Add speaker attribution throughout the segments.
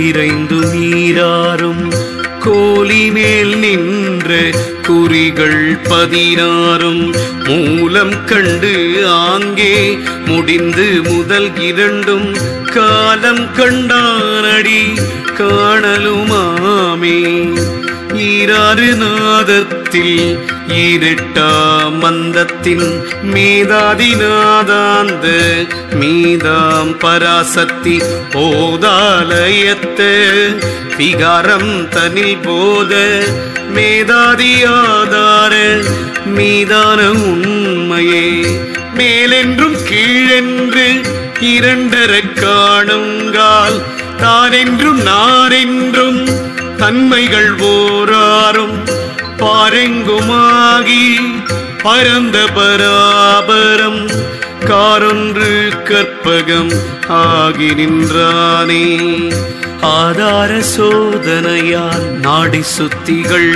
Speaker 1: இறைந்து நீராறும் கோலி மேல் நின்ற குறிகள் பதினாறும் மூலம் கண்டு ஆங்கே முடிந்து முதல் இரண்டும் காலம் கண்டானடி காணலுமாமே ஈராறு நாதத்தில் ஈரெட்டாம் மந்தத்தின் மேதாதிநாதாந்த மீதாம் பராசக்தி போதாலயத்த விகாரம் தனில் போத மேதாதியாதார மீதான உண்மையே மேலென்றும் கீழென்று இரண்டர காணுங்கால் தானென்றும் நானென்றும் தன்மைகள் ஓராறும் பாரெங்குமாகி பரந்த பராபரம் காரொன்று கற்பகம் ஆகி நின்றானே ஆதார சோதனையால் நாடி சுத்திகள்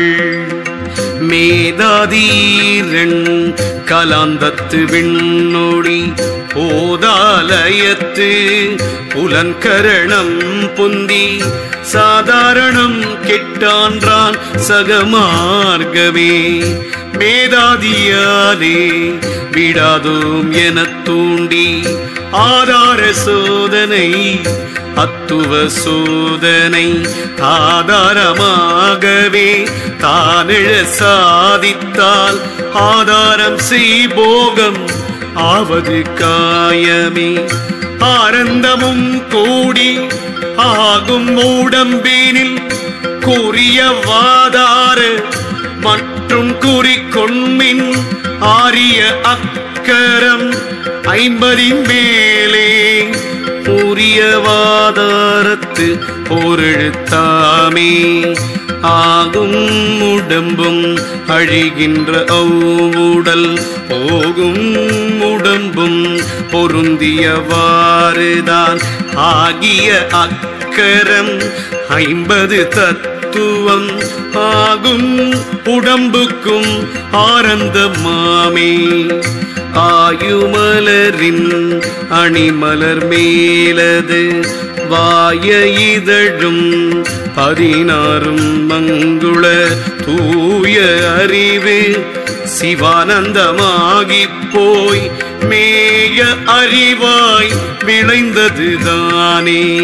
Speaker 1: மேதாதீரன் கலாந்தத்து விண்ணொடி போதாலயத்து புலன்கரணம் புந்தி சாதாரணம் கெட்டான்றான் சகமார்க்கமே மேதாதியாலே விடாதோம் எனத் தூண்டி ஆதார சோதனை அத்துவ சோதனை ஆதாரமாகவே தானிழ சாதித்தால் ஆதாரம் செய்போகம் ஆவது காயமே ஆனந்தமும் கூடி ஆகும் உடம்பினில் கூறிய வாதார மற்றும் குறிக்கொண்மின் ஆரிய அக்கரம் ஐம்பதின் மேலே உரியவாதாரத்து பொருழுத்தாமே ஆகும் உடம்பும் அழிகின்ற அவ்வுடல் போகும் உடம்பும் பொருந்தியவாறுதான் ஆகிய அக்கரம் ஐம்பது தத்துவம் ஆகும் உடம்புக்கும் ஆனந்தமாமே ஆயுமலரின் அணிமலர் மேலது வாய இதழும் பதினாறும் மங்குள தூய அறிவு சிவானந்தமாகி போய் மேய அறிவாய் விளைந்ததுதானே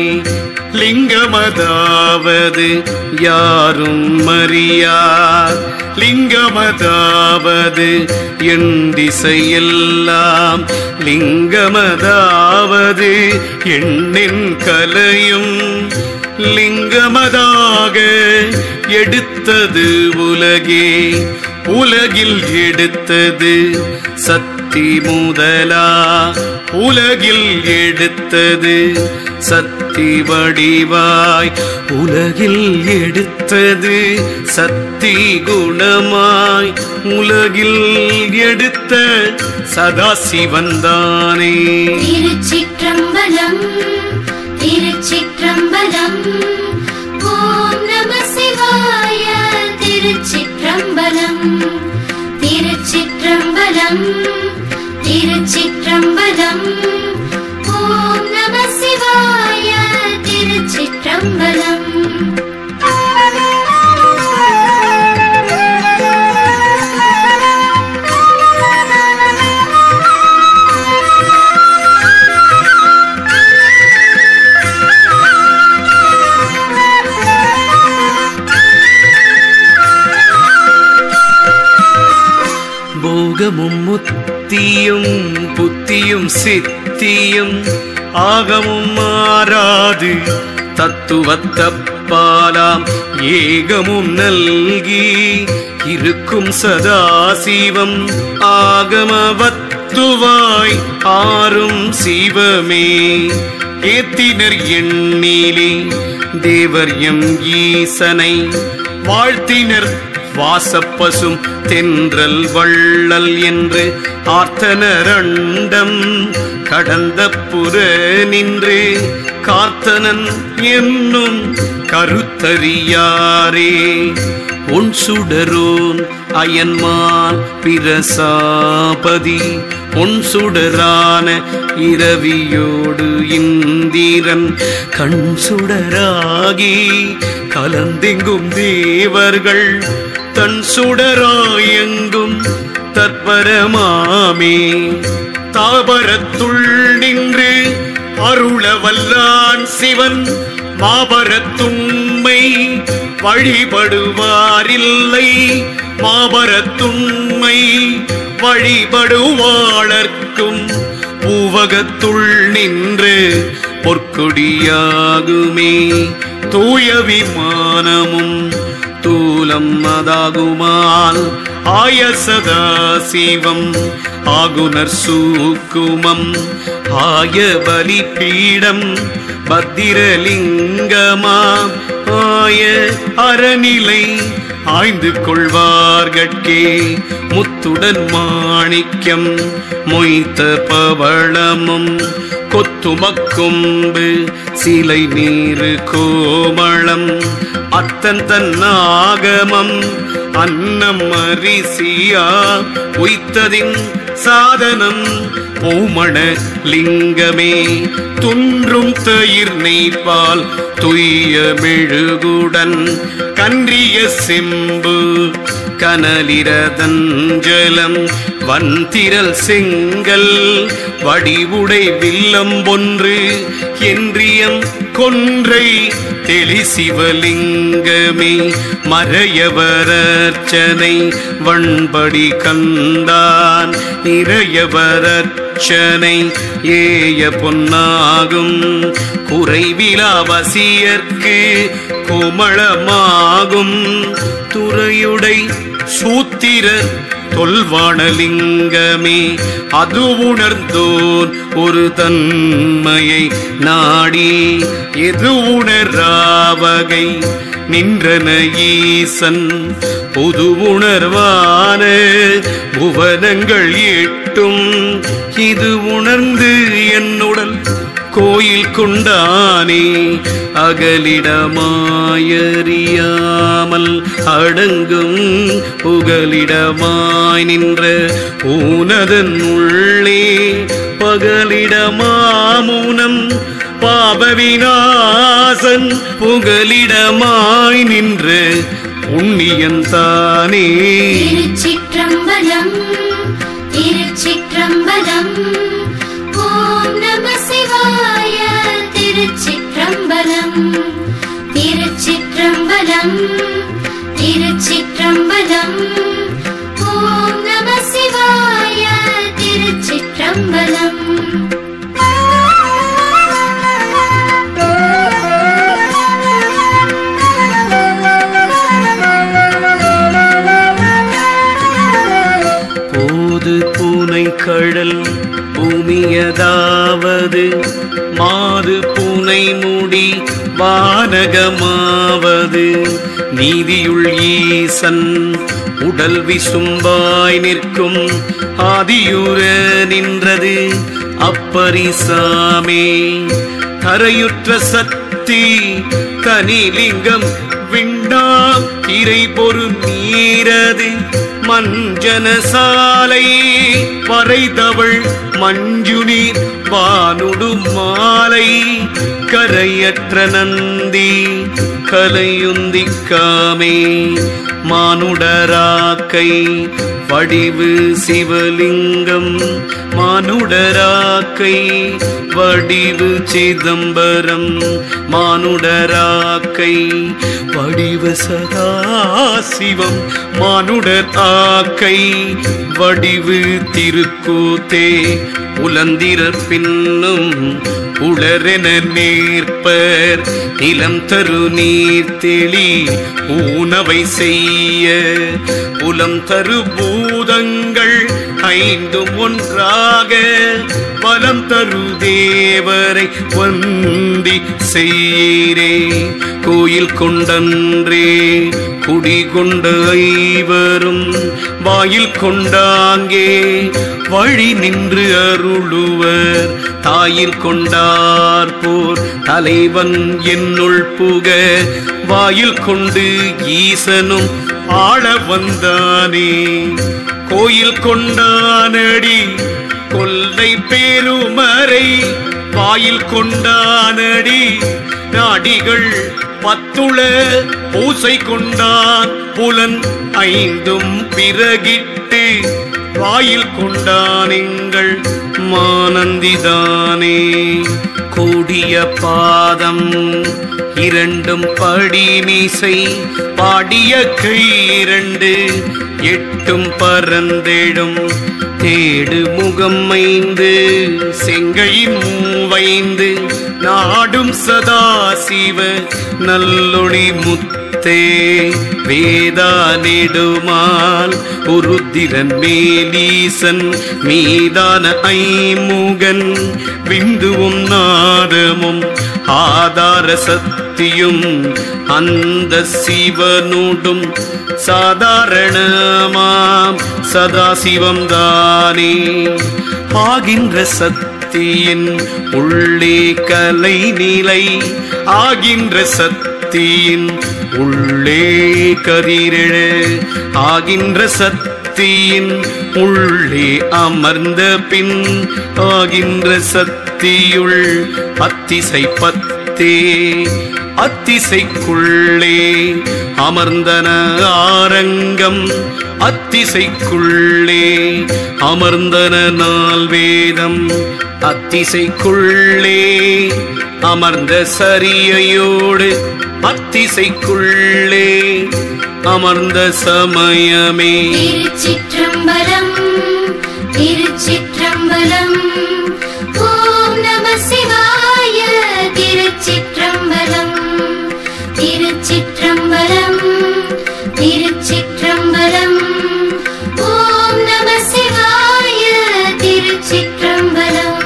Speaker 1: லிங்கமதாவது யாரும் மறியார் லிங்கமதாவது என் திசையெல்லாம் லிங்கமதாவது எண்ணின் கலையும் லிங்கமதாக எடுத்தது உலகே உலகில் எடுத்தது சக்தி முதலா உலகில் எடுத்தது சக்தி வடிவாய் உலகில் எடுத்தது சக்தி குணமாய் உலகில் எடுத்த சதாசிவந்தானே
Speaker 2: திருச்சிற்றம்பலம் திருச்சிற்றம்பலம் ஓம் நம சிவாய திருச்சிற்றம்பலம் திருச்சிற்றம்பலம் திருச்சிற்றம்பலம் ஓம் நம சிவாய திருச்சிற்றம்பலம்
Speaker 1: போகமும் முத்தியும் புத்தியும் சித்தியும் ஆகமும் மாறாது தத்துவத்தப்பாலாம் ஏகமும் நல்கி இருக்கும் சதாசிவம் ஆகமவத்துவாய் ஆறும் சிவமே ஏத்தினர் எண்ணிலே தேவர் எம் ஈசனை வாழ்த்தினர் வாசப்பசும் தென்றல் வள்ளல் என்று ஆர்த்தனரண்டம் கடந்த புற நின்று காத்தனன் என்னும் கருத்தறியாரே உன் சுடரோன் அயன்மான் பிரசாபதி பொன் சுடரான இரவியோடு இந்திரன் கண் சுடராகி கலந்தெங்கும் தேவர்கள் தன் சுடராயெங்கும் தற்பரமாமே தாபரத்துள் நின்று அருள வல்லான் சிவன் மாபரத்துண்மை வழிபடுவாரில்லை மாபரத்துண்மை வழிபடுவாளர்க்கும் பூவகத்துள் நின்று பொற்கொடியாகுமே தூய விமானமும் தூலம் அதாகுமால் ஆய சதா சிவம் ஆகுனர் சூக்குமம் ஆய பலிபீடம் பத்திரலிங்கமா ஆய அறநிலை ஆய்ந்து கொள்வார்கட்கே முத்துடன் மாணிக்கம் மொய்த்த பவளமும் கொத்துமக்கொம்பு சிலை நீரு கோமளம் அத்தன் தன் ஆகமம் அன்னம் அரிசியா உய்த்ததின் சாதனம் பூமண லிங்கமே துன்றும் தயிர் நெய்ப்பால் துய்ய மெழுகுடன் கன்றிய செம்பு கனலிரதஞ்சலம் வந்திரல் செங்கல் வடிவுடை வில்லம் ஒன்று என்றியம் கொன்றை தெளி சிவலிங்கமே மறையவரர்ச்சனை வண்படி கண்டான் இறையவரர்ச்சனை ஏய பொன்னாகும் குறைவிலாவசியர்க்கு கோமளமாகும் துறையுடை சூத்திரர் தொல்வாணலிங்கமே அது உணர்ந்தோன் ஒரு தன்மையை நாடி எது உணராவகை நின்றன ஈசன் பொது உணர்வான புவனங்கள் எட்டும் இது உணர்ந்து என்னுடன் கோயில் கொண்டானே அகலிடமாயறியாமல் அடங்கும் புகலிடமாய் நின்ற ஊனதன் உள்ளே பகலிடமாமுனம் பாபவிநாசன் புகலிடமாய் நின்ற புண்ணியன் தானே
Speaker 2: திருச்சிற்றம்பலம் திருச்சிற்றம்பலம் ஓம் நம சிவாய திருச்சிற்றம்பலம் திருச்சிற்றம்பலம் திருச்சிற்றம்பலம் ஓம் நம சிவாய திருச்சிற்றம்பலம்
Speaker 1: போது பூனை கழல் பூமியதாவது மாது பூனை முடி வானகமாவது நீதியுள் ஈசன் உடல் விசும்பாய் நிற்கும் ஆதியுற நின்றது அப்பரிசாமே கரையுற்ற சக்தி கனிலிங்கம் விண்டாம் இறை பொரு நீரது மஞ்சன சாலை வரைதவள் மஞ்சுநீர் வானுடு மாலை கரையற்ற நந்தி கலையுந்திக்காமே மானுடராக்கை வடிவு சிவலிங்கம் மானுடராக்கை வடிவு சிதம்பரம் மானுடராக்கை வடிவு சதாசிவம் மானுடர் ஆக்கை வடிவு திருக்கூத்தே உலந்திரர் பின்னும் உளரென நேர்ப்பர் நிலம் தரு நீர் தெளி ஊனவை செய்ய புலம் தரு பூதங்கள் ஐந்தும் ஒன்றாக பலம் தரு தேவரை வந்தி செய்யீரே கோயில் கொண்டன்றே குடி கொண்ட ஐவரும் வாயில் கொண்டாங்கே வழி நின்று அருளுவர் தாயில் கொண்டார் போர் தலைவன் என்னுள் புக வாயில் கொண்டு ஈசனும் ஆள வந்தானே கோயில் கொண்டானடி கொல்லை பெருமறை வாயில் கொண்டானடி நாடிகள் பத்துள பூசை கொண்டான் புலன் ஐந்தும் பிறகிட்டு வாயில் கொண்டான் எங்கள் மானந்திதானே கூடிய பாதம் இரண்டும் படிமிசை பாடிய கை இரண்டு எட்டும் பரந்தெழும் தேடு முகம் ஐந்து செங்கையின் மூவைந்து நாடும் சதாசிவ நல்லொளி முத்தே வேதா நெடுமால் உருத்திரன் மேலீசன் மீதான ஐமுகன் விந்துவும் நாதமும் ஆதார சக்தியும் அந்த சிவனுடும் சாதாரணமாம் சதாசிவம் தானே ஆகின்ற சக்தியின் உள்ளே கலை நிலை ஆகின்ற சக்தியின் உள்ளே கதிரெழு ஆகின்ற சக்தியின் உள்ளே அமர்ந்த பின் ஆகின்ற சக்தியுள் அத்திசை பத்தே அத்திசைக்குள்ளே அமர்ந்தன ஆரங்கம் அத்திசைக்குள்ளே அமர்ந்தன நால் வேதம் அத்திசைக்குள்ளே அமர்ந்த சரியையோடு அத்திசைக்குள்ளே அமர்ந்த சமயமே
Speaker 2: திருச்சிற்றம்பலம் திருச்சிற்றம்பலம் ஓம் நம சிவாய திருச்சிற்றம்பலம் திருச்சிற்றம்பலம் திருச்சிற்றம்பலம் ஓம் நம சிவாய திருச்சிற்றம்பலம்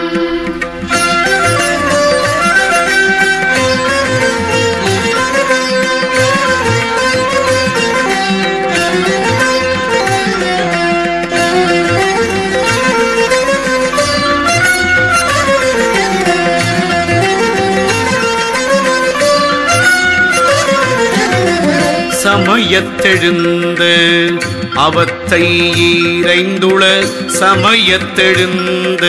Speaker 1: சமயத்தெழுந்த அவத்தை ஈரைந்துள சமயத்தெழுந்த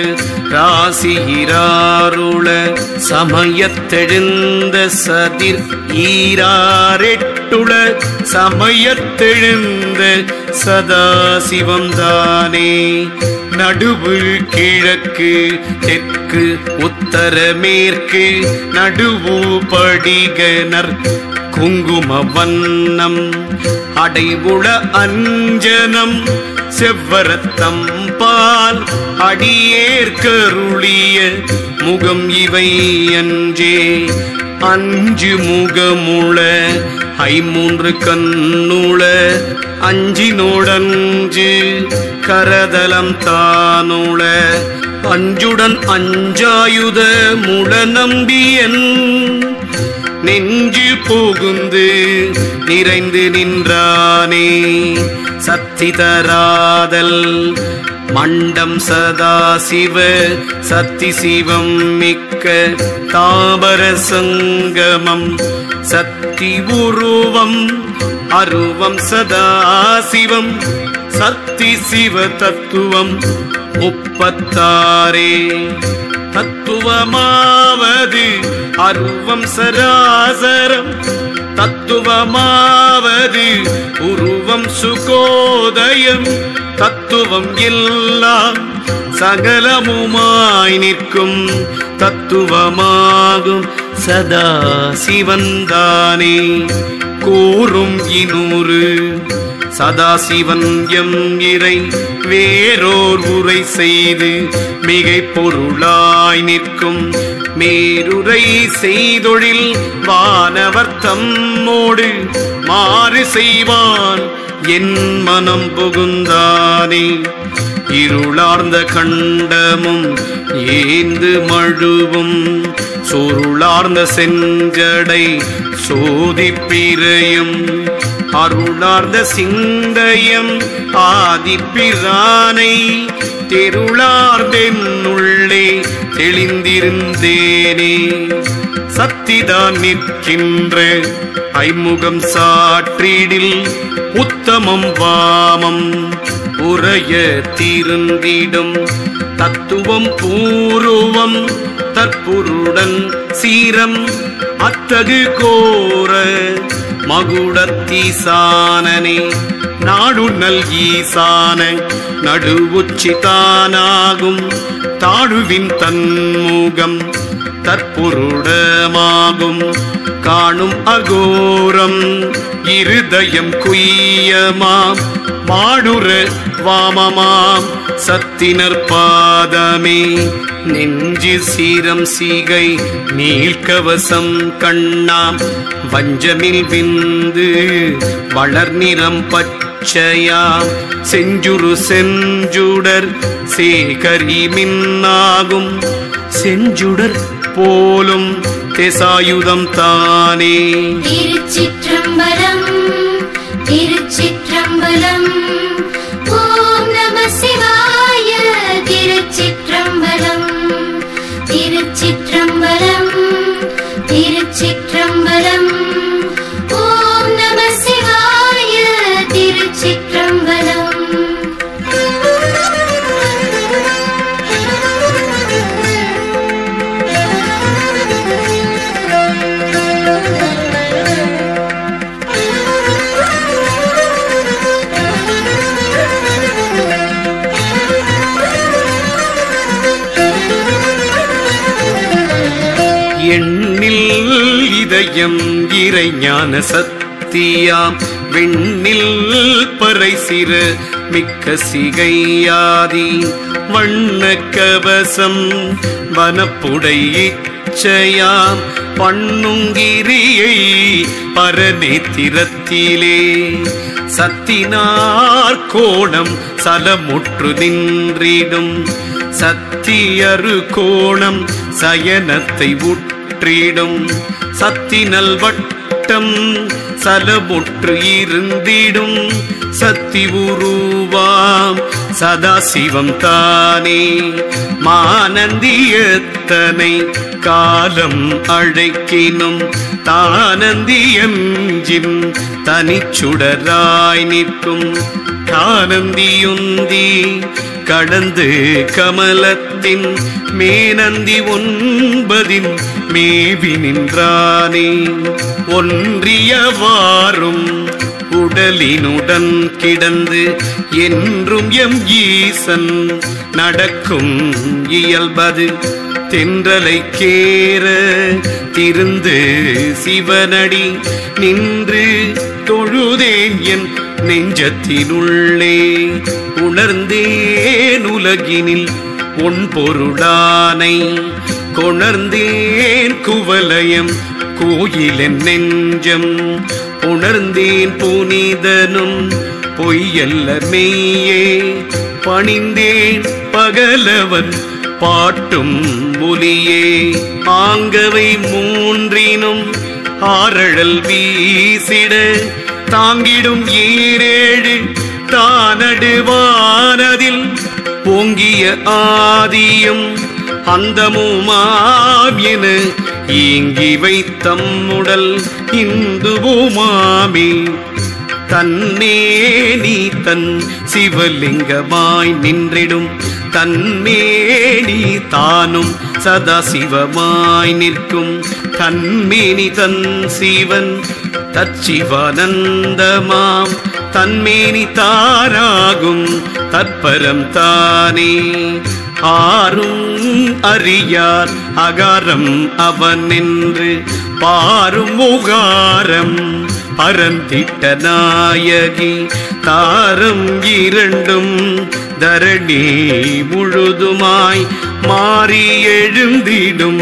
Speaker 1: ராசியிராருள சமயத்தெழுந்த சதிர் ஈராரெட்டுள சமயத்தெழுந்த சதாசிவம் தானே நடுவு கிழக்கு தெற்கு உத்தர மேற்கு நடுவு படிகனர் குங்கும வண்ணம் அடைவுள அஞ்சனம் செவ்வரத்தம் பால் அடியேற்கருளிய முகம் இவை அஞ்சே அஞ்சு முகமுள ஐமூன்று கண்ணுள அஞ்சினோடஞ்சு கரதலம் தானுள அஞ்சுடன் அஞ்சாயுத முள நம்பியன் நெஞ்சு புகுந்து நிறைந்து நின்றானே சக்தி தராதல் மண்டம் சதாசிவ சக்தி சிவம் மிக்க தாபர சங்கமம் சக்தி உருவம் அருவம் சதாசிவம் சக்தி சிவ தத்துவம் முப்பத்தாரே தத்துவமாவது அருவம் சராசரம் தத்துவமாவது உருவம் சுகோதயம் தத்துவம் எல்லாம் சகலமுமாய் நிற்கும் தத்துவமாகும் சதா சிவந்தானே கூறும் இனூறு சதாசிவன் எம் இறை வேறோர் உரை செய்து மிகை பொருளாய் நிற்கும் மேருரை செய்தொழில் வானவர் தம்மோடு மாறு செய்வான் என் மனம் புகுந்தானே இருளார்ந்த கண்டமும் ஏந்து மழுவும் சுருளார்ந்த செஞ்சடை சோதிப்பிரையும் அருளார்ந்த சிந்தையம் ஆதிப்பிரானை தெருளார்ந்தென்னுள்ளே தெளிந்திருந்தேனே சத்திதான் நிற்கின்ற ஐமுகம் சாற்றிடில் உத்தமம் வாமம் உரைய தீர்ந்திடும் தத்துவம் பூர்வம் தற்புருடன் சீரம் அத்தகு கோர மகுடத்தீசானனே நாடுநல் ஈசான நடுவுச்சி தானாகும் தாழுவின் தன்முகம் தற்பொருடமாகும் காணும் அகோரம் இருதயம் குய்யமாம் மாடுற வாமமாம் சத்தினர் பாதமே நெஞ்சு சீரம் சீகை நீள்கவசம் கண்ணாம் வஞ்சமில் விந்து வளர்நிறம் பச்சையாம் செஞ்சுரு செஞ்சுடர் சேகரி மின்னாகும் செஞ்சுடர் போலும் தெசாயுதம் தானே
Speaker 2: திருச்சிற்றம்பலம் திருச்சிற்றம்பலம் ஓம் நம சிவாய திருச்சிற்றம்பலம் திருச்சிற்றம்பலம் திருச்சிற்றம்பலம் ஓம் நம சிவாய திருச்சிற்றம்பலம்
Speaker 1: எண்ணில் இதயம் இறைஞான சத்தியாம் வெண்ணில் பறை சிற மிக்க சிகையாதி வண்ண கவசம் வனப்புடை இச்சையாம் பண்ணுங்கிரியை பரநேத்திரத்திலே சத்தினார் கோணம் சலமுற்று நின்றிடும் சத்தியரு கோணம் சயனத்தை உற்றிடும் சத்தினல் வட்டம் சலமுற்று இருந்திடும் சத்தி உருவாம் சதாசிவம் தானே மானந்தியத்தனை காலம் அழைக்கினும் தானந்தியஞ்சின் தனிச்சுடராய் நிற்கும் தானந்தியுந்தி கடந்து கமலத்தின் மேனந்தி ஒன்பதின் மேவி நின்றானே ஒன்றியவாறும் உடலினுடன் கிடந்து என்றும் எம் ஈசன் நடக்கும் இயல்பது தென்றலை கேற திருந்து சிவனடி நின்று தொழுதேன் என் நெஞ்சத்தினுள்ளே உணர்ந்தேன் உலகினில் உன் பொருளானை கொணர்ந்தேன் குவலயம் கோயிலென் நெஞ்சம் உணர்ந்தேன் புனிதனும் பொய்யல்ல மெய்யே பணிந்தேன் பகலவன் பாட்டும் ஒலியே ஆங்கவை மூன்றினும் ஆரழல் வீசிட தாங்கிடும் ஈரேழு தானடுவானதில் ஓங்கிய ஆதியும் அந்தமுமாம் என ஈங்கி வைத்தம்முடல் இந்துவுமாமே தன்னே நீ தன் சிவலிங்கமாய் நின்றிடும் தன்னே நீ தானும் சதாசிவமாய் நிற்கும் தன்மேனி தன் சிவன் தச்சிவானந்தமாம் தன்மேனி தாராகும் தற்பரம் தானே ஆரும் அறியார் அகாரம் அவன் என்று பாரும் உகாரம் பரந்திட்ட நாயகி தாரம் இரண்டும் தரணி முழுதுமாய் மாறி எழுந்திடும்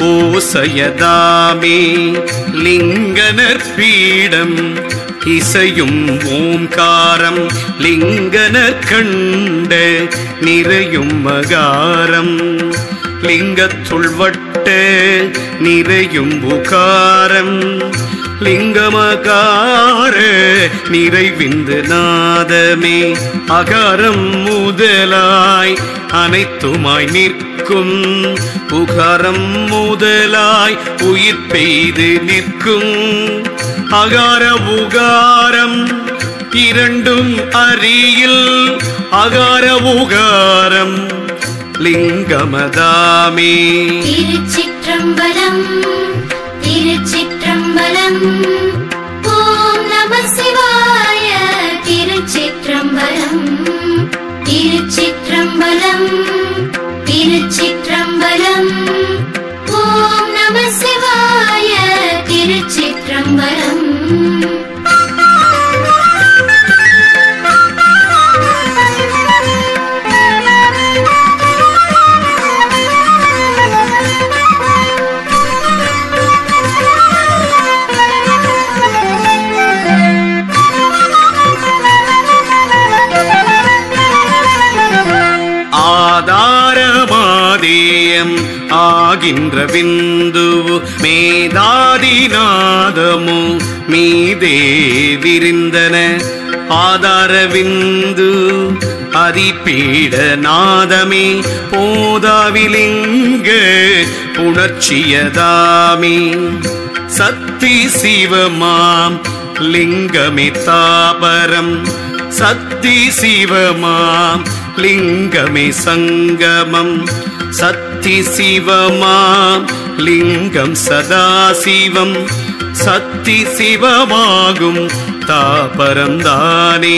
Speaker 1: ஓசயதாமே லிங்கனர் பீடம் இசையும் ஓம்காரம் லிங்கனர் கண்ட நிறையும் மகாரம் லிங்கத்துள் வட்ட நிறையும் உகாரம் லிங்கமகார நிறைவிந்து நாதமே அகாரம் முதலாய் அனைத்துமாய் நிற்கும் உகாரம் முதலாய் உயிர் பெய்து நிற்கும் அகார உகாரம் இரண்டும் அரியில் அகார உகாரம் லிங்கமதாமே
Speaker 2: திருச்சிற்றம்பலம் திருச்சிற்றம்பலம் ஓம் நம சிவாய திருச்சிற்றம்பலம் திருச்சிற்றம்பலம் திருச்சிற்றம்பலம் ஓம் நம சிவாய திருச்சிற்றம்பலம்
Speaker 1: ஆதாரமாதேயம் ஆகின்ற விந்துவு மேதாதிநாதமு மீதே விரிந்தன ஆதார விந்து அதிபீட நாதமே போதாவிலிங்க புணர்ச்சியதாமே சத்தி சிவமாம் லிங்கமே தாபரம் சத்தி சிவமாம் லிங்கமே சங்கமம் சத்தி சிவமாம் லிங்கம் சதாசிவம் சத்தி சிவமாகும் தாபரம் தானே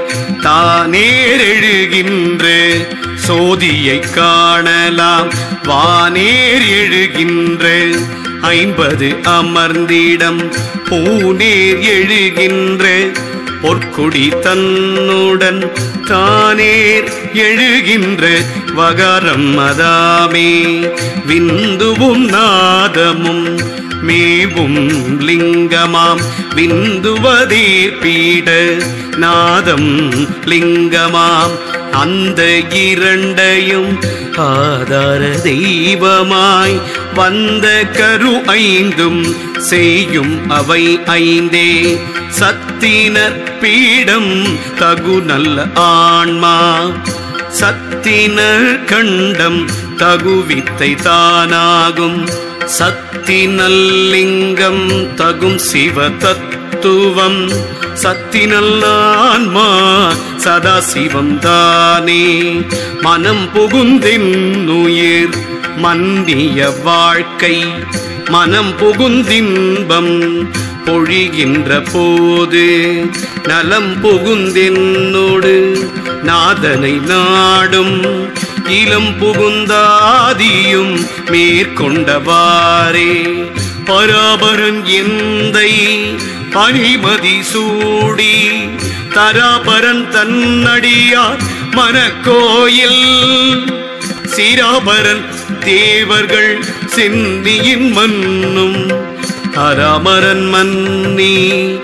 Speaker 1: தானேரெழுகின்ற சோதியை காணலாம் வானேர் எழுகின்ற ஐம்பது அமர்ந்திடம் பூநேர் எழுகின்ற பொற்குடி தன்னுடன் தானேர் எழுகின்ற வகாரம் அதாமே விந்துவும் நாதமும் மேவும் லிங்கமாம் விந்துவதே பீட நாதம் லிங்கமாம் அந்த இரண்டையும் ஆதார தெய்வமாய் வந்த கரு ஐந்தும் செய்யும் அவை ஐந்தே சத்தினர் பீடம் தகு நல்ல ஆன்மா சத்தினர் கண்டம் தகுவித்தை தானாகும் சத்தினல்லிங்கம் தகும் சிவ தத்துவம் சத்தினல்லான்மா சதா சிவம் தானே மனம் புகுந்தின்னுயிர் மன்னிய வாழ்க்கை மனம் புகுந்தின்பம் பொழிகின்ற போது நலம் புகுந்தென்னோடு நாதனை நாடும் இளம் புகுந்தாதியும் மேற்கொண்டவாறே பராபரன் எந்தை பனிமதி சூடி தராபரன் தன்னடியார் மனக்கோயில் சீராபரன் தேவர்கள் சென்னியின் மன்னும் அராமரன் மன்னி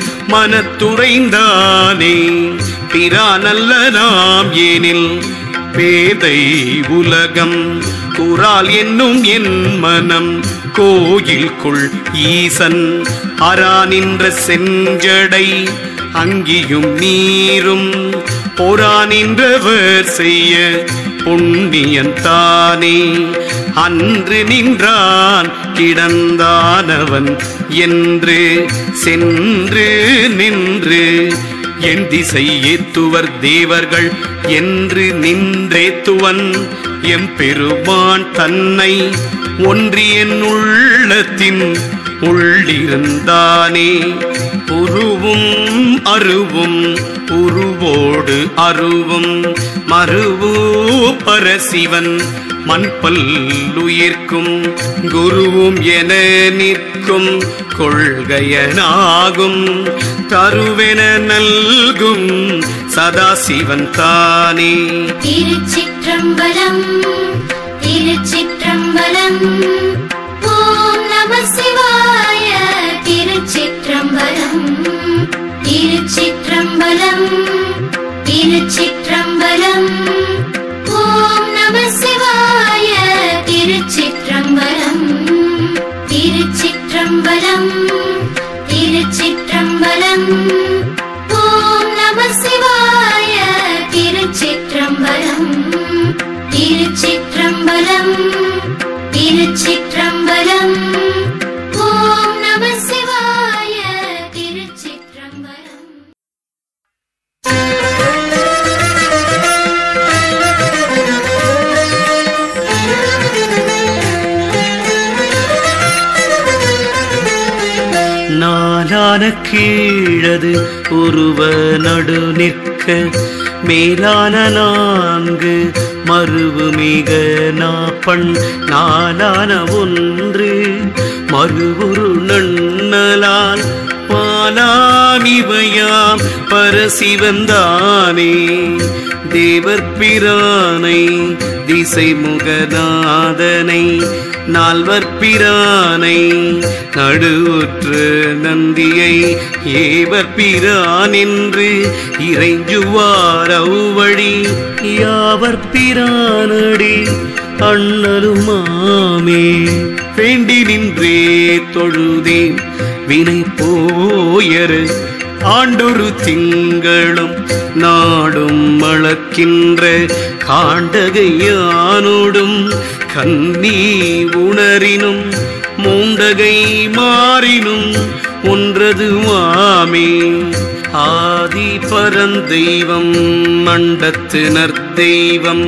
Speaker 1: மனத்துறைந்தானே பிரானல்ல நாம் ஏனில் பேதை உலகம் குரால் என்னும் என் மனம் கோயில்குள் ஈசன் அரா நின்ற செஞ்சடை அங்கியும் நீரும் பொறா நின்றவர் செய்ய புண்ணியன் தானே அன்று நின்றான் கிடந்தானவன் என்று சென்று நின்று என் திசை ஏத்துவர் தேவர்கள் என்று நின்றேத்துவன் எம்பெருமான் தன்னை ஒன்றியன் உள்ளத்தின் உள்ளிருந்தானே உருவும் அருவும் உருவோடு அருவும் மருவு பரசிவன் மண்பல்லுயிர்க்கும் குருவும் என நிற்கும் கொள்கையனாகும் தருவென நல்கும் சதாசிவன் தானே
Speaker 2: திருச்சிற்றம்பலம் திருச்சிற்றம்பலம் ஓம் நம சிவாய திருச்சிற்றம்பலம் திருச்சிற்றம்பலம் திருச்சிற்றம்பலம் ஓம் நம சிவாய திருச்சிற்றம்பலம் திருச்சிற்றம்பலம் திருச்சி திருச்சிற்றம்பலம் ஓம் நம சிவாய திருச்சிற்றம்பலம் திருச்சிற்றம்பலம் திருச்சிற்றம்பலம் ஓம் நம சிவாய திருச்சிற்றம்பலம்
Speaker 1: நாலான கீழது உருவ நடு நிற்க மேலான நான்கு மறுவு மிக நாப்பண் நாலான ஒன்று மறுவுரு நன்னலால் பாலாமிவையாம் பரசிவந்தானே தேவர் பிரானை திசை முகநாதனை நால்வர் பிரானை நடுவுற்று நந்தியை ஏவர் பிரான் என்று இறைஞ்சுவார் அவ்வழி யாவர் பிரானடி அண்ணலுமாமே வேண்டி நின்றே தொழுதேன் வினை போயரு ஆண்டொரு திங்களும் நாடும் அளக்கின்ற காண்டகையானோடும் கன்னி உணரினும் மூண்டகை மாறினும் ஒன்றது மாமே ஆதி பரந்தெய்வம் மண்டத்து நற்தெய்வம்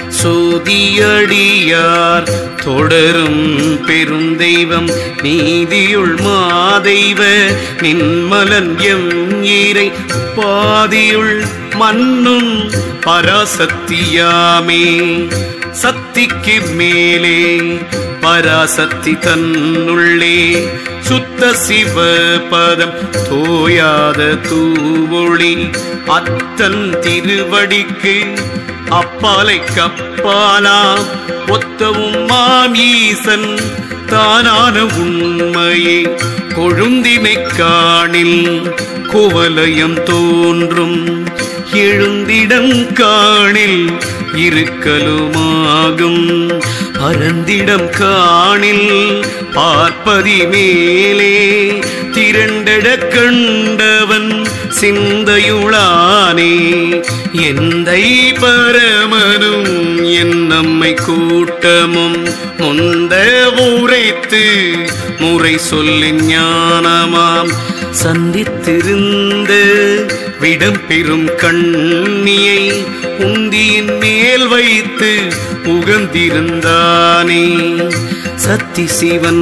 Speaker 1: சோதியடியார் தொடரும் பெருந்தெய்வம் நீதியுள் மாதெய்வ நின்மலன் எம் ஈரை பாதியுள் மண்ணும் பராசக்தியாமே சக்திக்கு மேலே பராசக்தி தன்னுள்ளே சுத்த சிவ பதம் தோயாத தூவொளி அத்தன் திருவடிக்கு அப்பாலை கப்பாலா ஒத்தவும் மாம் ஈசன் தானான உண்மையே கொழுந்திமை காணில் குவலயம் தோன்றும் எழுந்திடம் காணில் இருக்கலுமாகும் பரந்திடம் காணில் பார்ப்பதி மேலே திரண்டட கண்டவன் சிந்தையுளானே எந்தை பரமனும் என் நம்மை கூட்டமும் முந்த உரைத்து முறை சொல்லி ஞானமாம் சந்தித்திருந்த விடம் பெறும் கண்ணியை உந்தியின் மேல் வைத்து உகந்திருந்தானே சத்தி சிவன்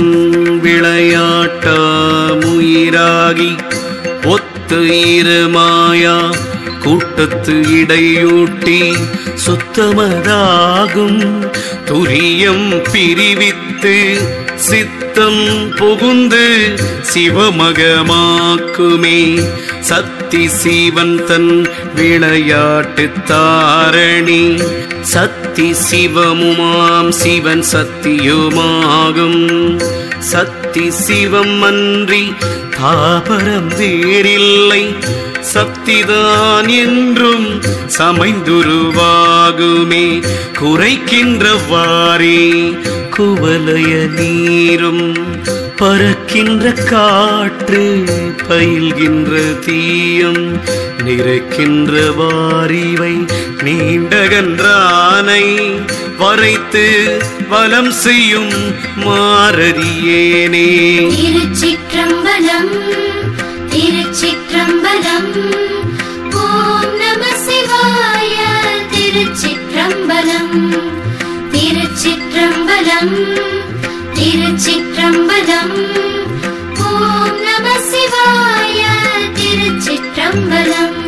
Speaker 1: விளையாட்டாமுயிராகி ஒத்து ஈரமாயா கூட்டத்து இடையூட்டி சுத்தமதாகும் துரியம் பிரிவித்து சித்தம் புகுந்து சிவமகமாக்குமே சக்தி சிவன் தன் விளையாட்டு தாரணி சக்தி சிவமுமாம் சிவன் சத்தியுமாகும் சக்தி சிவம் அன்றி தாபரம் வேறில்லை சக்திதான் என்றும் சமைந்துருவாகுமே குறைக்கின்றவாறே குவலய நீரும் பறக்கின்ற காற்று பயில்கின்ற தீயும் நிறைக்கின்ற வாரிவை நீண்டகன்றானை வரைத்து வலம் செய்யும் மாரதியேனே
Speaker 2: திருச்சிற்றம்பலம் திருச்சிற்றம்பலம் ஓம் நம சிவாய திருச்சிற்றம்பலம் திருச்சிற்றம்பலம் திருச்சிற்றம்பலம் ஓம் நம சிவாய திருச்சிற்றம்பலம்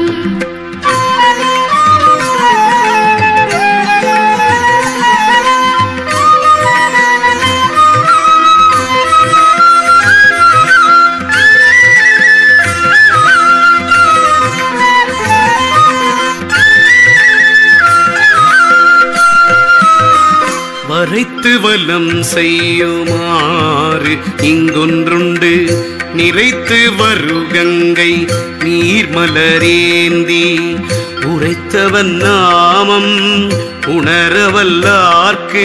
Speaker 1: வரைத்து வலம் செய்யுமாறு இங்கொன்றுண்டு நிறைத்து வருகங்கை நீர்மலரேந்தி உரைத்தவன் நாமம் உணரவல்லார்க்கு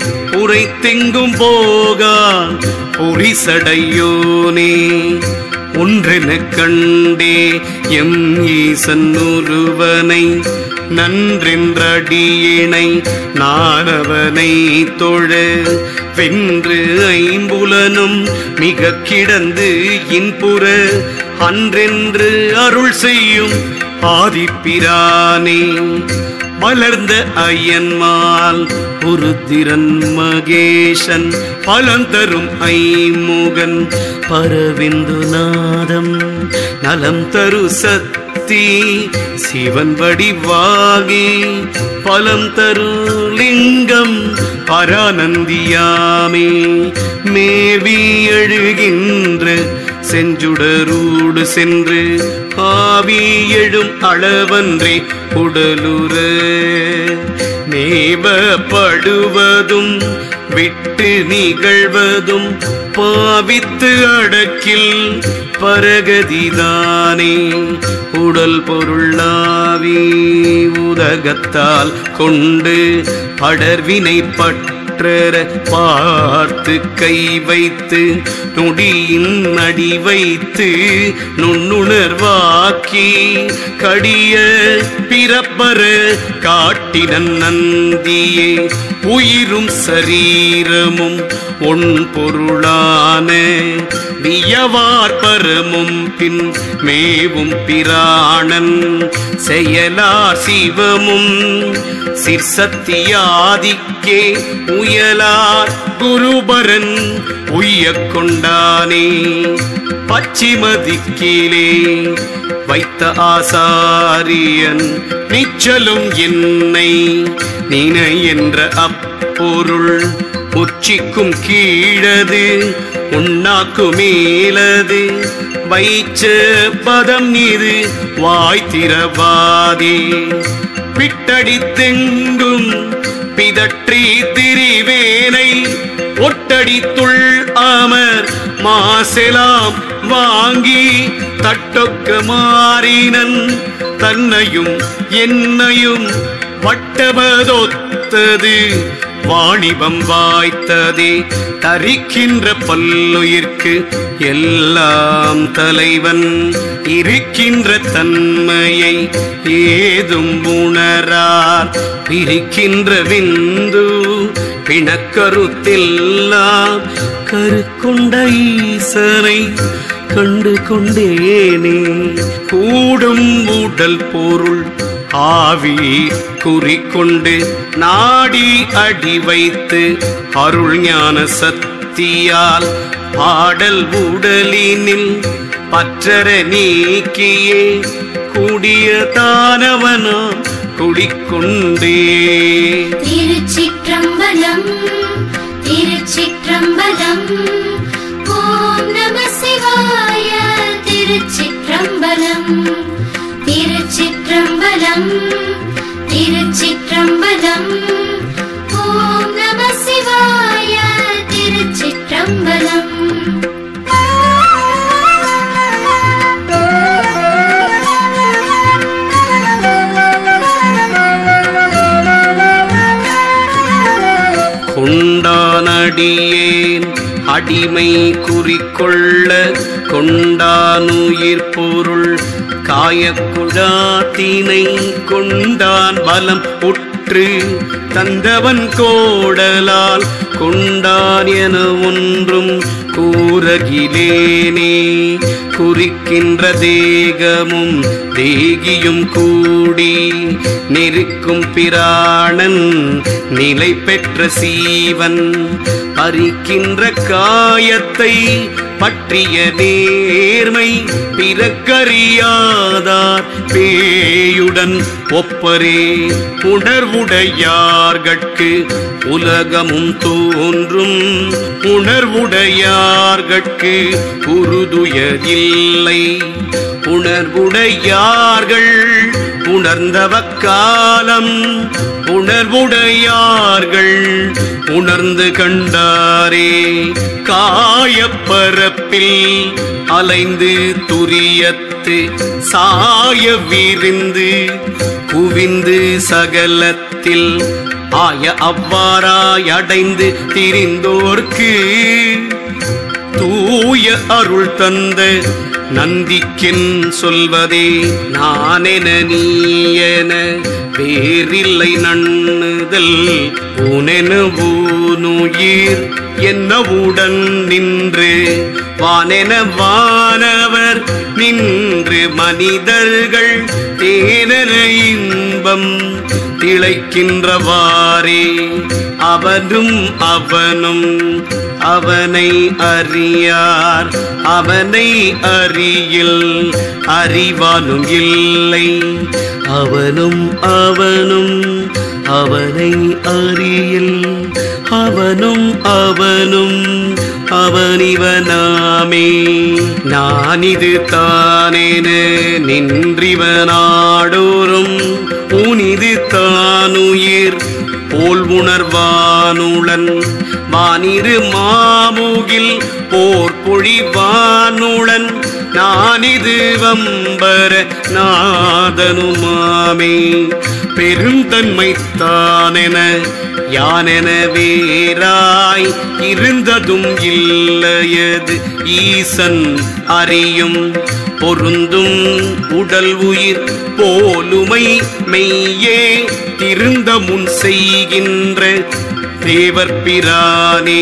Speaker 1: உரைத்தெங்கும் போகா புரிசடையோனே ஒன்றென கண்டே எம் ஈசன் ஒருவனை நன்றென்றடியினை நானவனை தொழ வென்று ஐம்புலனும் மிக கிடந்து இன்புற அன்றென்று அருள் செய்யும் ஆதிப்பிரானே மலர்ந்த ஐயன்மால் உருத்திரன் மகேஷன் பலம் தரும் ஐமுகன் பரவிந்து நாதம் நலம் தரு சக்தி சிவன் வடிவாகி பலம் தரு லிங்கம் பரானந்தியாமே மேவி எழுகின்ற செஞ்சுடரூடு சென்று ஆவி எழும் அளவன்றே உடலுற நேவப்படுவதும் விட்டு நிகழ்வதும் பாவித்து அடக்கில் பரகதிதானே உடல் பொருளாவி உதகத்தால் கொண்டு படர்வினை பற்றற பார்த்து கை வைத்து நொடியின் அடி வைத்து நுண்ணுணர்வாக்கி கடிய பிறப்பற காட்டினன் நந்தியே உயிரும் சரீரமும் ஒன் பொருளான வியவார் பரமும் பின் மேவும் பிராணன் செயலார் சிவமும் சிற்சத்தியாதிக்கே உயலார் குருபரன் உய்யக் கொண்டானே பச்சிமதிக்கிலே வைத்த ஆசாரியன் நிச்சலும் என்னை நினை என்ற அப்பொருள் உச்சிக்கும் கீழது உண்ணாக்கு மேலது வைச்ச பதம் இது வாய்த்திரவாதே பிட்டடித்தெங்கும் பிதற்றி திரிவேனை ஒட்டடித்துள் அமர் மாசெலாம் வாங்கி தட்டொக்க மாறினன் தன்னையும் என்னையும் வட்டபதொத்தது வாணிபம் வாய்த்ததே தரிக்கின்ற பல்லுயிர்க்கு எல்லாம் தலைவன் இருக்கின்ற தன்மையை ஏதும் உணரார் பிரிக்கின்ற விந்து பிணக்கருத்தெல்லாம் கருக்கொண்ட ஈசனை கண்டு கொண்டேனே கூடும் உடல் பொருள் ஆவி குறிக்கொண்டு நாடி அடி வைத்து அருள் ஞான சக்தியால் பாடல் உடலினில் பற்றற நீக்கியே கூடிய தானவனாம் குடிக்கொண்டே
Speaker 2: திருச்சிற்றம்பலம் திருச்சிற்றம்பலம் ஓம் நம சிவாய திருச்சிற்றம்பலம் திருச்சிற்றம்பலம் திருச்சிற்றம்பலம் ஓம் நம சிவாய திருச்சிற்றம்பலம்
Speaker 1: கொண்டானடியேன் அடிமை குறிக்கொள்ள கொண்டானுயிர் பொருள் காயக்குழாத்தினை கொண்டான் பலம் உற்று தந்தவன் கோடலால் கொண்டான் என ஒன்றும் கூறகிலேனே குறிக்கின்ற தேகமும் தேகியும் கூடி நெருக்கும் பிராணன் நிலை பெற்ற சீவன் பறிக்கின்ற காயத்தை பற்றிய நேர்மை பிறக்கறியாதார் பேயுடன் ஒப்பரே உணர்வுடையார்கட்கு உலகமும் தோன்றும் உணர்வுடையார்கட்கு உருதுயதில்லை உணர்வுடையார்கள் உணர்ந்தவ காலம் உணர்வுடையார்கள் உணர்ந்து கண்டாரே காயப்பரப்பில் அலைந்து துரியத்து சாய விரிந்து குவிந்து சகலத்தில் ஆய அவ்வாறாய் அடைந்து திரிந்தோர்க்கு தூய அருள் தந்த நந்திக்கென் சொல்வதே நானென நீயென வேறில்லை நண்ணுதல் உனென ஊனுயிர் என்னவுடன் நின்று வானென வானவர் நின்று மனிதர்கள் தேனென இன்பம் திளைக்கின்றவாறே அவனும் அவனும் அவனை அறியார் அவனை அறியில் அறிவானும் இல்லை அவனும் அவனும் அவனை அறியில் அவனும் அவனும் அவனிவனாமே நான் இது தானேன நின்றிவனாடோறும் உனிது தானுயிர் போல் உணர்வானுளன் வானிரு மாமுகில் போர் பொழிவானுளன் நானிது வம்பர நாதனுமாமே பெருந்தன்மைத்தானென யானென வேறாய் இருந்ததும் இல்லையது ஈசன் அறியும் பொருந்தும் உடல் உயிர் போலுமை மெய்யே திருந்த முன் செய்கின்ற தேவர் பிரானே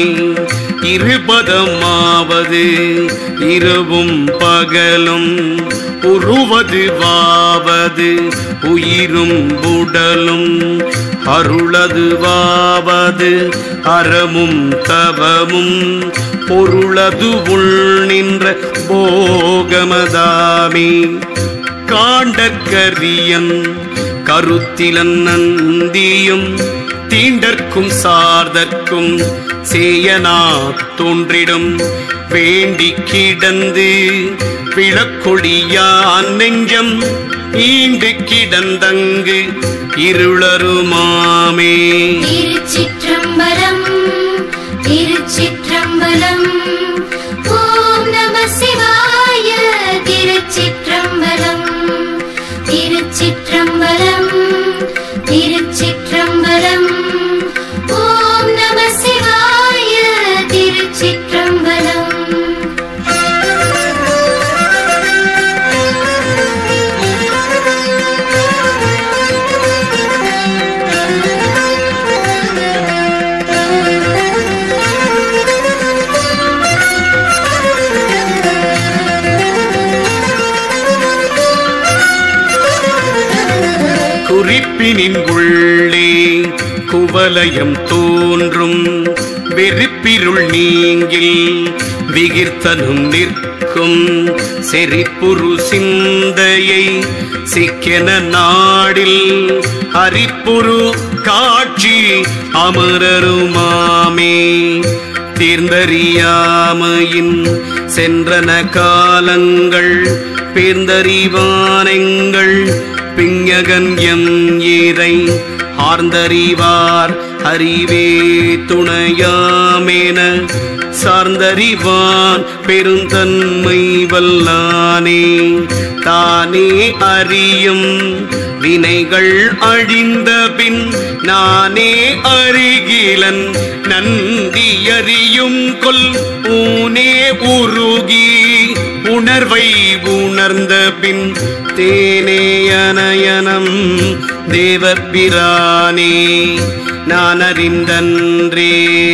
Speaker 1: இருபதமாவது இரவும் பகலும் உருவது வாவது உயிரும் உடலும் அருளது வாவது அறமும் தவமும் பொருளது உள் நின்ற போகமதாமே காண்டக்கரியன் கருத்திலன் நந்தியும் தீண்டற்கும் சார்தற்கும் சேயனா தோன்றிடும் வேண்டி கிடந்து விளக்கொடியான் நெஞ்சம் ஈண்டு கிடந்தங்கு இருளருமாமே
Speaker 2: திருச்சிற்றம்பலம் திருச்சிற்றம்பலம் ஓம் நம சிவாய திருச்சிற்றம்பலம் திருச்சிற்றம்பலம் திருச்சிற்றம்பலம் ஓம் நம சிவாய திருச்சிற்றம்பலம்
Speaker 1: குறிப்பினின் உள்ளே குவலயம் தோன்றும் வெறுப்பிருள் நீங்கில் விகிர்த்தனும் நிற்கும் செறிப்புரு சிந்தையை சிக்கென நாடில் அரிப்புரு காட்சி அமரருமாமே தீர்ந்தறியாமையின் சென்றன காலங்கள் பேர்ந்தறிவானெங்கள் பிஞகன் எம் ஈரை ஆர்ந்தறிவார் அறிவே துணையாமேன சார்ந்தறிவான் பெருந்தன்மை வல்லானே தானே அறியும் வினைகள் அழிந்த பின் நானே அறிகிலன் நந்தி அறியும் கொல் ஊனே உருகி உணர்வை உணர்ந்த பின் தேனேயனயனம் தேவப்பிரானே நான் அறிந்தன்றே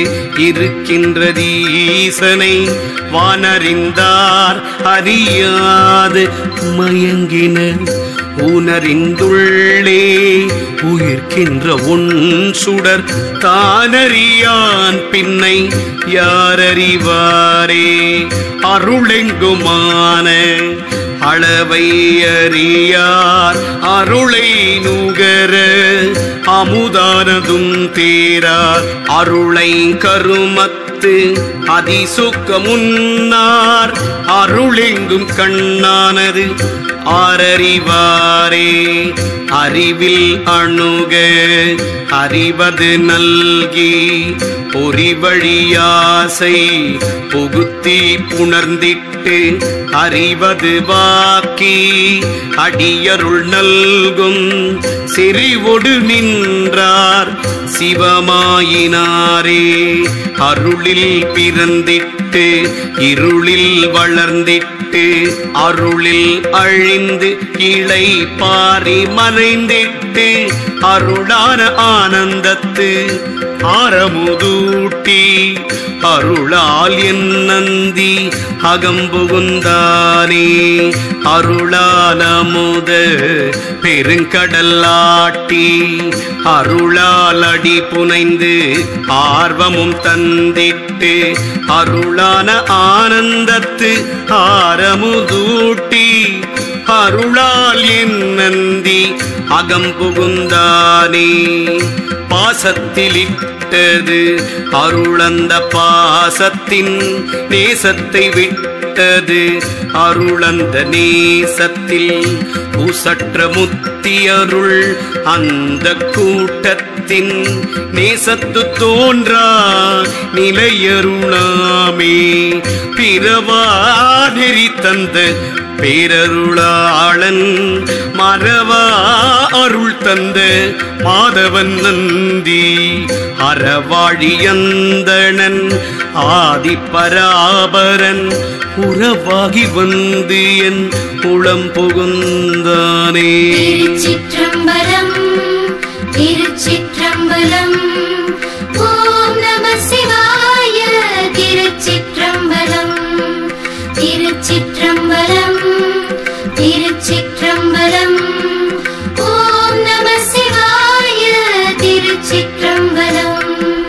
Speaker 1: இருக்கின்றதீசனை வானறிந்தார் அறியாது மயங்கின உணரிந்துள்ளே உயிர்க்கின்ற உன் சுடர் தானறியான் பின்னை யாரறிவாரே அருளெங்குமான அளவை அறியார் அருளை நுகர அமுதானதும் தேரார் அருளை கருமத்து அதிசுக்க முன்னார் அருளெங்கும் கண்ணானது ஆரறிவாரே அறிவில் அணுக அறிவது நல்கி பொறிவழியாசை புகுத்தி புணர்ந்திட்டு அறிவது வாக்கி அடியருள் நல்கும் செறிவொடு நின்றார் சிவமாயினாரே அருளில் பிறந்திட்ட விட்டு இருளில் வளர்ந்திட்டு அருளில் அழிந்து இளை பாரி மறைந்திட்டு அருளான ஆனந்தத்து ஆரமுதூட்டி அருளால் என் நந்தி அகம்புகுந்தானே அருளால் அமுத பெருங்கடலாட்டி அருளால் அடி புனைந்து ஆர்வமும் தந்திட்டு அருளான ஆனந்தத்து ஆரமுதூட்டி அருளால் என் நந்தி அகம்புகுந்தானே பாசத்திலிட்டது அருளந்த பாசத்தின் நேசத்தை விட்டது அருளந்த நேசத்தில் பூசற்ற முத்தி அருள் அந்த கூட்டத்தின் நேசத்து தோன்றா நிலையருளாமே பிறவா நெறி தந்த பேரருளாளன் மறவா அருள் தந்த மாதவன் நந்தி அறவாழியந்தனன் ஆதிப்பராபரன் உறவாகி வந்து என் உளம் புகுந்தானே
Speaker 2: திருச்சிற்றம்பலம் திருச்சிற்றம்பலம் ஓம் நம சிவாய திருச்சிற்றம்பலம் திருச்சிற்றம்பலம் திருச்சிற்றம்பலம் ஓம் நம சிவாய திருச்சிற்றம்பலம்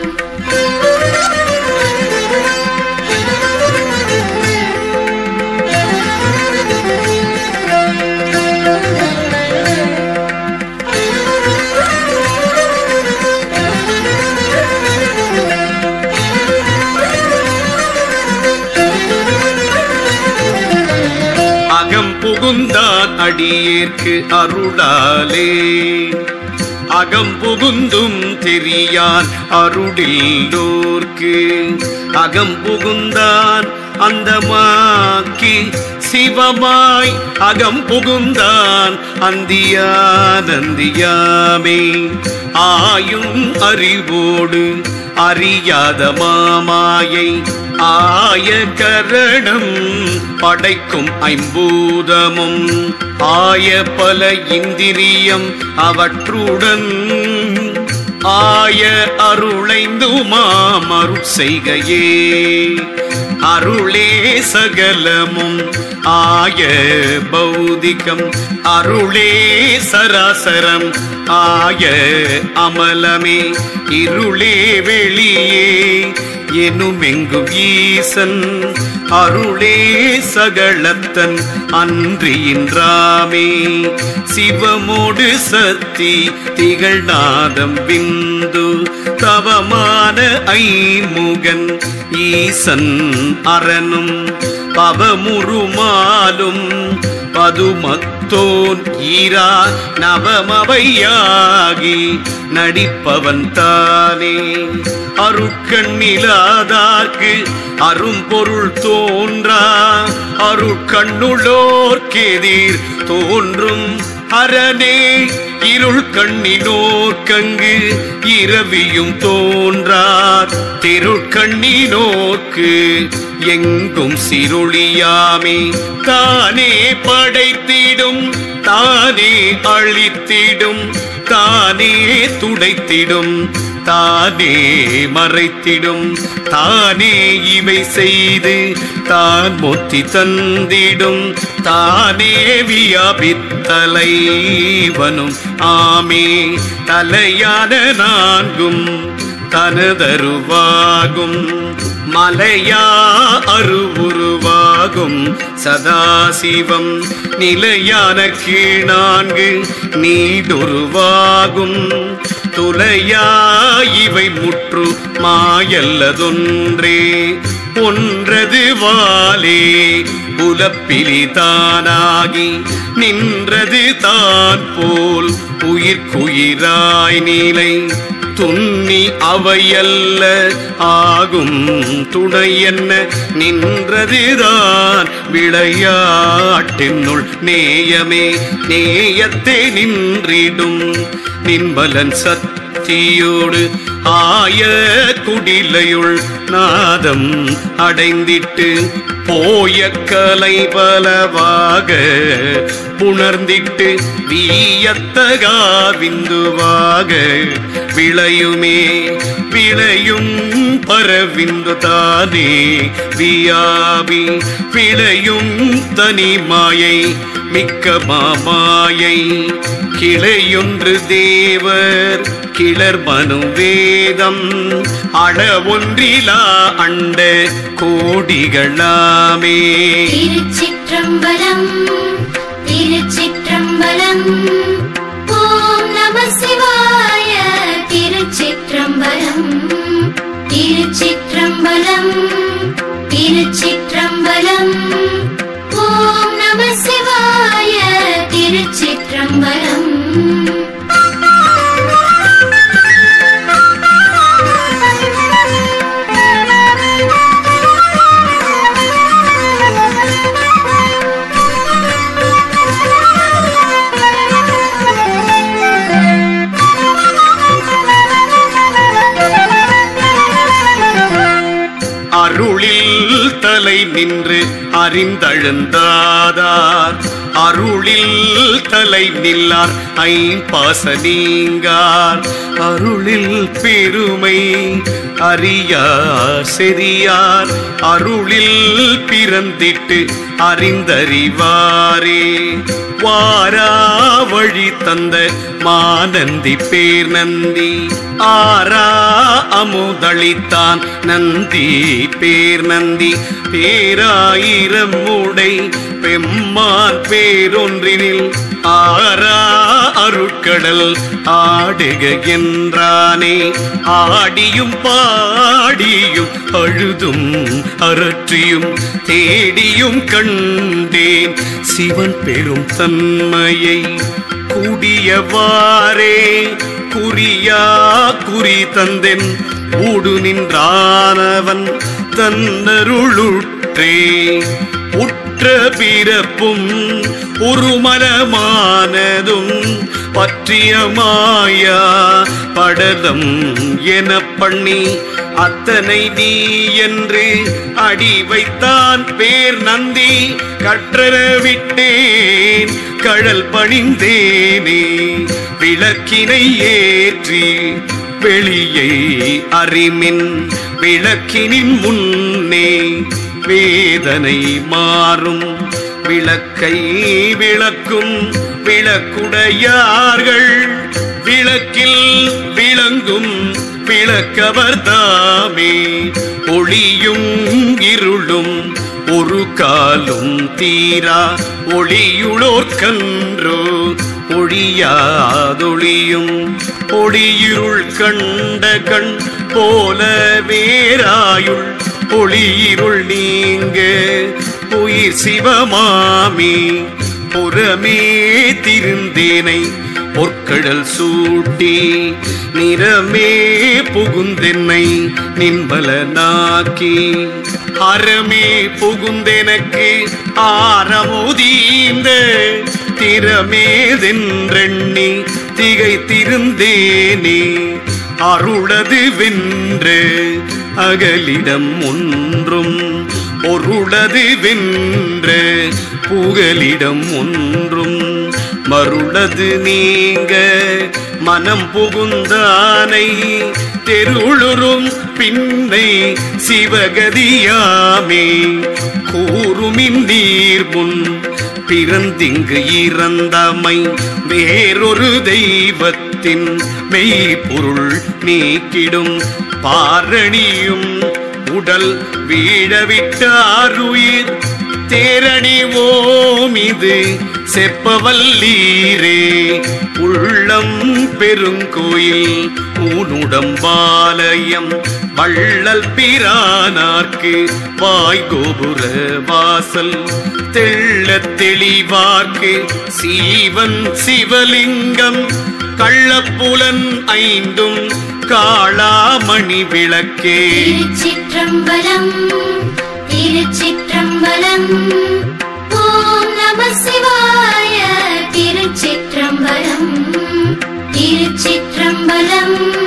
Speaker 1: அகம் புகுந்தான் அடியேற்கு அருளாலே அகம் புகுந்தும் தெரியான் அருளில்லோர்க்கு அகம் புகுந்தான் அந்தமாக்கி சிவமாய் அகம் புகுந்தான் அந்தியானந்தியாமே ஆயும் அறிவோடு அறியாத மாமாயை ஆய கரணம் படைக்கும் ஐம்பூதமும் ஆய பல இந்திரியம் அவற்றுடன் ஆய அருளைந்துமாம் அருள் செய்கையே அருளே சகலமும் ஆய பௌதிகம் அருளே சராசரம் ஆய அமலமே இருளே வெளியே எனுமெங்கும் ஈசன் அருளே சகலத்தன் அன்றியின்றாமே சிவமோடு சக்தி திகழ்நாதம் பிந்து தவமான ஐமுகன் ஈசன் அரணும் பவமுருமாலும் பதுமத்தோன் ஈரா நவமவையாகி நடிப்பவன் தானே அருட்கண்ணிலாதார்க்கு அரும்பொருள் தோன்றா அருட்கண்ணுளோர்க்கெதிர் தோன்றும் அரணே இருள் கண்ணினோர்க்கங்கு இரவியும் தோன்றார் திருக்கண்ணினோர்க்கு எங்கும் சிருளியாமே தானே படைத்திடும் தானே அழித்திடும் தானே துடைத்திடும் தானே மறைத்திடும் தானே இவை செய்து தான் மொத்தி தந்திடும் தானே வியாபித்தலைவனும் ஆமே தலையான நான்கும் தனதருவாகும் மலையா அருவுருவாகும் சதாசிவம் நிலையான கீழான்கு நீடுருவாகும் துலையா இவை முற்று மாயல்லதொன்றே ஒன்றது வாலே புலப்பிலி தானாகி நின்றது தான் போல் உயிர்க்குயிராய் நீலை துண்ணி அவையல்ல ஆகும் துணை என்ன நின்றதுதான் விளையாட்டினுள் நேயமே நேயத்தே நின்றிடும் நின்பலன் சத்து பக்தியோடு ஆய குடிலையுள் நாதம் அடைந்திட்டு போய கலை பலவாக புணர்ந்திட்டு வீயத்தகா விந்துவாக விளையுமே விளையும் பரவிந்து தானே வியாபி விளையும் தனி மாயை மிக்க மாமாயை கிளையொன்று தேவர் கிளர் மனு வேதம் அளவொன்றிலா அண்ட கோடிகளாமே
Speaker 2: திருச்சிற்றம்பலம் திருச்சிற்றம்பலம் ஓம் நம சிவாய திருச்சிற்றம்பலம் திருச்சிற்றம்பலம் திருச்சிற்றம்பலம் ஓம் நம சிவாய திருச்சிற்றம்பலம்
Speaker 1: அருளில் தலை நின்று அறிந்தழுந்தாதார் அருளில் தலை நில்லார் ஐம்பாச நீங்கார் அருளில் பெருமை அறியார் செறியார் அருளில் பிறந்திட்டு அறிந்தறிவாரே வாரா வழி தந்த மானந்தி பேர் நந்தி ஆரா அமுதளித்தான் நந்தி பேர் நந்தி பேராயிரம் உடை பெம்மான் பேரொன்றினில் ஆரா அருட்கடல் ஆடுக என்றானே ஆடியும் பாடியும் அழுதும் அரற்றியும் தேடியும் கண்டேன் சிவன் பெரும் தன்மையை கூடியவாறே குறியா குறி தந்தென் ஊடு நின்றானவன் தன்னருளுற்றே உற்ற பிறப்பும் ஒரு மனமானதும் பற்றிய மாயா படலம் என பண்ணி அத்தனை நீ என்று அடி வைத்தான் பேர் நந்தி கற்றர விட்டேன் கழல் பணிந்தேனே விளக்கினை ஏற்றி வெளியை அறிமின் விளக்கினின் முன்னே வேதனை மாறும் விளக்கை விளக்கும் விளக்குடையார்கள் விளக்கில் விளங்கும் விளக்கவர் தாமே ஒளியும் இருளும் ஒரு காலும் தீரா ஒளியுளோர்கன்றோ ஒழியாதொளியும் ஒளியிருள் கண்ட கண் போல வேறாயுள் ஒளியிருள் நீங்க உயிர் சிவமாமி புறமே திருந்தேனை பொற்கடல் சூட்டி நிறமே புகுந்தென்னை நின்பலனாக்கி அறமே புகுந்தெனக்கு ஆரமுதீந்த திறமேதென்றெண்ணி திகைத்திருந்தேனே அருளது வென்று அகலிடம் ஒன்றும் பொருளது வென்று புகலிடம் ஒன்றும் மருளது நீங்க மனம் புகுந்தானை தெருளுறும் பின்னை சிவகதியாமே கூறுமின் நீர் முன் பிறந்திங்கு இறந்தமை வேறொரு தெய்வத்தின் மெய்ப்பொருள் நீக்கிடும் பாரணியும் உடல் வீழவிட்டாருயிர் தேரணிவோம் இது செப்பவல்லீரே உள்ளம் பெருங்கோயில் ஊனுடம்பாலயம் வள்ளல் பிரானார்க்கு வாய் கோபுர வாசல் தெள்ளத் தெளிவார்க்கு சீவன் சிவலிங்கம் கள்ளப்புலன் ஐந்தும் காளாமணி விளக்கே
Speaker 2: திருச்சிற்றம்பலம் திருச்சிற்றம்பலம் ஓம் நம சிவாய திருச்சிற்றம்பலம் திருச்சிற்றம்பலம்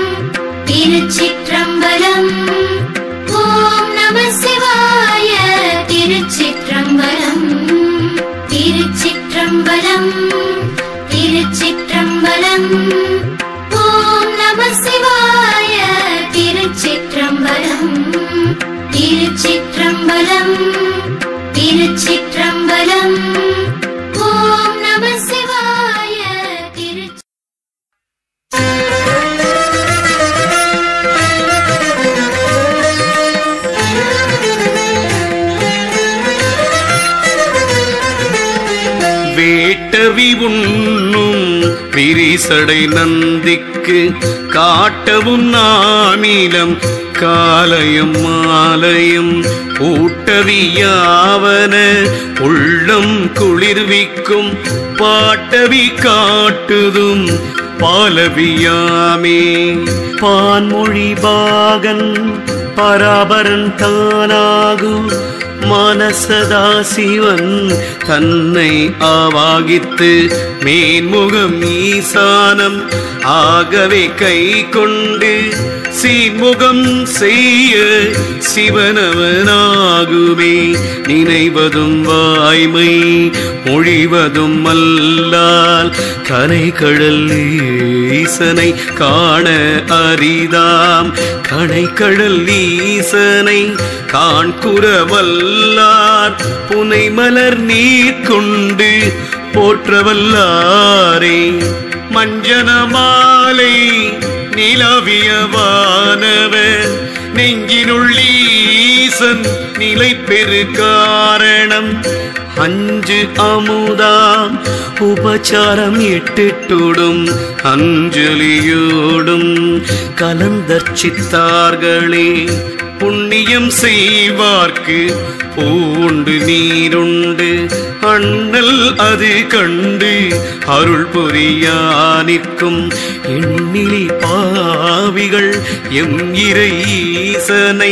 Speaker 2: திருச்சிற்றம்பலம் திருச்சிற்றம்பலம் ஓம் நம சிவாய திருச்சிற்றம்பலம் திருச்சிற்றம்பலம் திருச்சிற்றம்பலம் ஓம் நம சிவாய திருச்சி
Speaker 1: வேட்டவி உண்ணும் பிரிசடை நந்திக்கு காட்டவும் நாமிலம் காலயம் மாலயம் ஊட்டவியாவன உள்ளம் குளிர்விக்கும் பாட்டவி காட்டுதும் பாலவியாமே பான்மொழி பாகன் பராபரன் தானாகும் மனசதா சிவன் தன்னை ஆவாகித்து மேன்முகம் ஈசானம் ஆகவே கை கொண்டு சீன்முகம் செய்ய சிவனவனாகுமே நினைவதும் வாய்மை மொழிவதும் அல்லால் கனை கடல் ஈசனை காண அரிதாம் கனை கடல் ஈசனை காண்குறவல்லார் புனை மலர் நீர் கொண்டு போற்றவல்லாரே மஞ்சன மாலை நிலவியவானவர் நெஞ்சினுள்ளீசன் நிலை பெரு காரணம் அஞ்சு அமுதாம் உபச்சாரம் எட்டிட்டுடும் அஞ்சலியோடும் கலந்தர்ச்சித்தார்களே புண்ணியம் செய்வார்க்கு பூண்டு நீருண்டு அண்ணல் அது கண்டு அருள் புரியானிற்கும் எண்ணிலி பாவிகள் எம் இறை ஈசனை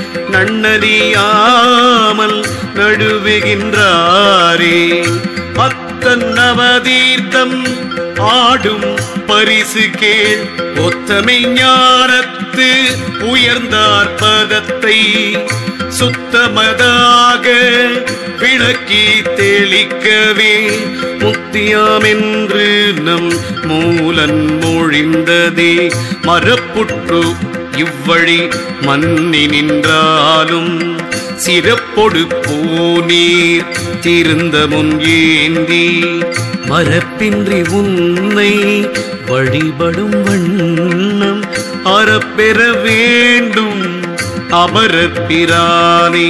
Speaker 1: நன்னறியாமல் நடுவுகின்றாரே அத்தன் நவதீர்த்தம் ஆடும் பரிசு கேள் ஒத்தமை ஞானத்து உயர்ந்தார் பதத்தை சுத்தமதாக விளக்கி தெளிக்கவே முத்தியாமென்று நம் மூலன் மொழிந்ததே மரப்புற்று இவ்வழி மன்னி நின்றாலும் சிறப்பொடு பூநீர் திருந்த முன் ஏந்தி மரப்பின்றி உன்னை வழிபடும் வண்ணம் அறப்பெற வேண்டும் அமரர் பிரானே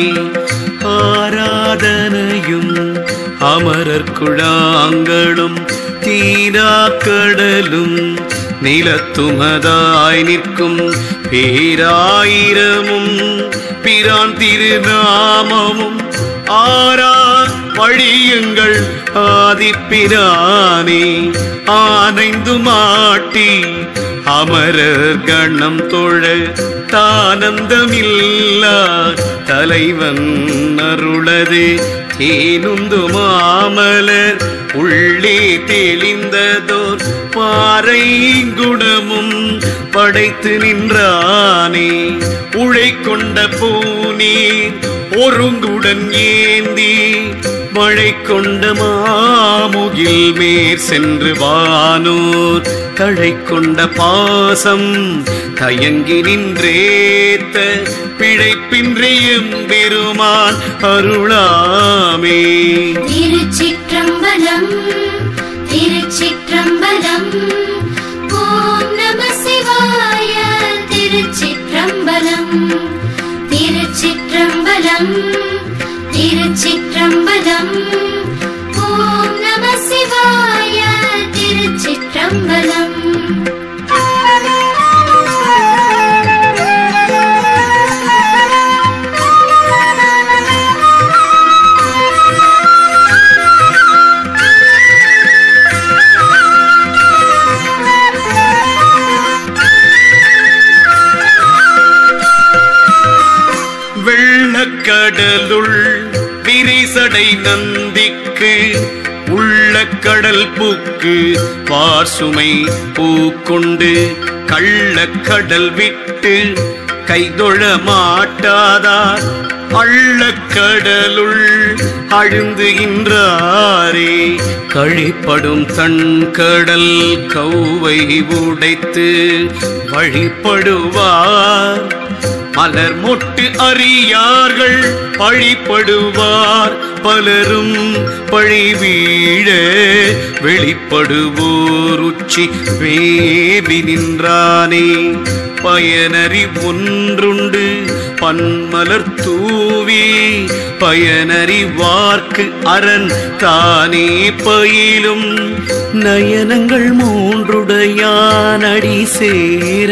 Speaker 1: ஆராதனையும் அமரர் குழாங்களும் தீராக்கடலும் நிலத்துமதாய் நிற்கும் பேராயிரமும் பிரான் திருநாமமும் ஆரா வழியுங்கள் ஆதிப்பிரானே ஆனைந்து மாட்டி அமரர் கணம் தொழ தானந்தமில்லா தலைவன் அருளது தேனுந்து மாமலர் உள்ளே தெளிந்ததோர் பாறை குணமும் படைத்து நின்றானே உழை கொண்ட பூநீர் ஒருங்குடன் ஏந்தி மழை கொண்ட மாமுகில் மேற் சென்று வானோர் தழை கொண்ட பாசம் தயங்கி நின்றேத்த பிழைப்பின்றியும் பெருமான் அருளாமே
Speaker 2: திருச்சிற்றம்பலம் திருச்சிற்றம்பலம் ஓம் நம சிவாய திருச்சிற்றம்பலம் திருச்சிற்றம்பலம் திருச்சிற்றம்பலம் ஓம் நம சிவாய திருச்சிற்றம்பலம்
Speaker 1: வெள்ளக்கடலுள் விரிசடை நந்திக்கு உள்ள கடல் புக்கு வாசுமை பூக்கொண்டு கள்ளக்கடல் விட்டு கைதொழ மாட்டாதார் அள்ளக்கடலுள் அழுந்துகின்றாரே கழிப்படும் தன் கடல் கௌவை உடைத்து வழிபடுவார் மலர் மொட்டு அறியார்கள் பழிப்படுவார் பலரும் பழி வீழ வெளிப்படுவோர் உச்சி வேவி நின்றானே பயனறி ஒன்றுண்டு பன்மலர் தூவி பயனறி வார்க்கு அரண் தானே பயிலும் நயனங்கள் மூன்றுடையான் அடி சேர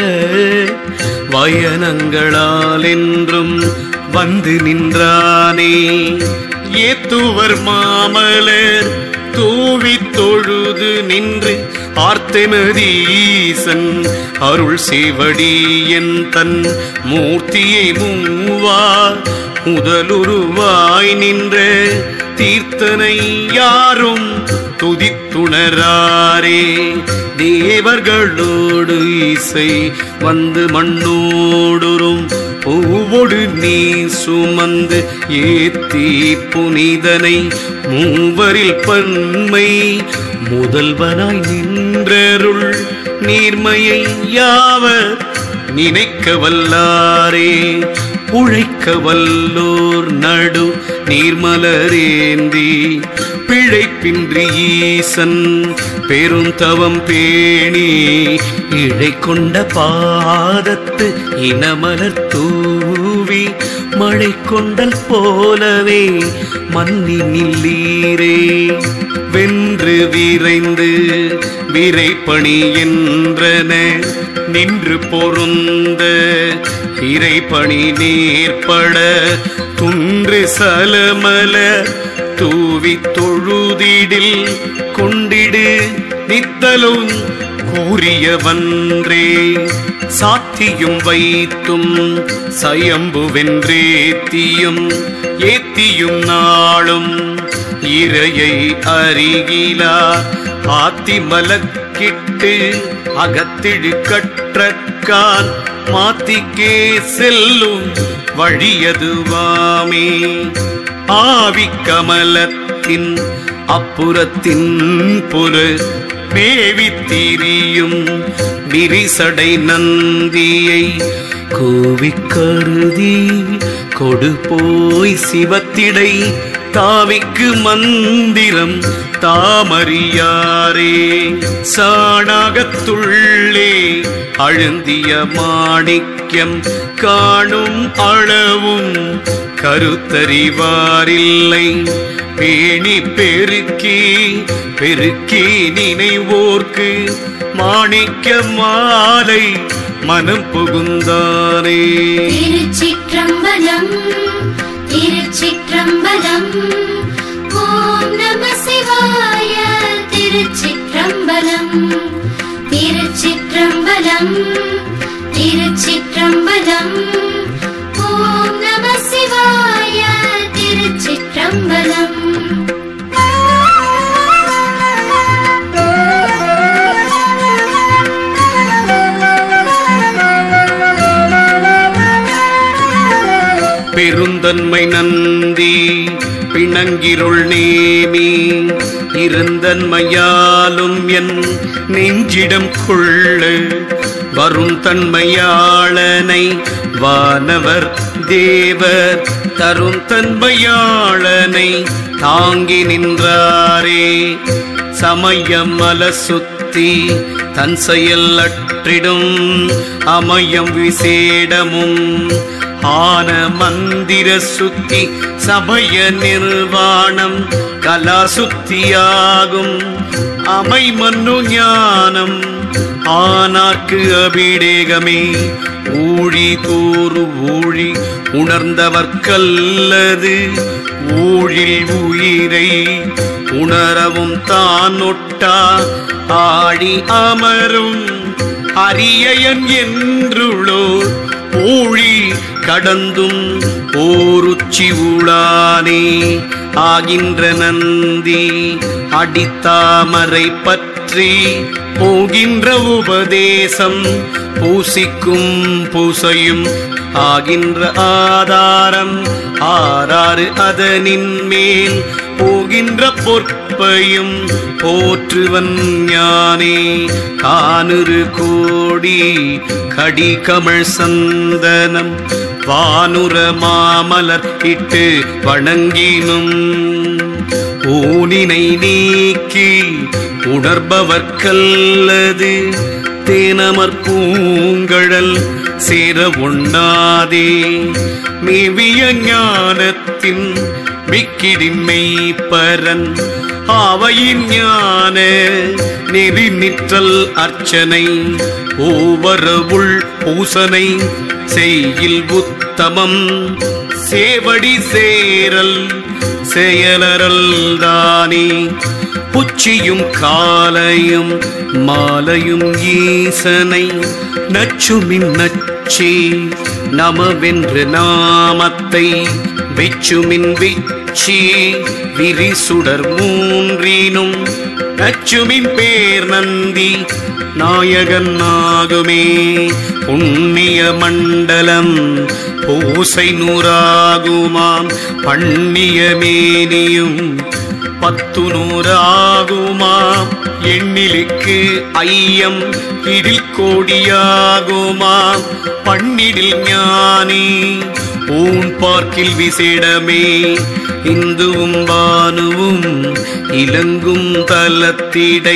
Speaker 1: வயனங்களால் என்றும் வந்து நின்றானே ஏத்துவர் மாமலர் தூவி தொழுது நின்று ஆர்த்தெமதீசன் அருள் சேவடி என் தன் மூர்த்தியை மூவா முதலுருவாய் நின்ற தீர்த்தனை யாரும் துதித்துணராரே தேவர்களோடு இசை வந்து மண்ணோடுறும் பூவொடு நீ சுமந்து ஏத்தி புனிதனை மூவரில் பன்மை முதல்வனாய் நின்றருள் நீர்மையை யாவர் நினைக்க வல்லாரே உழைக்க வல்லோர் நடு நீர்மலரேந்தி பிழைப்பின்றி ஈசன் பெருந்தவம் பேணி இழை கொண்ட பாதத்து இனமலர் தூவி மழை கொண்டல் போலவே மன்னி நில்லீரே வென்று விரைந்து விரைப்பணி என்றன நின்று பொருந்த இறைப்பணி நேர்பட துன்று சலமல தூவி தொழுதிடில் கொண்டிடு நித்தலும் கூறியவன்றே சாத்தியும் வைத்தும் சயம்புவென்றேத்தியும் ஏத்தியும் நாளும் இரையை அருகிலா ஆத்தி மலக்கிட்டு அகத்திடு கற்றக்கால் மாத்திக்கே செல்லும் வழியதுவாமே ஆவி கமலத்தின் அப்புறத்தின் புற மேவி திரியும் விரிசடை நந்தியை கூவி கருதி கொடு போய் சிவத்திடை தாவிக்கு மந்திரம் தாமறியாரே சாணாகத்துள்ளே அழுந்திய மாணிக்கம் காணும் அளவும் கருத்தறிவாரில்லை பேணி பெருக்கி பெருக்கி நினைவோர்க்கு மாணிக்க மாலை மனம் புகுந்தானே
Speaker 2: திருச்சிற்றம்பலம் திருச்சிற்றம்பலம் ஓம் நம சிவாய திருச்சிற்றம்பலம் திருச்சிற்றம்பலம் திருச்சிற்றம்பலம் ஓம் நம சிவாய திருச்சிற்றம்பலம்
Speaker 1: பெருந்தன்மை நந்தி பிணங்கிருள் நேமி இருந்தன்மையாலும் என் நெஞ்சிடம் கொள்ள வரும் தன்மையாளனை வானவர் தேவர் தரும் தன்மையாளனை தாங்கி நின்றாரே சமயம் அலசுத்தி தன் செயல் அற்றிடும் அமயம் விசேடமும் ஆன மந்திர சுத்தி சமய நிர்வாணம் கலா சுத்தியாகும் அமை மன்னு ஞானம் ஆனார்க்கு அபிடேகமே ஊழி கூறு ஊழி உணர்ந்தவர்க்கல்லது ஊழில் உயிரை உணரவும் தான் ஒட்டா ஆடி அமரும் அரியயன் என்றுள்ளோர் ஊழி கடந்தும் ஓருச்சி ஊழானே ஆகின்ற நந்தி அடித்தாமரை பற்றி போகின்ற உபதேசம் பூசிக்கும் பூசையும் ஆகின்ற ஆதாரம் ஆறாறு அதனின் மேல் போகின்ற பொற்பையும் போற்றுவன் ஞானே கானுரு கோடி கடிகமழ் சந்தனம் வானுர மாமலர் இட்டு வணங்கினும் ஊனினை நீக்கி உணர்பவர்க்கல்லது தேனமர் பூங்கழல் சேர உண்ணாதே மேவிய ஞானத்தின் மிக்கிடின்மை பரன் ஆவையின் ஞான நெறி நிற்றல் அர்ச்சனை ஓவரவுள் பூசனை செய்யில் உத்தமம் சேவடி சேரல் செயலரல் தானே உச்சியும் காலையும் மாலையும் ஈசனை நச்சுமின் நச்சே நமவென்று நாமத்தை வெச்சுமின் வெச்சி விரிசுடர் மூன்றினும் நச்சுமின் பேர் நந்தி நாயகன் ஆகுமே புண்ணிய மண்டலம் பூசை நூறாகுமாம் பண்ணிய மேனியும் பத்து நூறாகுமாம் எண்ணிலுக்கு ஐயம் இதில் கோடியாகுமாம் பண்ணிடில் ஞானி ஊன் பார்க்கில் விசேடமே இந்துவும் பானுவும் இலங்கும் தலத்திடை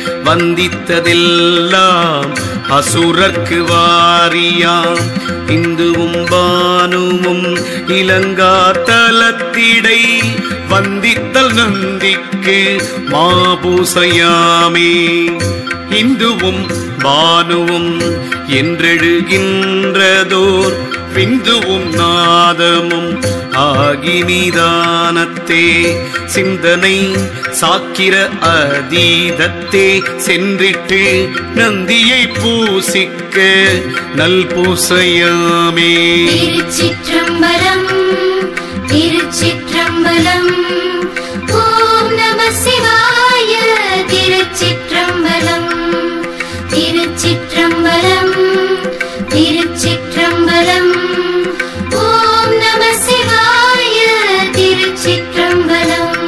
Speaker 1: வந்தித்ததெல்லாம் அசுரர்க்கு வாரியாம் இந்துவும் பானுவும் இலங்கா தலத்திடை வந்தித்தல் நந்திக்கு மாபூசையாமே இந்துவும் பானுவும் என்றெழுகின்றதோர் விந்துவும் நாதமும் ஆகினிதானத்தே சிந்தனை சாக்கிர அதீதத்தே சென்றிட்டு நந்தியை பூசிக்க நல் பூசையாமே
Speaker 2: திருச்சிற்றம்பலம் திருச்சிற்றம்பலம் ஓம் நம சிவாய திருச்சிற்றம்பலம் திருச்சிற்றம்பலம் திருச்சிற்றம்பலம் ஓம் நம சிவாய திருச்சிற்றம்பலம்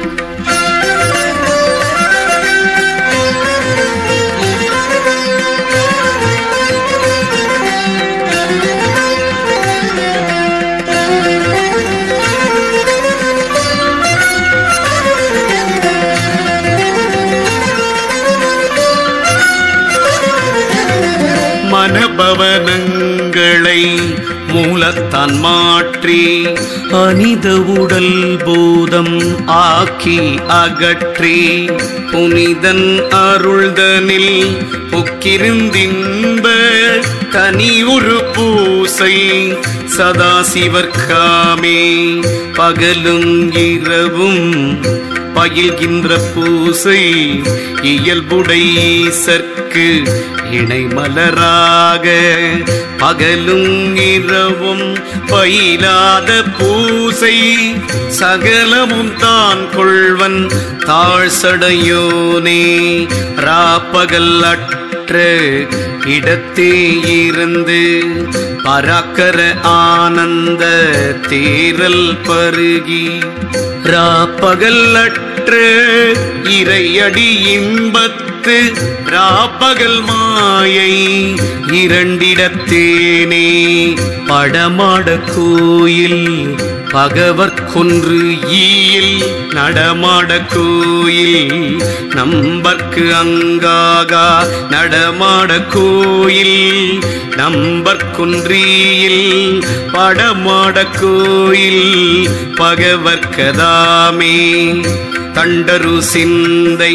Speaker 1: மனபவனங்களை மூலத்தான் மாற்றி அனித உடல் பூதம் ஆக்கி அகற்றி புனிதன் அருள்தனில் புக்கிருந்தின்ப தனி ஒரு பூசை சதாசிவர்க்காமே பகலும் இரவும் பயில்கின்ற பூசை இயல்புடை சற்கு இணை மலராக பகலும் இரவும் பயிலாத பூசை சகலமும் தான் கொள்வன் தாழ்சடையோனே ராப்பகல் அற்ற இடத்தே இருந்து பராக்கர ஆனந்த தேரல் பருகி ராப்பகல் அற்ற இறையடி இன்பத்து ராப்பகல் மாயை இரண்டிடத்தேனே படமாட கோயில் பகவர்கொன்று ஈயில் நடமாட கோயில் நம்பர்க்கு அங்காகா நடமாட கோயில் நம்பர்குன்றியில் படமாட கோயில் பகவர்க்கதாமே தண்டரு சிந்தை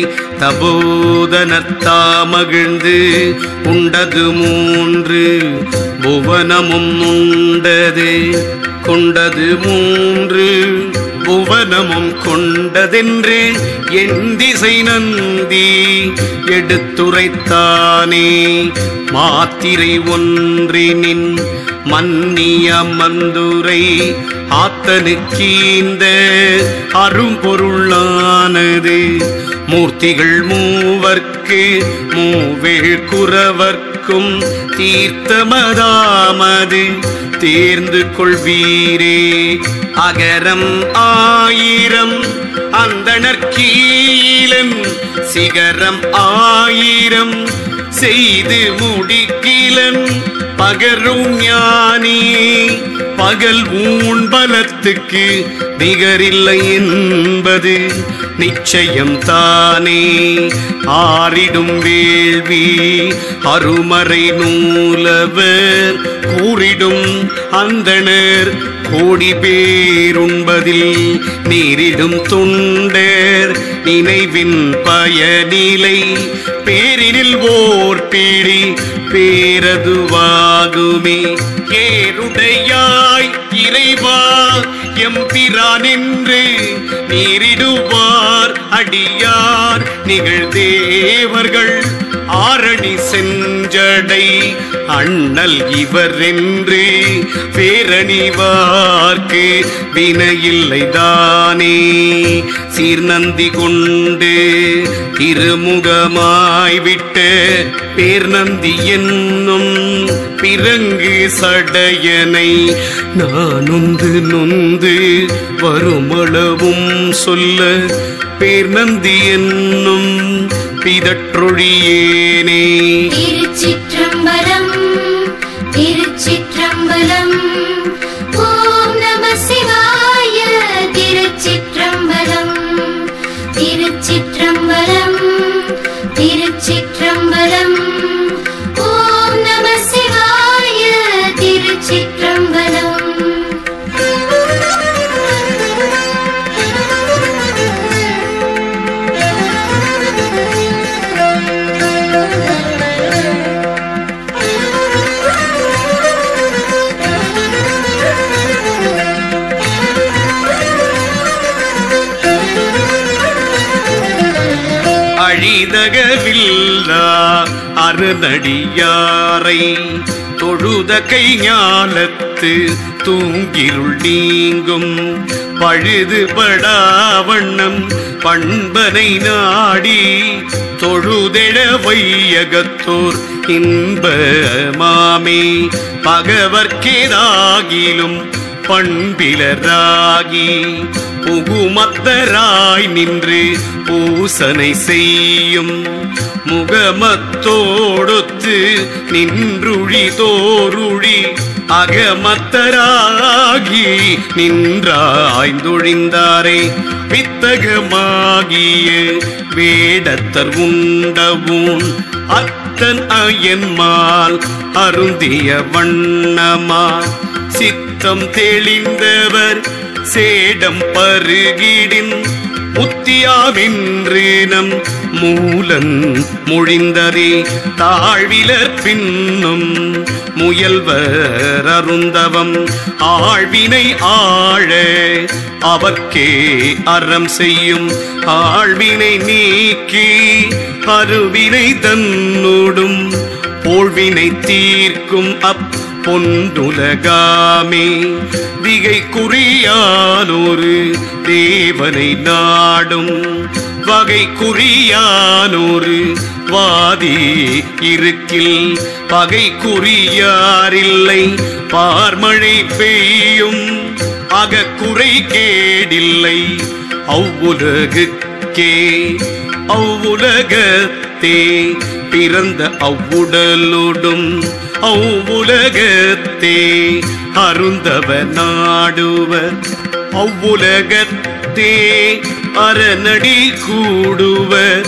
Speaker 1: தபோதனத்தாமகிழ்ந்து உண்டது மூன்று புவனமும் உண்டது கொண்டது மூன்று புவனமும் கொண்டதென்று என் திசை நந்தி எடுத்துரைத்தானே மாத்திரை ஒன்றினின் மன்னிய மந்துரை ஆத்தனுக்கீந்த அரும்பொருளானது மூர்த்திகள் மூவர்க்கு மூவேள் குறவர்க்கு கலக்கும் தீர்த்தமதாமது தேர்ந்து கொள்வீரே அகரம் ஆயிரம் அந்தணர் கீழன் சிகரம் ஆயிரம் செய்து முடிக்கிலன் பகரும் ஞானி பகல் ஊன் பலத்துக்கு நிகரில்லை என்பது நிச்சயம் தானே ஆறிடும் வேள்வி அருமறை நூலவர் கூறிடும் அந்தணர் கோடி பேருண்பதில் நீரிடும் துண்டர் நினைவின் பயனிலை பேரினில் ஓர் பீடி பேரதுவாகுமே ஏருடையாய் இறைவா எம்பிரானின்று நீரிடுவார் அடியார் நிகழ்தேவர்கள் ஆரணி செஞ்சடை அண்ணல் இவர் என்று பேரணிவார்க்கு வினையில்லை தானே சீர்நந்தி கொண்டு திருமுகமாய் விட்டு பேர்நந்தி என்னும் பிறங்கு சடையனை நானொந்து நொந்து வருமளவும் சொல்ல பேர்நந்தி என்னும் பிதற்றொழியேனே
Speaker 2: திருச்சிற்றம்பலம் திருச்சிற்றம்பலம் ஓம் நம சிவாய திருச்சிற்றம்பலம் திருச்சிற்றம்பலம் திருச்சிற்றம்பலம் ஓம் நம சிவாய திருச்சிற்றம்பலம்
Speaker 1: அழிதகவில்லா அருநடியாரை தொழுத கை ஞாலத்து தூங்கிருள் நீங்கும் பழுதுபடா வண்ணம் பண்பனை நாடி தொழுதெழ வையகத்தோர் இன்ப மாமே பகவர்க்கேதாகிலும் பண்பிலராகி புகுமத்தராய் நின்று பூசனை செய்யும் முகமத்தோடொத்து நின்றுழி தோருழி அகமத்தராகி நின்றாய்ந்தொழிந்தாரே வித்தகமாகிய வேடத்தர் உண்டவும் அத்தன் அயன்மால் அருந்திய வண்ணமா சித்தம் தெளிந்தவர் சேடம் பருகிடின் முத்தியாவின்று நம் மூலன் மொழிந்ததே தாழ்விலர் பின்னும் முயல்வர் அருந்தவம் ஆழ்வினை ஆழ அவர்க்கே அறம் செய்யும் ஆழ்வினை நீக்கி அருவினை தன்னோடும் போழ்வினை தீர்க்கும் அப் பொன்னுலகாமே திகை குறியானொரு தேவனை நாடும் வகை குறியானொரு வாதி இருக்கில் பகை குறியாரில்லை பார்மழை பெய்யும் அகக்குறை கேடில்லை அவ்வுலகுக்கே அவ்வுலகத்தே பிறந்த அவ்வுடலோடும் அவ்வுலகத்தே அருந்தவ நாடுவர் அவ்வுலகத்தே அரணடி கூடுவர்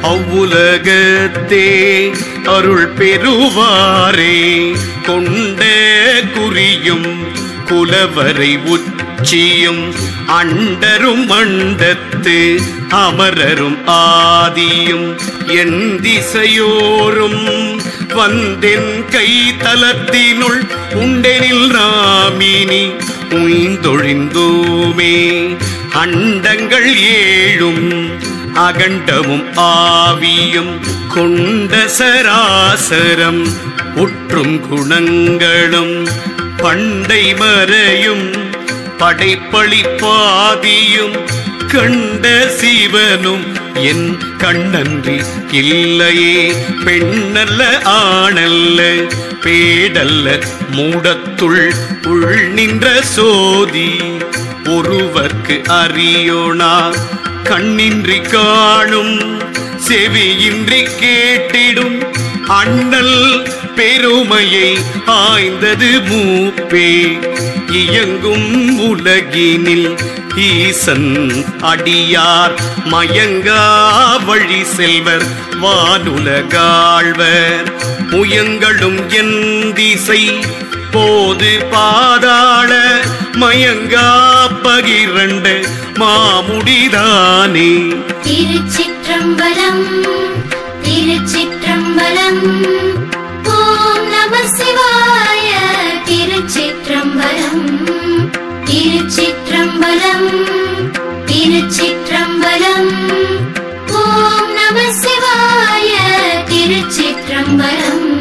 Speaker 1: அவ்வுலகத்தே அருள் பெறுவாரே கொண்ட குறியும் குலவரை உச்சியும் அண்டரும் அண்டத்து அமரரும் ஆதியும் என் திசையோரும் வந்தென் கை தலத்தினுள் உண்டெனில் ராமினி உய்ந்தொழிந்தோமே அண்டங்கள் ஏழும் அகண்டமும் ஆவியும் கொண்ட சராசரம் உற்றும் குணங்களும் பண்டை மறையும் படைப்பளிப்பாதியும் கண்ட சிவனும் என் கண்ணன்றி இல்லையே பெண்ணல்ல ஆணல்ல பேடல்ல மூடத்துள் உள் நின்ற சோதி ஒருவர்க்கு அறியோனா கண்ணின்றி காணும் செவியின்றி கேட்டிடும் அண்ணல் பெருமையை ஆய்ந்தது மூப்பே இயங்கும் உலகினில் ஈசன் அடியார் மயங்கா வழி செல்வர் வானுலகாழ்வர் முயங்களும் என் திசை போது பாதாள மயங்கா பகிரண்ட மாமுடிதானே
Speaker 2: திருச்சிற்றம்பலம் திருச்சிற்றம்பலம் ஓம் நம சிவாய திருச்சிற்றம்பலம் திருச்சிற்றம்பலம் திருச்சிற்றம்பலம் ஓம் நம சிவாய திருச்சிற்றம்பலம்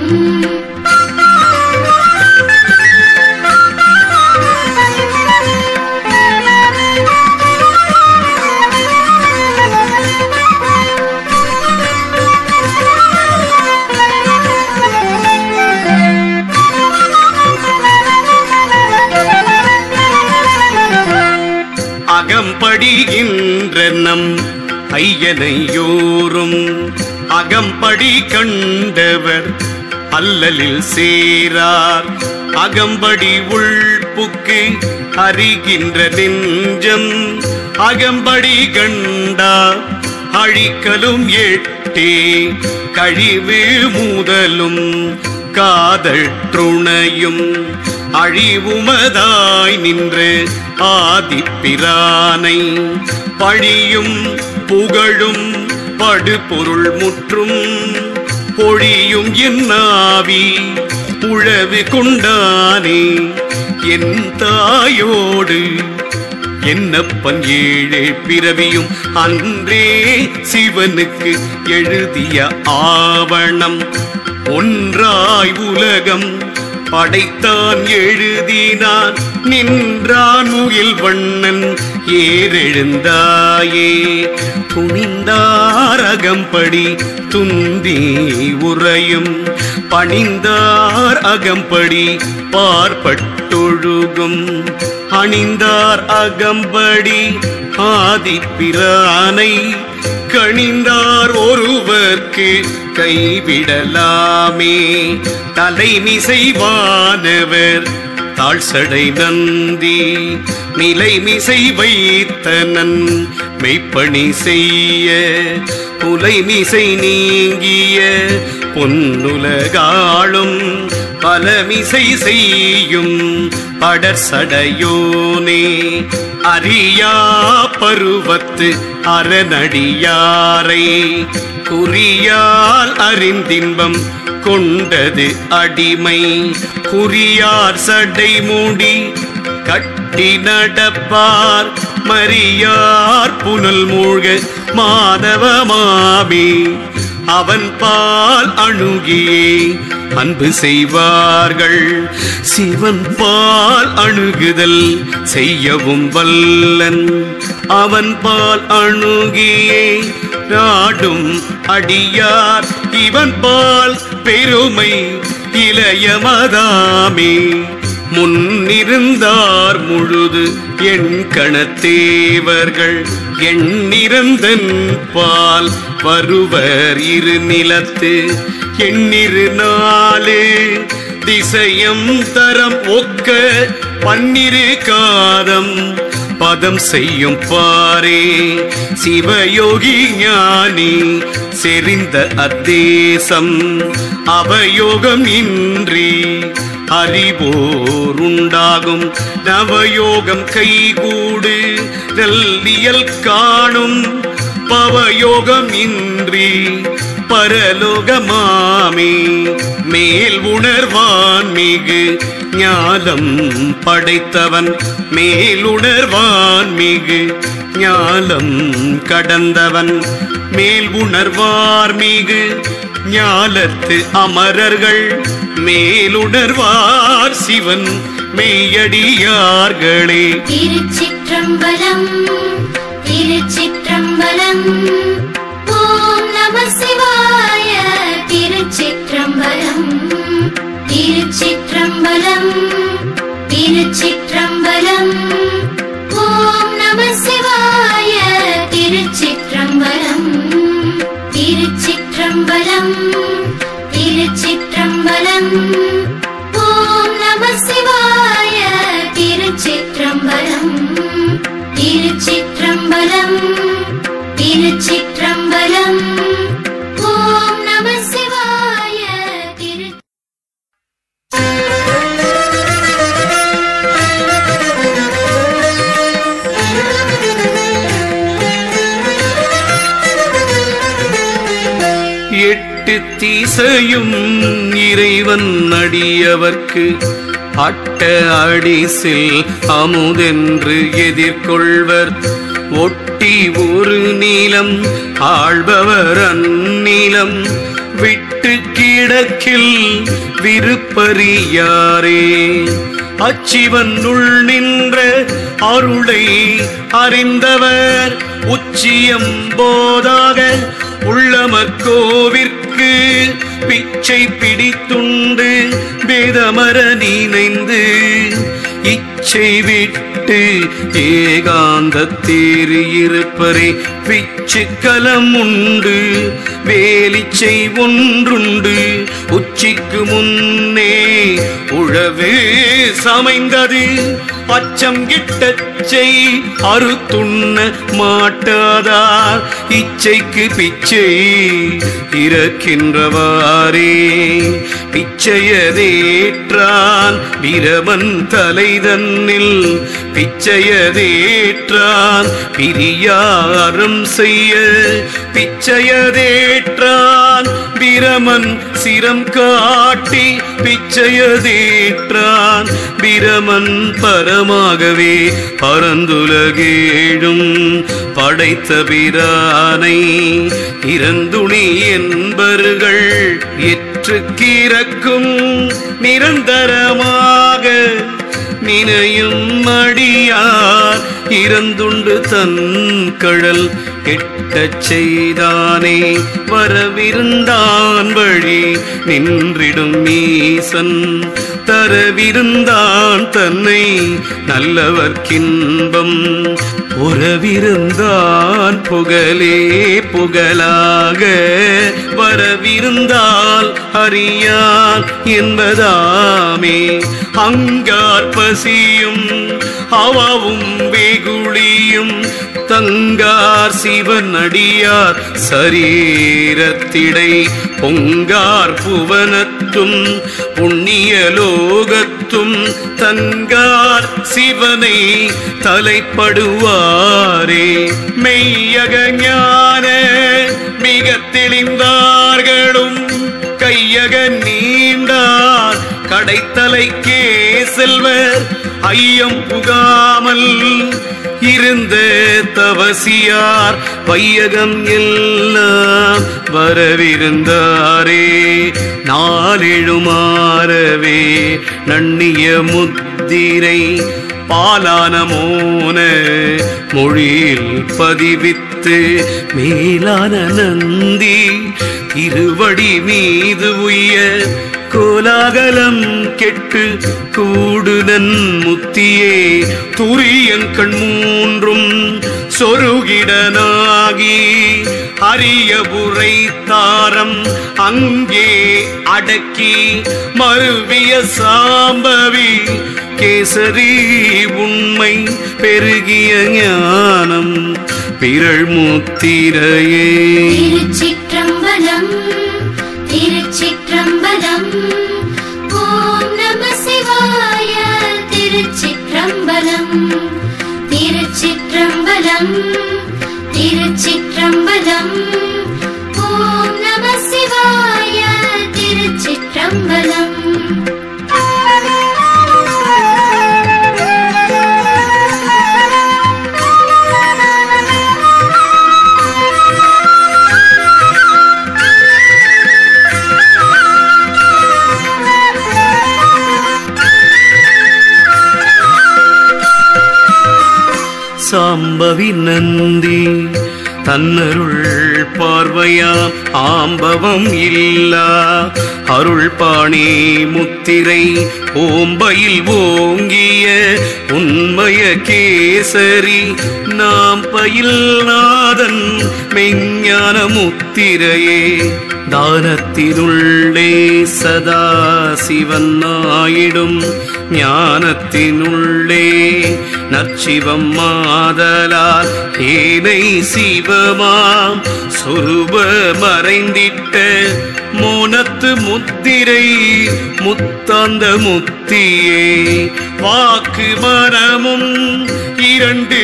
Speaker 1: அகம்படிகின்ற நம் ஐயனையோரும் அகம்படி கண்டவர் அல்லலில் சேரார் அகம்படி உள்புக்கு அறிகின்ற நெஞ்சம் அகம்படி கண்டா அழிக்கலும் எட்டே கழிவு முதலும் காதல் துணையும் அழிவுமதாய் நின்று ஆதிப்பிரானை பழியும் புகழும் படுபொருள் முற்றும் பொழியும் என் நாவி உழவு கொண்டானே என் தாயோடு என்னப்பன் ஏழே பிறவியும் அன்றே சிவனுக்கு எழுதிய ஆவணம் ஒன்றாய் உலகம் படைத்தான் எழுதினான் நின்றான் முகில் வண்ணன் ஏறெழுந்தாயே துணிந்தார் அகம்படி துந்தி உறையும் பணிந்தார் அகம்படி பார்ப்பட்டொழுகும் அணிந்தார் அகம்படி ஆதிப்பிரானை கணிந்தார் ஒருவர்க்கு கைவிடலாமே தலைமிசைவானவர் தாழ்சடை நந்தி நிலைமிசை வைத்தனன் மெய்ப்பணி செய்ய புலைமிசை நீங்கிய பொன்னுலகாளும் பலமிசை செய்யும் படர்சடையோனே அறியா பருவத்து அரணடியாரை குறியால் அறிந்தின்பம் கொண்டது அடிமை குறியார் சடை மூடி கட்டி நடப்பார் மரியார் புனல் மூழ்க மாதவமாமே அவன் பால் அணுகியே அன்பு செய்வார்கள் சிவன் பால் அணுகுதல் செய்யவும் வல்லன் அவன் பால் அணுகியே நாடும் அடியார் இவன் பால் பெருமை இளையமதாமே முன்னிருந்தார் முழுது என் கணத்தேவர்கள் எண்ணிறந்தன் பால் வருவர் இரு நிலத்து எண்ணிரு நாளே திசையம் தரம் ஒக்க பன்னிரு காதம் பதம் செய்யும் பாரே சிவயோகி ஞானி செறிந்த அத்தேசம் அவயோகம் இன்றி அறிவோருண்டாகும் நவயோகம் கைகூடு நல்லியல் காணும் பவயோகம் இன்றி பரலோகமாமே மேல் உணர்வான் மிகு ஞானம் படைத்தவன் மேலுணர்வான் மிகு ஞானம் கடந்தவன் மேல் உணர்வார் மிகு ஞாலத்து அமரர்கள் மேலுணர்வார் சிவன் மெய்யடியார்களே
Speaker 2: திருச்சிற்றம்பலம் திருச்சிற்றம்பலம் திருச்சிற்றம்பலம் திருச்சிற்றம்பலம் ஓம் நம சிவாய திருச்சிற்றம்பலம் திருச்சிற்றம்பலம் திருச்சிற்றம்பலம் ஓம் நம சிவாய திரு
Speaker 1: எட்டு தீசையும் இறைவன் அடியவர்க்கு அட்ட அடிசில் அமுதென்று எதிர்கொள்வர் ஒட்டி ஒரு நீளம் ஆள்பவர் அந்நிலம் விட்டு கிடக்கில் விருப்பறியாரே அச்சிவன் உள் நின்ற அருளை அறிந்தவர் உச்சியம் போதாக உள்ளமர்கோவிற்கு பிச்சை பிடித்துண்டு வேதமர நினைந்து இச்சை விட்டு ஏகாந்தத்தேர் இருப்பரே பிச்சு கலம் உண்டு வேலிச்சை ஒன்றுண்டு உச்சிக்கு முன்னே உழவு சமைந்தது அச்சம் கிட்டச்சை அறுத்துண்ண மாட்டாதார் இச்சைக்கு பிச்சை இறக்கின்றவாரே பிச்சையதேற்றான் பிரமன் தலை தன்னில் பிச்சையதேற்றான் பிரியாரம் செய்ய பிச்சையதேற்றான் பிரமன் சிரம் காட்டி பிச்சையதேற்றான் பிரமன் பரமாகவே பரந்துலகேழும் படைத்த பிரானை இறந்துணி என்பர்கள் எற்றுக்கிறக்கும் நிரந்தரமாக நினையும் அடியார் இறந்துண்டு தன் கழல் எட்டச் செய்தானே வரவிருந்தான் வழி நின்றிடும் மீசன் தரவிருந்தான் தன்னை நல்லவர்க்கின்பம் உறவிருந்தான் புகழே புகழாக வரவிருந்தால் அறியான் என்பதாமே அங்கார் பசியும் அவாவும் வெகுளியும் தங்கார் சிவன் அடியார் சரீரத்திடை பொங்கார் புவனத்தும் புண்ணிய லோகத்தும் தங்கார் சிவனை தலைப்படுவாரே மெய்யக ஞான மிக தெளிந்தார்களும் கையக நீண்டார் கடைத்தலைக்கே செல்வர் ஐயம் புகாமல் இருந்த தவசியார் வையகம் எல்லாம் வரவிருந்தாரே நாளெழுமாறவே நன்னிய முத்திரை பாலான மோன மொழியில் பதிவித்து மேலான நந்தி திருவடி மீது உய்ய கோலாகலம் கெட்டு கூடுதன் முத்தியே துரியங்கண் மூன்றும் சொருகிடனாகி அரிய தாரம் அங்கே அடக்கி மருவிய சாம்பவி கேசரி உண்மை பெருகிய ஞானம் பிறழ் முத்திரையே
Speaker 2: திருச்சிற்றம்பலம் திருச்சிற்றம்பலம் ஓம் நம சிவாய திருச்சிற்றம்பலம் திருச்சிற்றம்பலம் திருச்சிற்றம்பலம் ஓம் நம சிவாய திருச்சிற்றம்பலம்
Speaker 1: சாம்பவி நந்தி தன்னருள் பார்வையாம் ஆம்பவம் இல்லா அருள் பாணி முத்திரை ஓம்பையில் ஓங்கிய உண்மய கேசரி நாம் பயில் நாதன் மெஞ்ஞான முத்திரையே தானத்தினுள்ளே சதா சிவன் ஆயிடும் ஞானத்தினுள்ளே நற்சிவம் மாதலால் ஏனை சிவமாம் சொருப மறைந்திட்ட மோனத்து முத்திரை முத்தாந்த முத்தியே வாக்கு மனமும் இரண்டு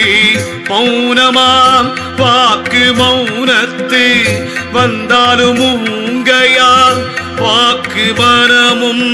Speaker 1: மௌனமாம் வாக்கு மௌனத்து வந்தாலும் உங்கையால் வாக்கு மனமும்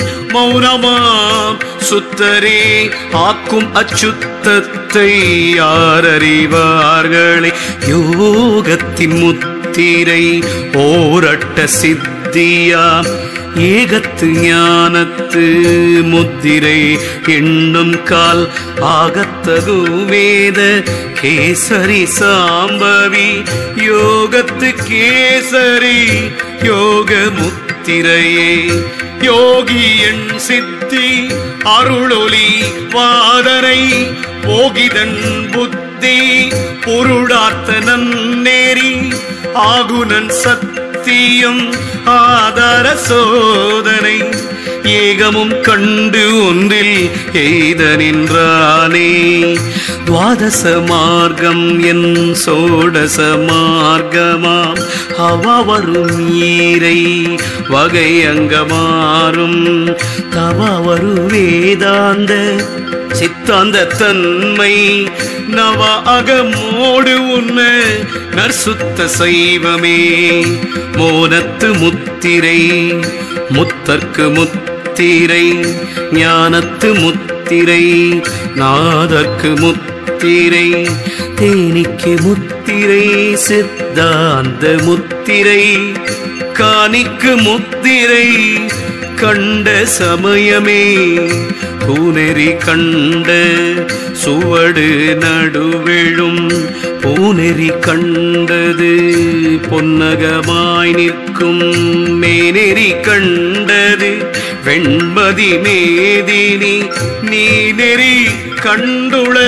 Speaker 1: மௌனமாம் சுத்தரே ஆக்கும் அச்சுத்தத்தை யார் அறிவார்களே யோகத்தின் முத்திரை ஓரட்ட சித்தியா ஏகத்து ஞானத்து முத்திரை எண்ணும் கால் ஆகத்தகு வேத கேசரி சாம்பவி யோகத்து கேசரி யோக முத்திரையே யோகி என் சித்தி அருளொளி வாதனை போகிதன் புத்தி பொருளார்த்த நன்னேரி ஆகுனன் சத்தியம் ஆதார சோதனை ஏகமும் கண்டு ஒன்றில் எய்த நின்றானே துவாதச மார்க்கம் என் சோடச மார்க்கமாம் அவவரும் ஈரை வகை அங்கமாறும் தவவரு வேதாந்த சித்தாந்த தன்மை நவ அகமோடு உன்ன நற்சுத்த சைவமே மோனத்து முத்திரை முத்தற்கு முத்திரை ஞானத்து முத்திரை நாதற்கு முத்திரை தேனிக்கு முத்திரை சித்தாந்த முத்திரை காணிக்கு முத்திரை கண்ட சமயமே பூனெறி கண்ட சுவடு நடுவெழும் பூனெறி கண்டது பொன்னகமாய் நிற்கும் மேனெறி கண்டது வெண்மதி மேதினி நீ நெறி கண்டுள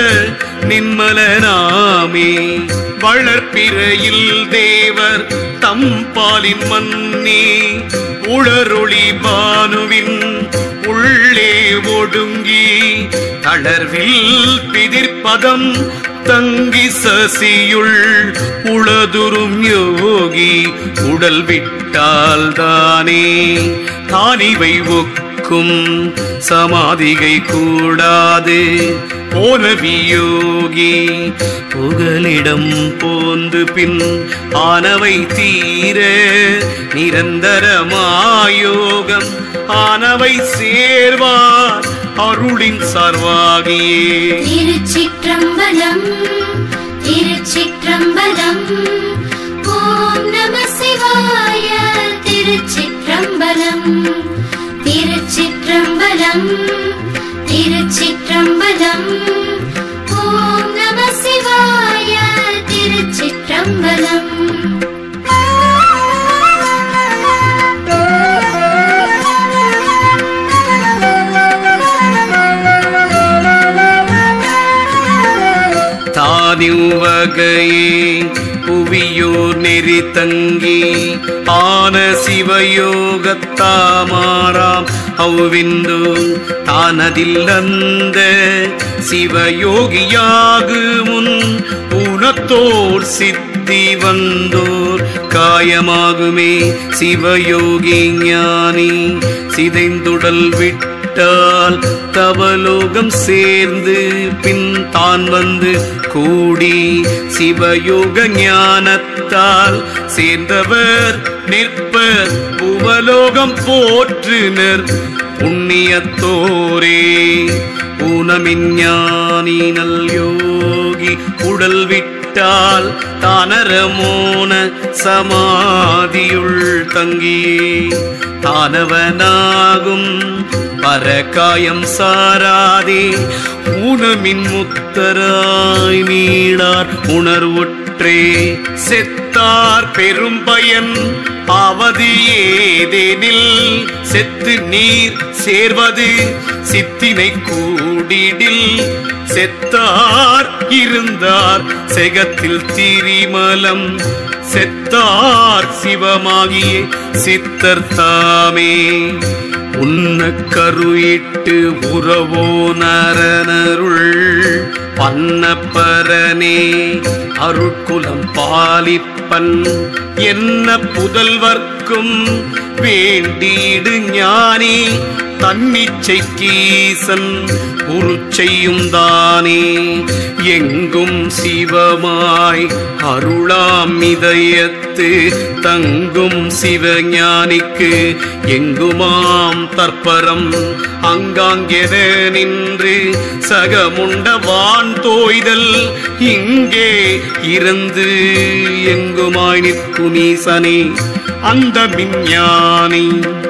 Speaker 1: நின்மலனாமே வளர்ப்பிறையில் தேவர் தம்பாலின் மன்னி உளரொளி பானுவின் உள்ளே ஒடுங்கி தளர்வில் பிதிர்பதம் தங்கி சசியுள் உளதுரும் யோகி உடல் விட்டால் தானே தானிவை ஒக்கும் சமாதிகை கூடாது போன வியோகி புகலிடம் போந்து பின் ஆனவை தீர நிரந்தரமாயோகம் ஆனவை சேர்வார் அருளின் சார்வாகியே
Speaker 2: திருச்சிற்றம்பலம் திருச்சிற்றம்பலம் ஓம் நம சிவாய திருச்சிற்றம்பலம் திருச்சிற்றம்பலம் திருச்சிற்றம்பலம் ஓம் நம சிவாய திருச்சிற்றம்பலம்
Speaker 1: தானிவகையே புவியோர் நெறி தங்கி ஆன சிவயோகத்தாமாராம் அவ்விந்து தானதில் அந்த சிவயோகியாகு முன் உனத்தோர் சித்தி வந்தோர் காயமாகுமே சிவயோகி ஞானி சிதைந்துடல் விட்டால் தவலோகம் சேர்ந்து பின் தான் வந்து கூடி சிவயோக ஞானத்தால் சேர்ந்தவர் நிற்பர் புவலோகம் போற்றுனர் புண்ணியத்தோரே ஊனமின் ஞானி நல் யோகி உடல் விட்டால் தானரமோன சமாதியுள் தங்கியே தானவனாகும் பரகாயம் சாராதே ஊனமின் முத்தராய் மீளார் உணர்வுற்றே செத்தார் பெரும் பயன் ஆவது ஏதெனில் செத்து நீர் சேர்வது சித்தினை கூடிடில் செத்தார் இருந்தார் செகத்தில் திரிமலம் செத்தார் சிவமாகிய சித்தர் தாமே உன்ன கருயிட்டு உறவோ நரனருள் பன்னப்பரனே அருட்குலம் பாலிப்பன் என்ன புதல்வர்க்கும் வேண்டிடு ஞானி தன்னிச்சைக்கீசன் உருச்செய்யும் தானே எங்கும் சிவமாய் அருளாம் இதயத்து தங்கும் சிவஞானிக்கு எங்குமாம் தற்பரம் அங்காங்கென நின்று சகமுண்ட வான் தோய்தல் இங்கே இருந்து எங்குமாய் நிற்குமீசனே அந்த விஞ்ஞானி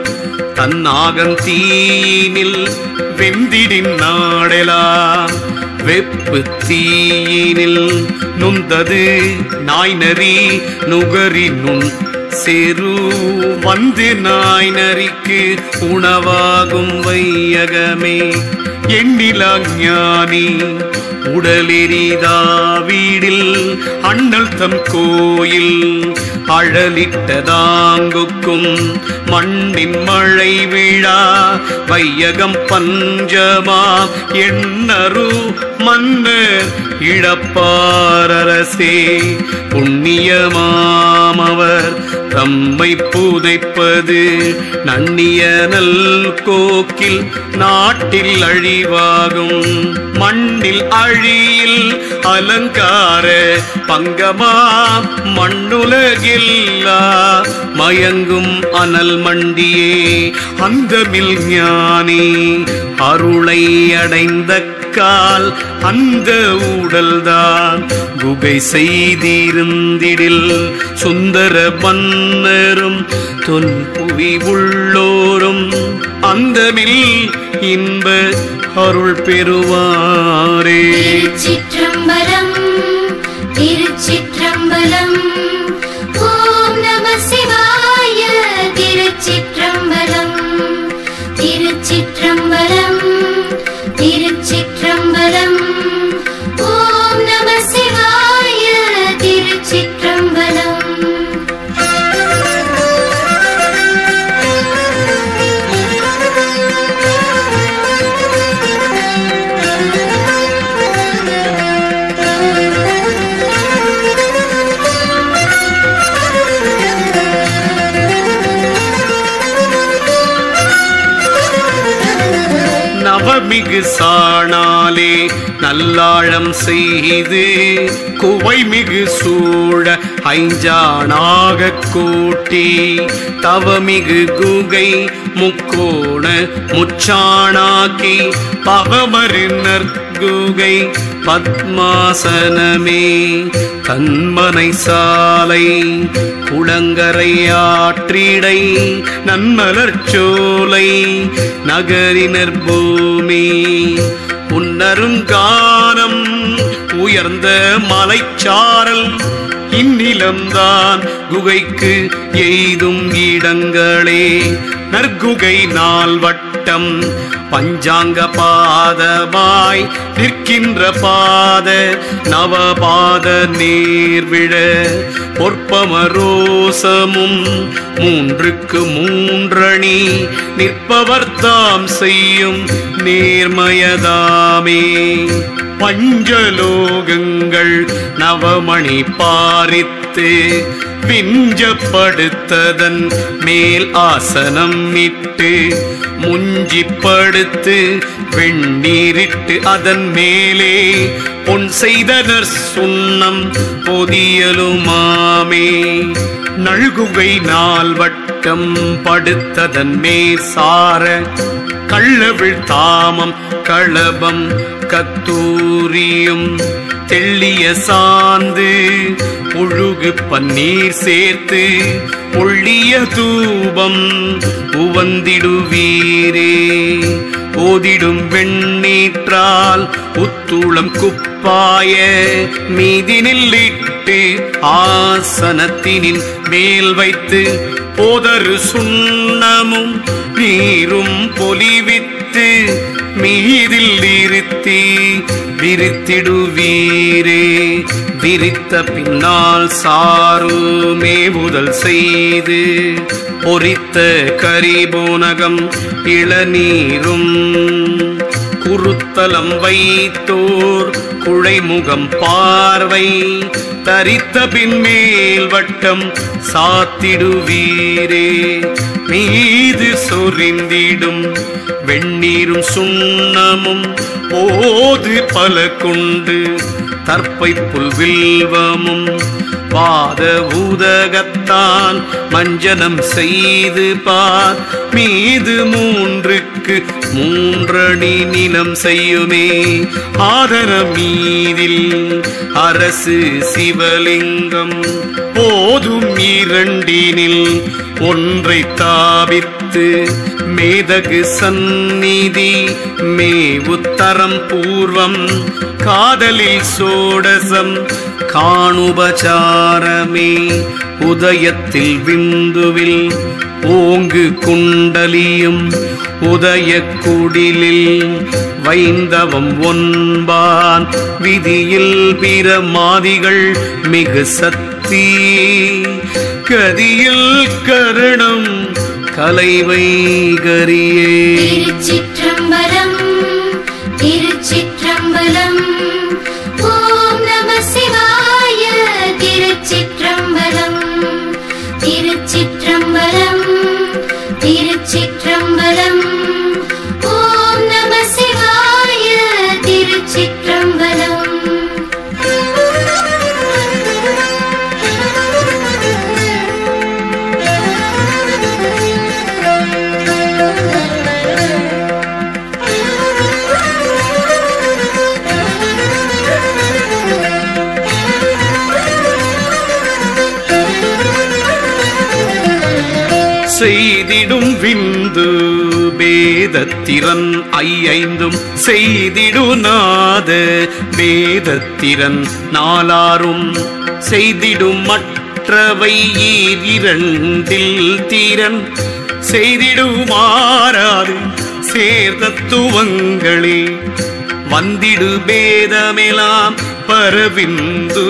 Speaker 1: தன்னாகந்தீனில் வெந்திடின் நாடெலாம் வெப்பு தீயினில் நுந்தது நாய் நரி நுகரி நுண் செரு வந்து நாய் நரிக்கு உணவாகும் வையகமே எண்ணிலா ஞானி உடலெரிதா வீடில் அண்ணல் தம் கோயில் அழலிட்டதாங்குக்கும் மண்ணின் மழை விழா வையகம் பஞ்சமா எண்ணரு மன்னர் இழப்பாரரசே புண்ணியமாமவர் தம்மை புதைப்பது நன்னிய நல் கோக்கில் நாட்டில் அழிவாகும் மண்ணில் அழியில் அலங்கார பங்கமா மண்ணுலகில்லா மயங்கும் அனல் மண்டியே அந்தமில் ஞானி அருளை அடைந்த கால் அந்த ஊடல்தான் குகை செய்திருந்திடில் சுந்தர மன்னரும் தொல்புவி உள்ளோரும் அந்தமில் இன்ப அருள் பெறுவாரே
Speaker 2: திருச்சிற்றம்பலம் திருச்சிற்றம்பலம் ஓம் நம சிவாய திருச்சிற்றம்பலம் திருச்சிற்றம்பலம் திருச்சிற்றம்பலம் ஓம் நம சிவாய திருச்சிற்றம்பலம்
Speaker 1: நவமிகு சாணாலே நல்லாழம் செய்து குவைமிகு சூழ ஐஞ்சானாக கூட்டி தவமிகு குகை முக்கோண முச்சாணாக்கி பவமரு நற்குகை பத்மாசனமே கண்மனை சாலை குளங்கரை ஆற்றிடை நன்மலர் சோலை நகரினர் பூமி உன்னருங்கானம் உயர்ந்த மலைச்சாரல் இந்நிலம்தான் குகைக்கு எய்தும் இடங்களே நற்குகை நாள் வட்டம் பஞ்சாங்க பாதமாய் நிற்கின்ற பாத நவபாத நீர்விழ பொற்பமரோசமும் மூன்றுக்கு மூன்றணி நிற்பவர் தாம் செய்யும் நேர்மயதாமே பஞ்சலோகங்கள் நவமணி பாரித்து விஞ்சப்படுத்ததன் மேல் ஆசனம் இட்டு முஞ்சி படுத்து வெண்ணீரிட்டு அதன் மேலே பொன் செய்தனர் சுண்ணம் பொதியலுமாமே நல்குகை நாள் வட்டம் படுத்ததன் மேற் சார கள்ளவிழ் தாமம் களபம் கத்தூரியும் தெள்ளிய சாந்து ஒழுகு பன்னீர் சேர்த்து ஒள்ளிய தூபம் உவந்திடுவீரே ஓதிடும் வெண்ணீற்றால் உத்தூளம் குப்பாய மீதினில் இட்டு ஆசனத்தினின் மேல் வைத்து போதரு சுண்ணமும் நீரும் பொலிவித்து மீதில் இருத்தி விரித்திடுவீரே விரித்த பின்னால் சாருமே முதல் செய்து பொரித்த கரிபோனகம் இளநீரும் குருத்தலம் வைத்தோர் குழைமுகம் பார்வை தரித்த பின் மேல் வட்டம் சாத்திடுவீரே மீது சொரிந்திடும் வெண்ணீரும் சுண்ணமும் போது பல கொண்டு தற்பை புல்வில்வமும் பாத ஊதகத்தான் மஞ்சனம் செய்து பார் மீது மூன்றுக்கு மூன்றணி நிலம் செய்யுமே ஆதரம் மீதில் அரசு சிவலிங்கம் போதும் இரண்டினில் ஒன்றை தாவித்து மேதகு சந்நிதி மேவுத்தரம் பூர்வம் காதலில் சோடசம் காணுபசாரமே உதயத்தில் விந்துவில் ஓங்கு குண்டலியும் உதய குடிலில் வைந்தவம் ஒன்பான் விதியில் பிற மாதிகள் மிகு சக்தி கதியில் கருணம் கலைவை கரியே
Speaker 2: திருச்சிற்றம்பலம் திருச்சிற்றம்பலம் ஓம் நம சிவாய திருச்சிற்றம்பலம் திருச்சிற்றம்பலம் திருச்சிற்றம்பலம் ஓம் நம சிவாய திருச்சிற்றம்பலம்
Speaker 1: செய்திடும் விந்து பேதத்திறன் ஐந்தும் செய்திடுநாத பேதத்திறன் நாலாரும் செய்திடும் மற்றவை ஈர் இரண்டில் திறன் செய்திடுமாறாது சேர்தத்துவங்களே வந்திடு பேதமெலாம் பரவிந்து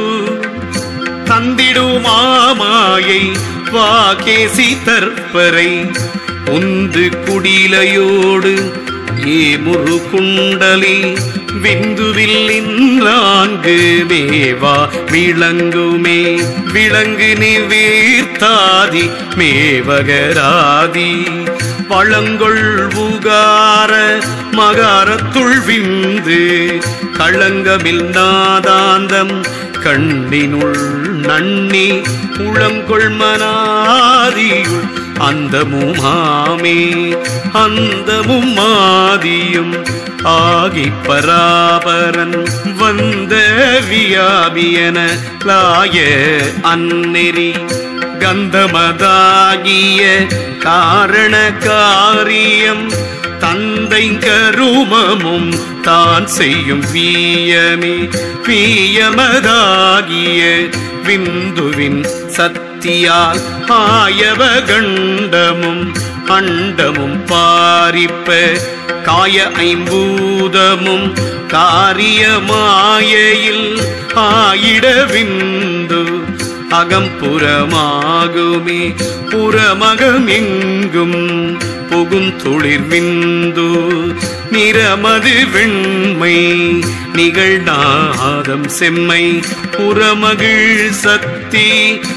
Speaker 1: தந்திடுமாமாயை வாகேசி தற்பரை உந்து குடிலையோடு ஏமுரு குண்டலி விந்துவில் இன்றாங்கு மேவா விளங்குமே விளங்கு நிவீர்த்தாதி மேவகராதி வளங்கொள் உகார மகாரத்துள் விந்து களங்கமில் நாதாந்தம் கண்ணினுள் நன்னி உளங்கொள் மனாதியுள் அந்தமுமாமே அந்தமும் மாதியும் ஆகி பராபரன் வந்த வியாபியன லாய அந்நெறி கந்தமதாகிய காரண காரியம் தந்தை கருமமும் தான் செய்யும் வீயமே வீயமதாகிய விந்துவின் சத்தியால் ஆயவ கண்டமும் அண்டமும் பாரிப்ப காய ஐம்பூதமும் காரிய மாயையில் ஆயிட விந்து அகம்புறமாகுமே புறமகம் எங்கும் புகும் துளிர் விந்து நிறமது வெண்மை நிகழ்நாதம் செம்மை புறமகிழ் சக்தி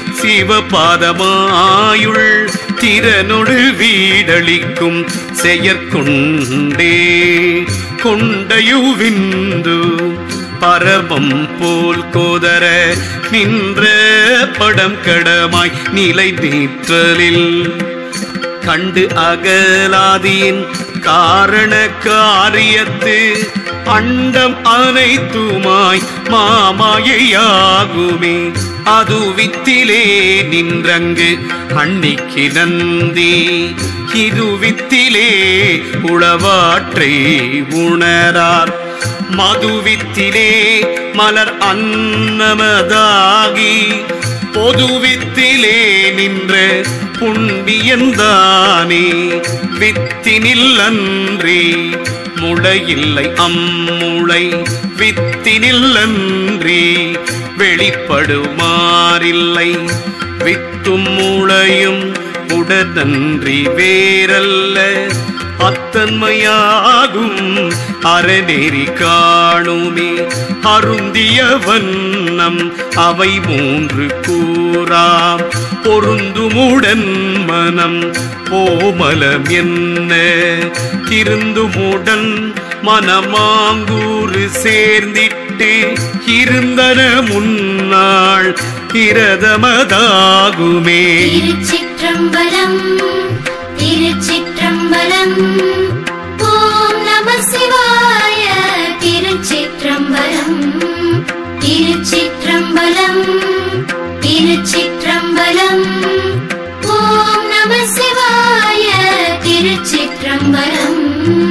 Speaker 1: சிவபாதமாயுள் திறனொடு வீடளிக்கும் செயற்கொண்டே கொண்டையுவிந்து பரவம் போல் கோதர நின்ற படம் கடமாய் நிலை நீற்றலில் கண்டு அகலாதியின் காரண காரியத்து அண்டம் அனைத்துமாய் மாமாயையாகுமே அது வித்திலே நின்றங்கு அன்னிக்கு நந்தி இருவித்திலே உளவாற்றை உணரார் மதுவித்திலே மலர் அன்னமதாகி பொதுவித்திலே நின்ற புண்ணியந்தானே வித்தினில் அன்றி முளையில்லை அம்முளை வித்தினில் அன்றி வெளிப்படுமாறில்லை வித்தும் முளையும் உடனன்றி வேறல்ல அத்தன்மையாகும் அறநெறி காணுமே அருந்திய வண்ணம் அவை மூன்று கூறாம் பொருந்துமுடன் மனம் கோமலம் என்ன திருந்துமுடன் மனமாங்கூறு சேர்ந்திட்டு இருந்தன முன்னாள் இரதமதாகுமே
Speaker 2: திருச்சிற்றம்பலம் திருச்சிற்றம்பலம் ஓம் நம சிவாய திருச்சிற்றம்பலம் திருச்சிற்றம்பலம் திருச்சிற்றம்பலம் ஓம் நம சிவாய திருச்சிற்றம்பலம்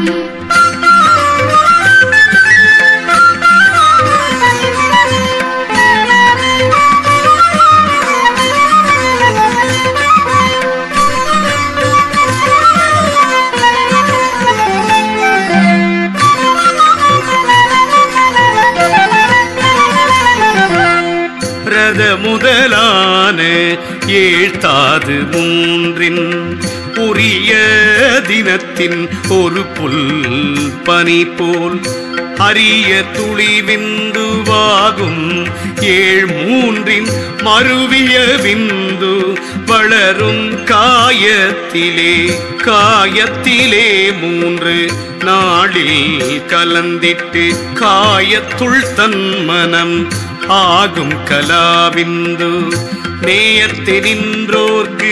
Speaker 1: ரத முதலான ஏழ்தாது மூன்றின் உரிய தினத்தின் ஒரு புல் பனி போல் அரிய துளி விந்துவாகும் ஏழ் மூன்றின் மருவிய விந்து வளரும் காயத்திலே காயத்திலே மூன்று நாளில் கலந்திட்டு காயத்துள் தன் மனம் ஆகும் கலாவிந்து நேயத்தை நின்றோர்க்கு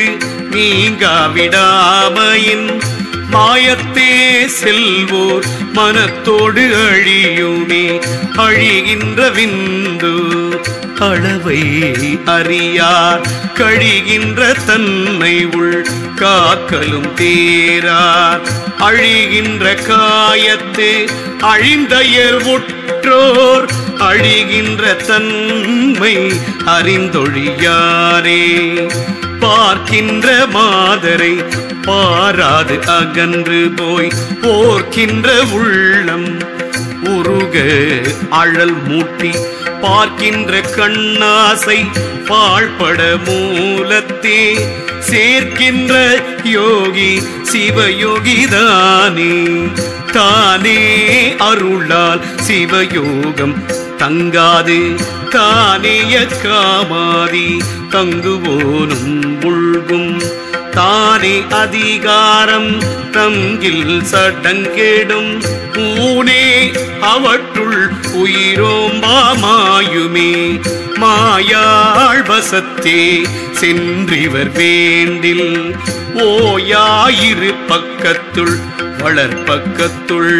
Speaker 1: நீங்காவிடாமையின் மாயத்தே செல்வோர் மனத்தோடு அழியுமே அழிகின்ற விந்து அளவை அறியார் கழிகின்ற தன்னை உள் காக்கலும் தேரார் அழிகின்ற காயத்து அழிந்தயர் உற்றோர் அழிகின்ற தன்மை அறிந்தொழியாரே பார்க்கின்ற மாதரை பாராது அகன்று போய் போர்க்கின்ற உள்ளம் உருக அழல் மூட்டி பார்க்கின்ற கண்ணாசை பாழ்பட மூலத்தே சேர்க்கின்ற யோகி சிவயோகிதானே தானே அருளால் சிவயோகம் தங்காது தானேய காமாதி தங்குவோனும் உள்கும் தானே அதிகாரம் தங்கில் சடங்கேடும் ஊனே அவற்றுள் உயிரோம்பாமாயுமே மாயாள் வசத்தே சென்றிவர் வேண்டில் ஓயாயிரு பக்கத்துள் வளர்பக்கத்துள்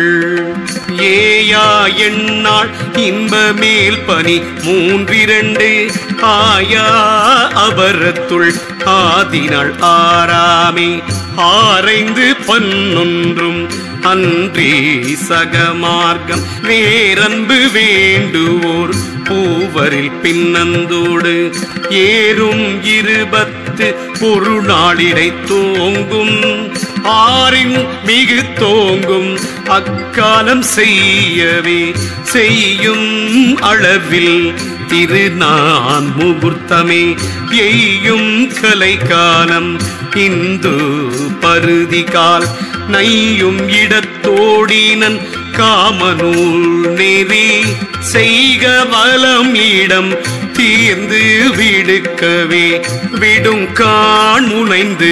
Speaker 1: ஏயா எண்ணாள் இன்ப மேல் பனி மூன்றிரண்டு ஆயா அபரத்துள் ஆதினாள் ஆறாமே ஆரைந்து பன்னொன்றும் அன்றே சகமார்க்கம் வேரன்பு வேண்டுவோர் பூவரில் பின்னந்தோடு ஏறும் இருபத்து பொருளாளிடை தோங்கும் ஆறின் மிகு தோங்கும் அக்காலம் செய்யவே செய்யும் அளவில் திருநான் முகூர்த்தமே எய்யும் கலை காலம் இந்து பருதி கால் நையும் இடத்தோடினன் காமநூல் நெறி செய்க வலம் இடம் தீர்ந்து விடுக்கவே விடும் காண் முனைந்து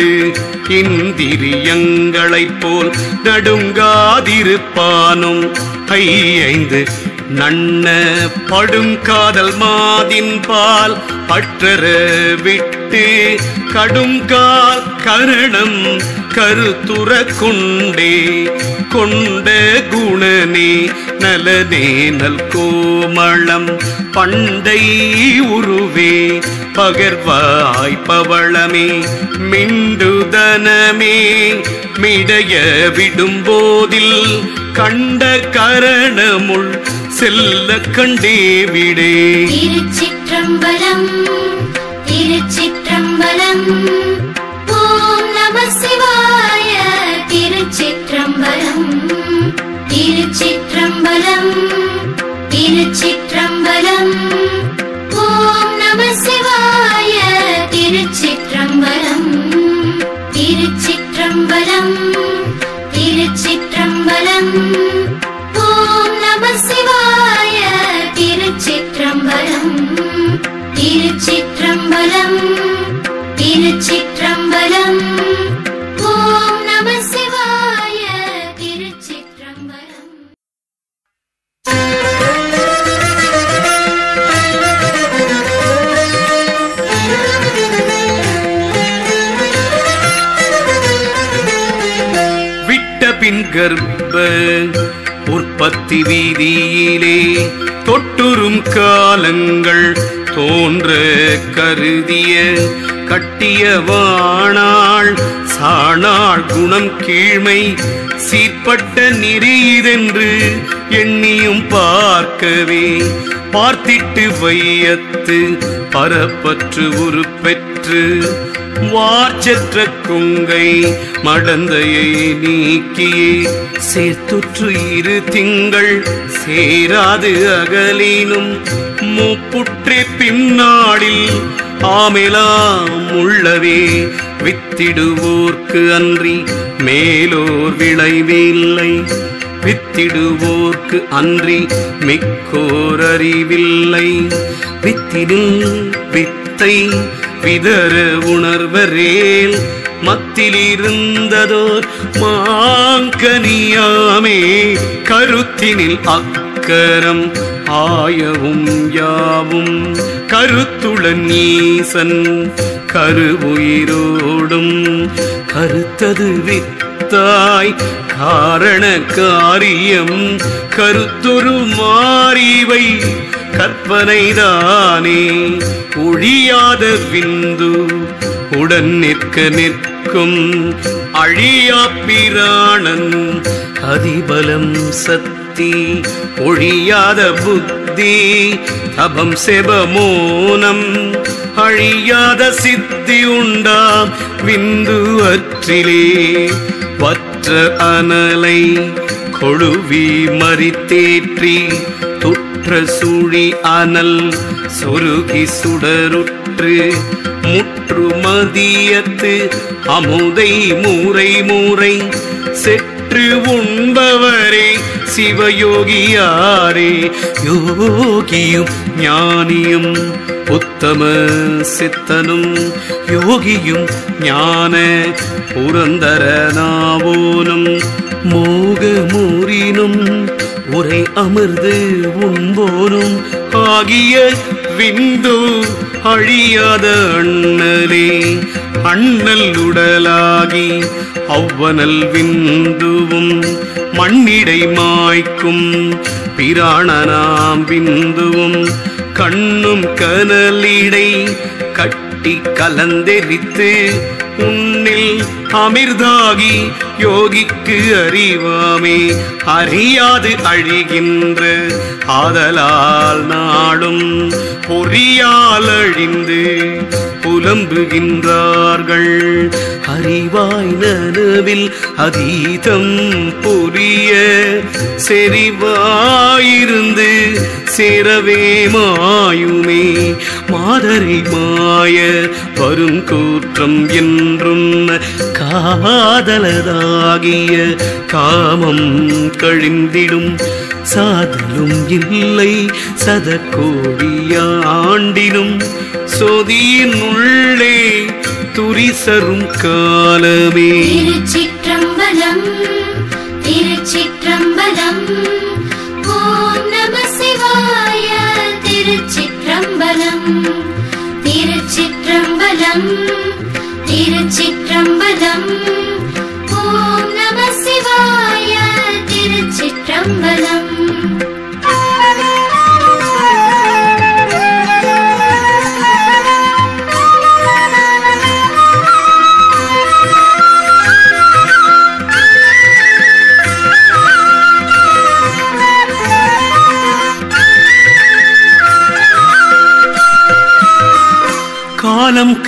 Speaker 1: இந்திரியங்களைப் போல் நடுங்காதிருப்பானும் ஐந்து நன்ன படுங்காதல் மாதின் பால் பற்றற விட்டு கடுங்கால் கரணம் கருத்துற கொண்டே கொண்ட குணனே நலனே நல் கோமளம் பண்டை உருவே பகர்வாய் பவளமே மிண்டுதனமே மிடைய விடும்போதில் கண்ட கரணமுள் செல்ல கண்டே விடே
Speaker 2: திருச்சிற்றம்பலம் திருச்சிற்றம்பலம் ஓம் நம சிவாய திருச்சிற்றம்பலம் திருச்சிற்றம்பலம் திருச்சிற்றம்பலம் ஓம் நம சிவாய திருச்சிற்றம்பலம் திருச்சிற்றம்பலம் திருச்சிற்றம்பலம் ஓம் நம சிவாய திருச்சிற்றம்பலம் திருச்சிற்றம்பலம் திருச்சிற்றம்பலம் ஓம் நம சிவாய திருச்சிற்றம்பலம்
Speaker 1: விட்ட பின் கர்ப்ப உற்பத்தி வீதியிலே தொட்டுறும் காலங்கள் தோன்ற கருதிய கட்டிய வாணாள் சாணாள் குணம் கீழ்மை சீர்பட்ட நெறியதென்று எண்ணியும் பார்க்கவே பார்த்திட்டு வையத்து பரப்பற்று உருப்பெற்று வார்ச்சற்ற கொங்கை மடந்தையை நீக்கியே சேர்த்துற்று இரு திங்கள் சேராது அகலினும் மூப்புற்றே பின்னாளில் ஆமெலாம் உள்ளவே வித்திடுவோர்க்கு அன்றி மேலோர் விளைவில்லை வித்திடுவோர்க்கு அன்றி மிக்கோர் அறிவில்லை வித்திடும் வித்தை விதற உணர்வரேல் மத்திலிருந்ததோர் மாங்கனியாமே கருத்தினில் அக்கரம் ஆயவும் யாவும் கருத்துள நீசன் கருவுயிரோடும் கருத்தது வித்தாய் காரண காரியம் கருத்தொரு மாறிவை கற்பனைதானே ஒழியாத விந்து உடன் நிற்க நிற்கும் அழியா பிராணன் அதிபலம் சக்தி ஒழியாத புத்தி தபம் செபமோனம் அழியாத சித்தி உண்டாம் விந்து அற்றிலே வற்ற அனலை கொழுவி மறித்தேற்றி துற்ற சுழி அனல் சொருகி சுடருற்று முற்று மதியத்து அமுதை மூரை மூரை செற்று உண்பவரே சிவயோகியாரே யோகியும் ஞானியும் உத்தம சித்தனும் யோகியும் ஞான புரந்தரனாவோனும் மோகமூரினும் உரை அமர்ந்து உண்போனும் ஆகிய விந்து அழியாத அண்ணலே அண்ணல் உடலாகி அவ்வனல் விந்துவும் மண்ணிடை மாய்க்கும் பிராணனாம் விந்துவும் கண்ணும் கனலிடை கட்டி கலந்தெரித்து உன்னில் அமிர்தாகி யோகிக்கு அறிவாமே அறியாது அழிகின்ற ஆதலால் நாளும் பொறியால் அழிந்து புலம்புகின்றார்கள் அறிவாய் நனவில் அதீதம் புரிய செறிவாயிருந்து சேரவே மாயுமே மாதரை மாய வருங்கூற்றம் என்றும் காதலதாகிய காமம் கழிந்திடும் சாதலும் இல்லை சதக்கோடியாண்டினும் சோதியின் உள்ளே துரிசரும் காலமே
Speaker 2: திருச்சிற்றம்பலம் திருச்சிற்றம்பலம் ஓம் நம சிவாய திருச்சிற்றம்பலம் திருச்சிற்றம்பலம் திருச்சிற்றம்பலம்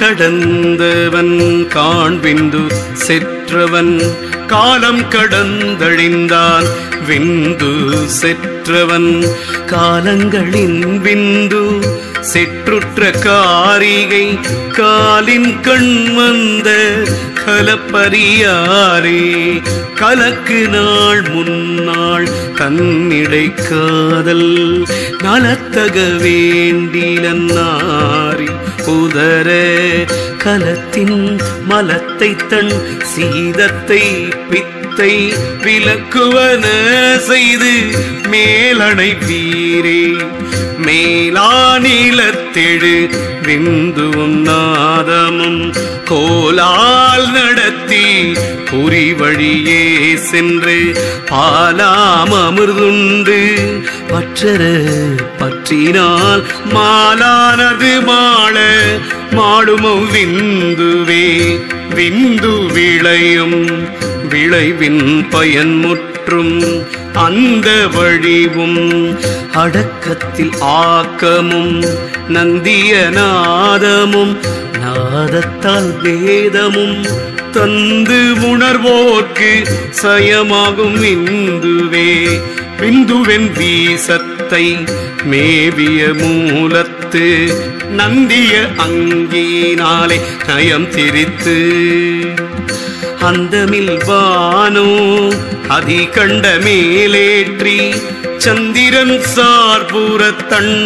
Speaker 1: கடந்தவன் காண்பிந்து செற்றவன் காலம் கடந்தழிந்தான் விந்து செற்றவன் காலங்களின் விந்து செற்றுற்ற காரிகை காலின் கண் வந்த கலப்பரியாரே கலக்கு நாள் முன்னாள் தன்னிடை காதல் நலத்தக வேண்டிலன்னாரி உதர கலத்தின் மலத்தை தன் சீதத்தை பித்தை விலக்குவன செய்து மேலணை வீரே மேலானிலத்தெழு விந்துவும் நாதமும் கோலால் நடத்தி குறி வழியே சென்று பாலாம் அமிர்துண்டு பற்றர பற்றினால் மாலானது மாள மாடுமோ விந்துவே விந்து விளையும் விளைவின் பயன் முற்றும் அந்த வழிவும் அடக்கத்தில் ஆக்கமும் நந்திய நாதமும் நாதத்தால் வேதமும் தந்து உணர்வோர்க்கு சயமாகும் விந்துவே விந்துவென் வீசத்தை மேவிய மூலத்து நந்திய அங்கினாலே நயம் திரித்து அந்தமில் வானோ அதி கண்ட மேலேற்றி சந்திரன் சார்புறத்தன்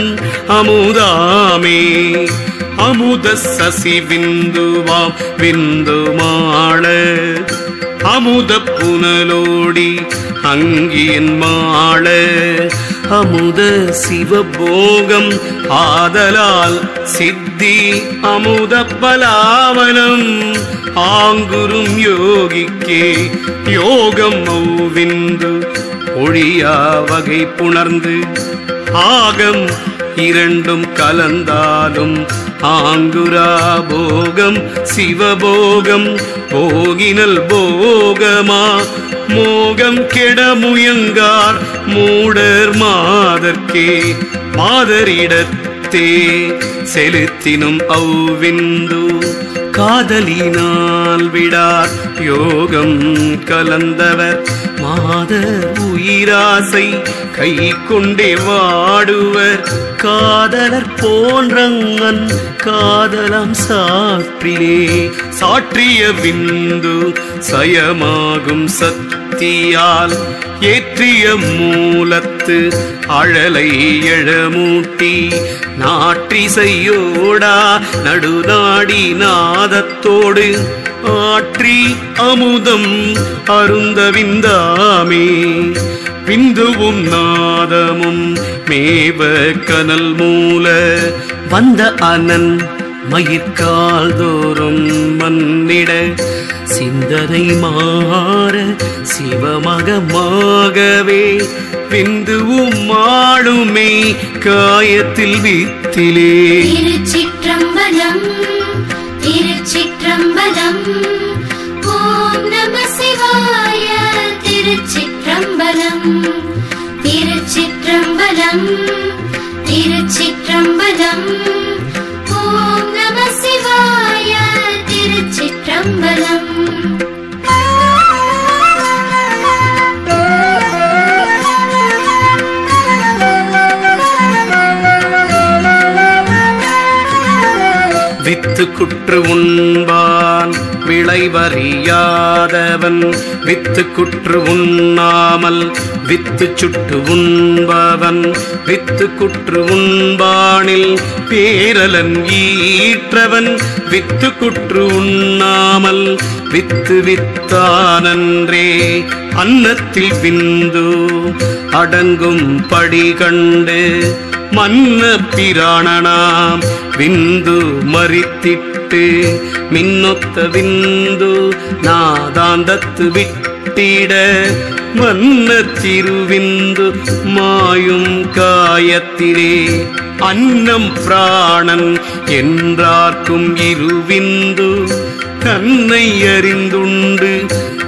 Speaker 1: அமுதாமே அமுத சசி விந்துவாம் விந்து மாள அமுத புனலோடி அங்கியன் மாள அமுத சிவபோகம் ஆதலால் சித்தி அமுத பலாவனம் ஆங்குரும் யோகிக்கே யோகம் ஔவிந்து ஒழியா வகை புணர்ந்து ஆகம் இரண்டும் கலந்தாலும் ஆங்குரா போகம் சிவபோகம் போகினல் போகமா மோகம் கெட முயங்கார் மூடர் மாதர்க்கே மாதரிடத்தே செலுத்தினும் ஔவிந்து காதலினால் விடார் யோகம் கலந்தவர் மாதர் உயிராசை கை கொண்டே வாடுவர் காதலர் போன்றங்கன் காதலாம் சாற்றிலே சாற்றிய விந்து சயமாகும் சக்தியால் ஏற்றிய மூலத்து அழலை எழமூட்டி நாற்றிசையோடா நடுநாடி நாதத்தோடு ஆற்றி அமுதம் அருந்த விந்தாமே விந்துவும் நாதமும் மேவ கனல் மூல வந்த அனன் மயிர்கால் தோறும் மன்னிட சிந்தனை மாற சிவமகமாகவே விந்துவும் மாடுமே காயத்தில் வித்திலே
Speaker 2: திருச்சிற்றம்பலம் திருச்சிற்றம்பலம் ஓம் நம சிவாய திருச்சிற்றம்பலம் திருச்சிற்றம்பலம் திருச்சிற்றம்பலம் ஓம் நம சிவாய திருச்சிற்றம்பலம்
Speaker 1: வித்து குற்று உண்பான் விளைவறியாதவன் வித்து குற்று உண்ணாமல் வித்து சுட்டு உண்பவன் வித்து குற்று உண்பானில் பேரலன் ஈற்றவன் வித்து குற்று உண்ணாமல் வித்து வித்தானன்றே அன்னத்தில் விந்து அடங்கும் படி கண்டு மன்ன பிராணனாம் விந்து மறித்திட்டு மின்னொத்த விந்து நாதாந்தத்து விட்டிட மன்ன திருவிந்து மாயும் காயத்திலே அன்னம் பிராணன் என்றார்க்கும் இருவிந்து தன்னை அறிந்துண்டு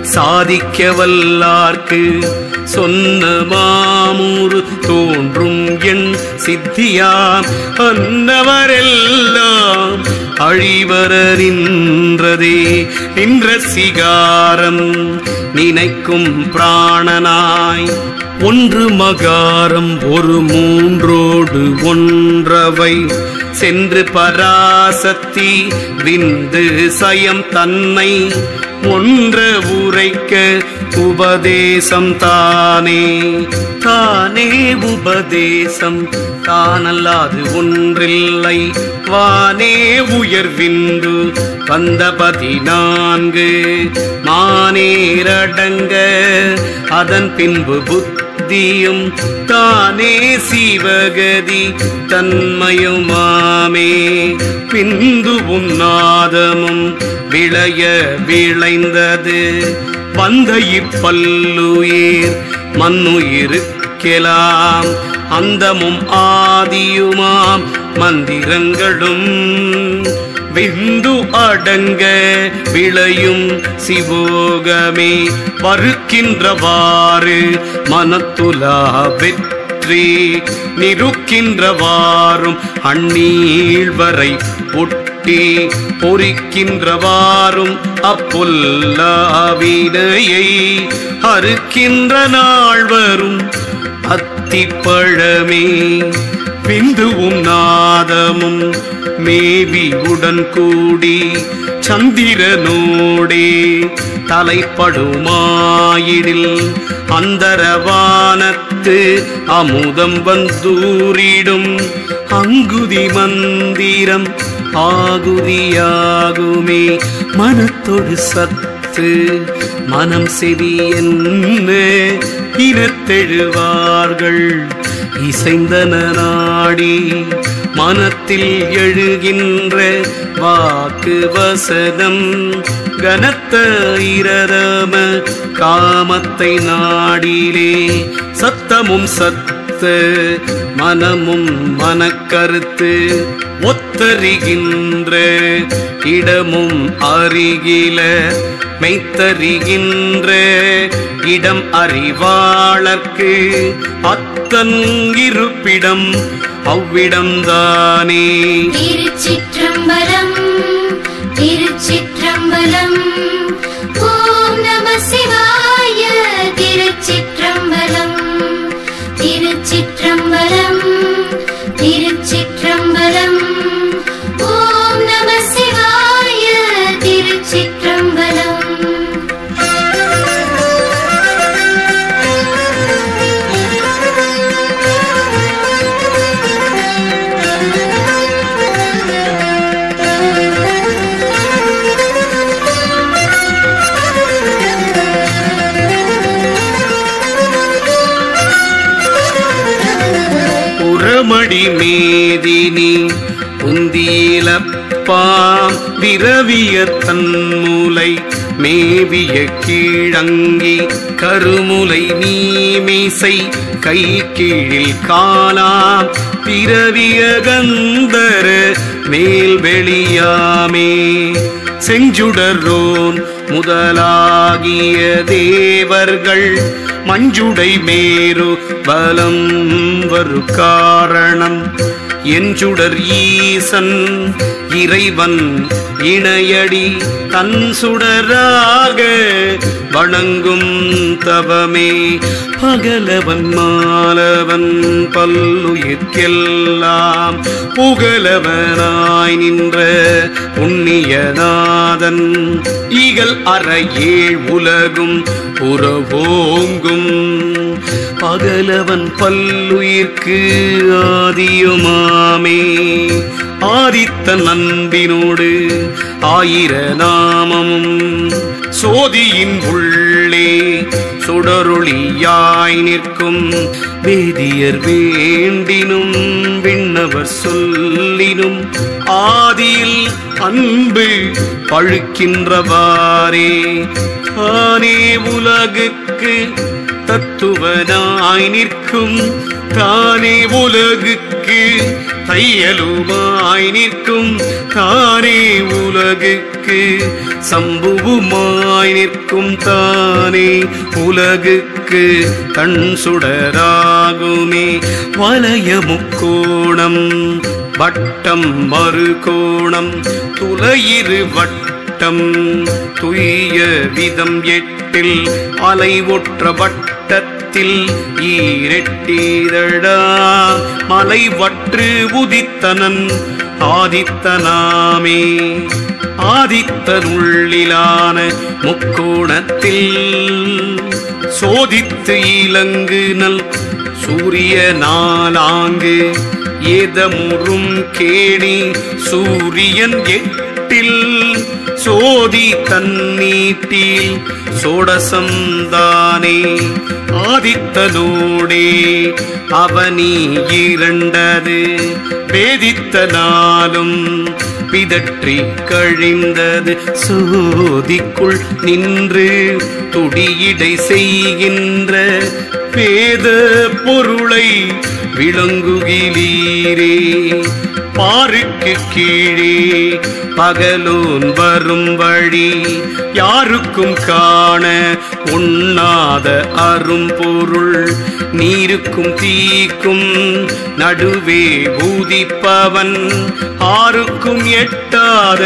Speaker 1: சாதிக்க வல்லார்க்கு சொன்ன மாமூறு தோன்றும் என் சித்தியாம் அன்னவரெல்லாம் அழிவர நின்றதே நின்ற சிகாரம் நினைக்கும் பிராணனாய் ஒன்று மகாரம் ஒரு மூன்றோடு ஒன்றவை சென்று பராசக்தி விந்து சயம் தன்னை ஒன்ற உரைக்க உபதேசம் தானே தானே உபதேசம் தானல்லாது ஒன்றில்லை வானே உயர்விந்து வந்த பதினான்கு மானேரடங்க அதன் பின்பு புத்தியும் தானே சிவகதி தன்மயுமாமே பிந்து உன்னாதமும் விளைய விளைந்தது வந்த இப்பல்லுயிர் மண்ணுயிருக்கலாம் அந்தமும் ஆதியுமாம் மந்திரங்களும் விந்து அடங்க விளையும் சிவோகமே வருக்கின்றவாறு மனத்துலா வெற்றி நிருக்கின்றவாறும் அந்நீழ்வரை ஒட்டி பொறிக்கின்றவாறும் அப்புல்லாவினையை அறுக்கின்ற நாள் வரும் அத்திப்பழமே பிந்துவும் நாதமும் மேவி உடன் கூடி சந்திரனோடே தலைப்படுமாயிடில் அந்தரவானத்து அமுதம் வந்தூரிடும் அங்குதி மந்திரம் ஆகுதியாகுமே மனத்தொடு சத்து மனம் செவி என்ன இனத்தெழுவார்கள் இசைந்தன நாடி மனத்தில் எழுகின்ற வாக்கு வசனம் கனத்த இரதம காமத்தை நாடிலே சத்தமும் சத்த மனமும் மனக்கருத்து ஒத்தறிகின்ற இடமும் அருகில மெய்த்தறிகின்ற இடம் அறிவாளர்க்கு அத்தன் இருப்பிடம் அவ்விடம்தானே
Speaker 2: திருச்சிற்றம்பலம் திருச்சிற்றம்பலம் ஓம் நம சிவாய திருச்சிற்றம்பலம் திருச்சிற்றம்பலம் திருச்சிற்றம்பலம் ஓம் நம சிவாய திருச்சிற்றம்பலம்
Speaker 1: புறமடி மேதினி உந்தியிலப்பாம் விரவிய தன்முலை மேவிய கீழங்கி கருமுலை நீமிசை கை கீழில் காலாம் பிறவிய கந்தர மேல் வெளியாமே செஞ்சுடரோன் முதலாகிய தேவர்கள் மஞ்சுடை மேரு பலம் வரு காரணம் என்றுடர் ஈசன் இறைவன் இணையடி தன் சுடராக வணங்கும் தவமே பகலவன் மாலவன் பல்லுயிர்க்கெல்லாம் புகழவனாய் நின்ற புண்ணியநாதன் ஈகல் அற ஏழ் உலகும் புறவோங்கும் பகலவன் பல்லுயிர்க்கு ஆதியுமாமே ஆதித்த நண்பினோடு ஆயிர நாமமும் சோதியின் உள்ளே சுடரொளியாய் நிற்கும் வேதியர் வேண்டினும் விண்ணவர் சொல்லினும் ஆதியில் அன்பு பழுக்கின்றவாறே தானே உலகுக்கு தானுலகு தத்துவனாய் நிற்கும் தானே உலகுக்கு தையலுமாய் நிற்கும் தானே உலகுக்கு சம்புவுமாய் நிற்கும் தானே உலகுக்கு கண் சுடராகுமே வலய முக்கோணம் வட்டம் மறுகோணம் துளையிரு வட்டம் துய்ய விதம் எட்டில் அலை ஒற்ற வட்டத்தில் ஈரெட்டீரடா மலை வற்று உதித்தனன் ஆதித்தனாமே ஆதித்தனுள்ளிலான முக்கோணத்தில் சோதித்து இலங்கு நல் சூரிய நாளாங்கு ஏதமுறும் கேணி சூரியன் எட்டில் சோதி தன்னீட்டில் சோடசம்தானே ஆதித்தனோடே அவனி இரண்டது வேதித்த நாளும் பிதற்றி கழிந்தது சோதிக்குள் நின்று துடியிடை செய்கின்ற வேத பொருளை விளங்குகிலீரே பாருக்கு கீழே பகலோன் வரும் வழி யாருக்கும் காண உண்ணாத அரும்பொருள் நீருக்கும் தீக்கும் நடுவே பூதிப்பவன் ஆருக்கும் எட்டாத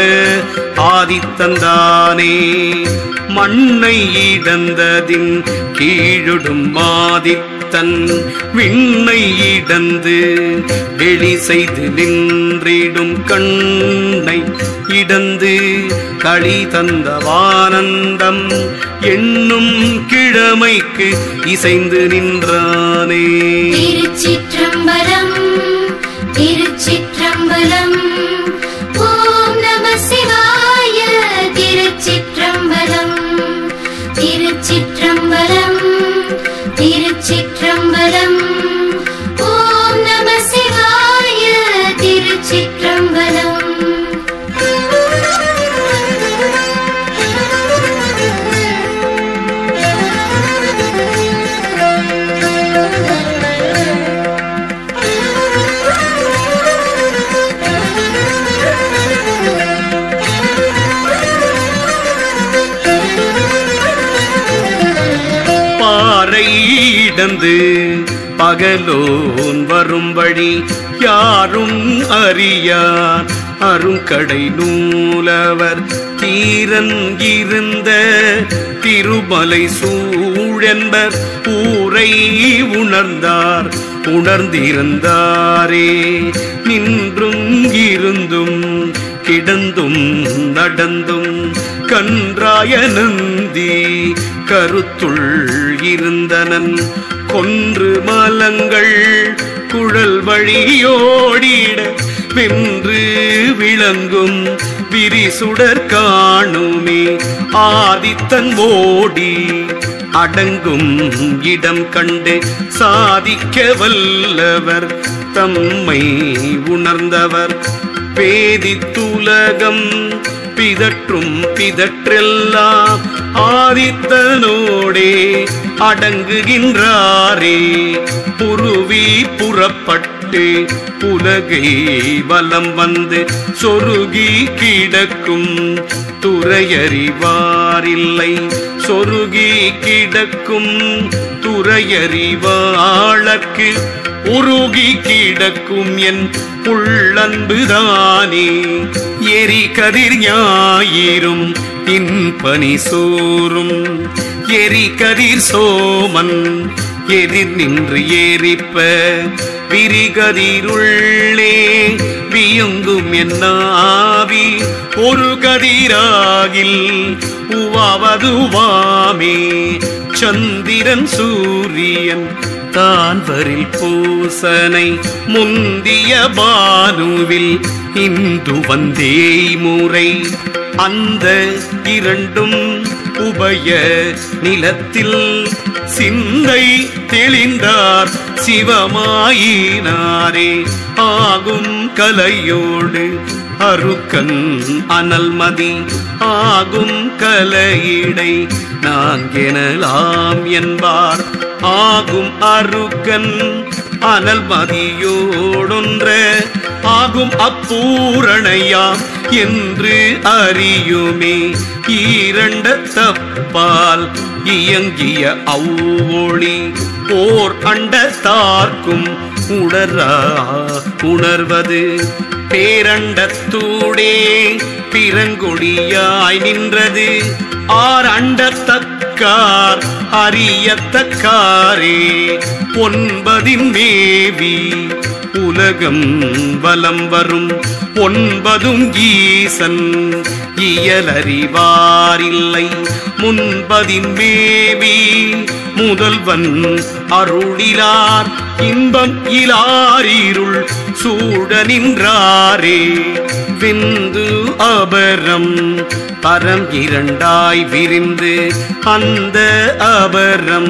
Speaker 1: ஆதித்தந்தானே மண்ணை இடந்ததின் கீழொடும் மாதித்தன் விண்ணை இடந்து வெளி செய்து நின்றிடும் கண்ணை இடந்து களி தந்தவானந்தம் என்னும் கிழமைக்கு இசைந்து நின்றானே
Speaker 2: திருச்சிற்றம்பலம் திருச்சிற்றம்பலம் ஓம் நம சிவாய திருச்சிற்றம்பலம் திருச்சிற்றம்பலம் திருச்சிற்றம்பலம் ஓம் நம சிவாய திருச்சிற்றம்பலம்
Speaker 1: பாறை இடந்து பகலோன் வரும்படி யாரும் அறியார் அருங்கடை நூலவர் தீரன் இருந்த திருமலை சூழென்பர் ஊரை உணர்ந்தார் உணர்ந்திருந்தாரே நின்றும் இருந்தும் கிடந்தும் நடந்தும் கன்றாய நந்தி கருத்துள் இருந்தனன் கொன்று மலங்கள் குழல் வழியோடிட வென்று விளங்கும் விரிசுடர் காணுமே ஆதித்தன் ஓடி அடங்கும் இடம் கண்டு சாதிக்க வல்லவர் தம்மை உணர்ந்தவர் பேதித்துலகம் பிதற்றும் பிதற்றெல்லாம் ஆதித்தனோடே அடங்குகின்றாரே புருவி புறப்பட்டு உலகை வலம் வந்து சொருகி கிடக்கும் துறையறிவாரில்லை சொருகி கிடக்கும் துறையறிவாளர்க்கு உருகி கிடக்கும் என் உள்ளன்புதானே எரி கதிர் ஞாயிரும் இன்பனி சோறும் எரி கதிர் சோமன் எதிர் நின்று ஏறிப்ப விரிகதிருள்ளே வியுங்கும் என்னாவி ஒரு கதிராகில் உவாவதுவாமே சந்திரன் சூரியன் தான்வரில் பூசனை முந்திய பானுவில் இந்து வந்தே முறை அந்த இரண்டும் உபய நிலத்தில் சிந்தை தெளிந்தார் சிவமாயினாரே ஆகும் கலையோடு அருக்கன் அனல்மதி ஆகும் கலையிடை நாங்கெனலாம் என்பார் ஆகும் அருக்கன் அனல் மதியோடொன்ற ஆகும் அப்பூரணையாம் என்று அறியுமே ஈரண்ட தப்பால் இயங்கிய அவ்வொளி ஓர் அண்டத்தார்க்கும் உணரா உணர்வது பேரண்டத்தூடே பிறங்கொடியாய் நின்றது ஆர் அண்டத்தக்கார் அறியத்தக்காரே ஒன்பதின் மேவி உலகம் வலம் வரும் ஒன்பதும் ஈசன் இயலறிவாரில்லை முன்பதின் மேவி முதல்வன் அருளிலார் இன்பம் இலாரிருள் சூழ நின்றாரே விந்து அபரம் பரம் இரண்டாய் விரிந்து அந்த அபரம்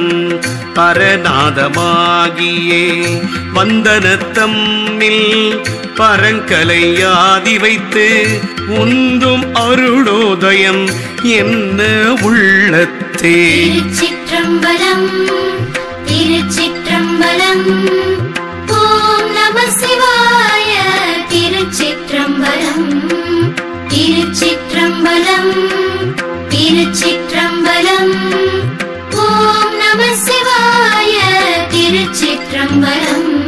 Speaker 1: பரநாதமாகியே வந்தனத்தம்மில் பரங்கலையாதி வைத்து உந்தும் அருளோதயம் என்ன உள்ளத்தே
Speaker 2: திருச்சிற்றம்பலம் திருச்சிற்றம்பலம் ஓம் நம சிவாய திருச்சிற்றம்பலம் திருச்சிற்றம்பலம் திருச்சிற்றம்பலம் ஓம் நம சிவாய திருச்சிற்றம்பலம்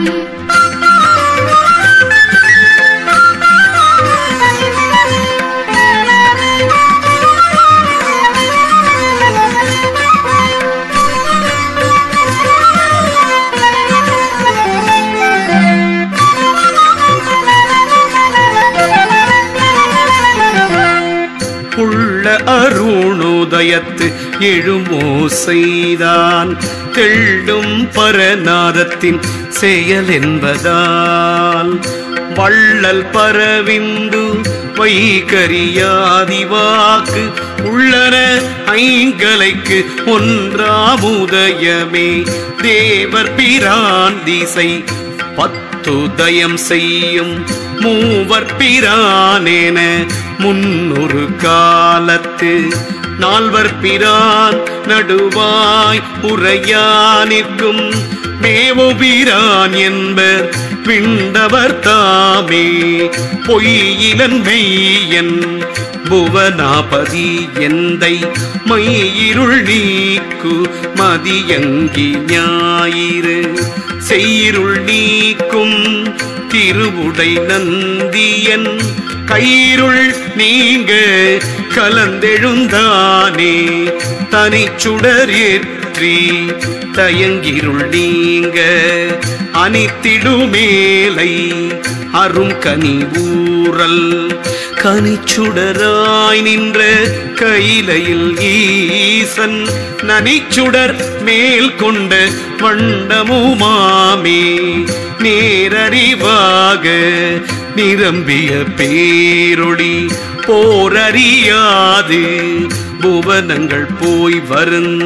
Speaker 1: உள்ள அருணோதயத்து எழுமோ செய்தான் தெள்ளும் பரநாதத்தின் செயல் என்பதால் வள்ளல் பரவிந்து வைகரியாதிவாக்கு உள்ளன ஐங்கலைக்கு ஒன்றாமுதயமே தேவர் பிரான் திசை பத்துதயம் செய்யும் மூவர் பிரானேன முன்னொரு காலத்து நால்வர் பிரான் நடுவாய் உரையானிற்கும் மேவுபிரான் என்பர் விண்டவர் தாமே பொய்யிலன் மெய்யன் புவனாபதி எந்தை மையிருள் நீக்கு மதியங்கி ஞாயிறு செய்யிருள் நீக்கும் திருவுடை நந்தியன் கயிறுள் நீங்க கலந்தெழுந்தானே தனிச்சுடர் ஏற்றி தயங்கிருள் நீங்க அனித்திடுமேலை அரும் கனி ஊரல் கனிச்சுடராய் நின்ற கையிலையில் ஈசன் நனிச்சுடர் மேல் கொண்ட வண்டமுமாமே நேரறிவாக நிரம்பிய பேரொளி போரறியாது புவனங்கள் போய் வரும்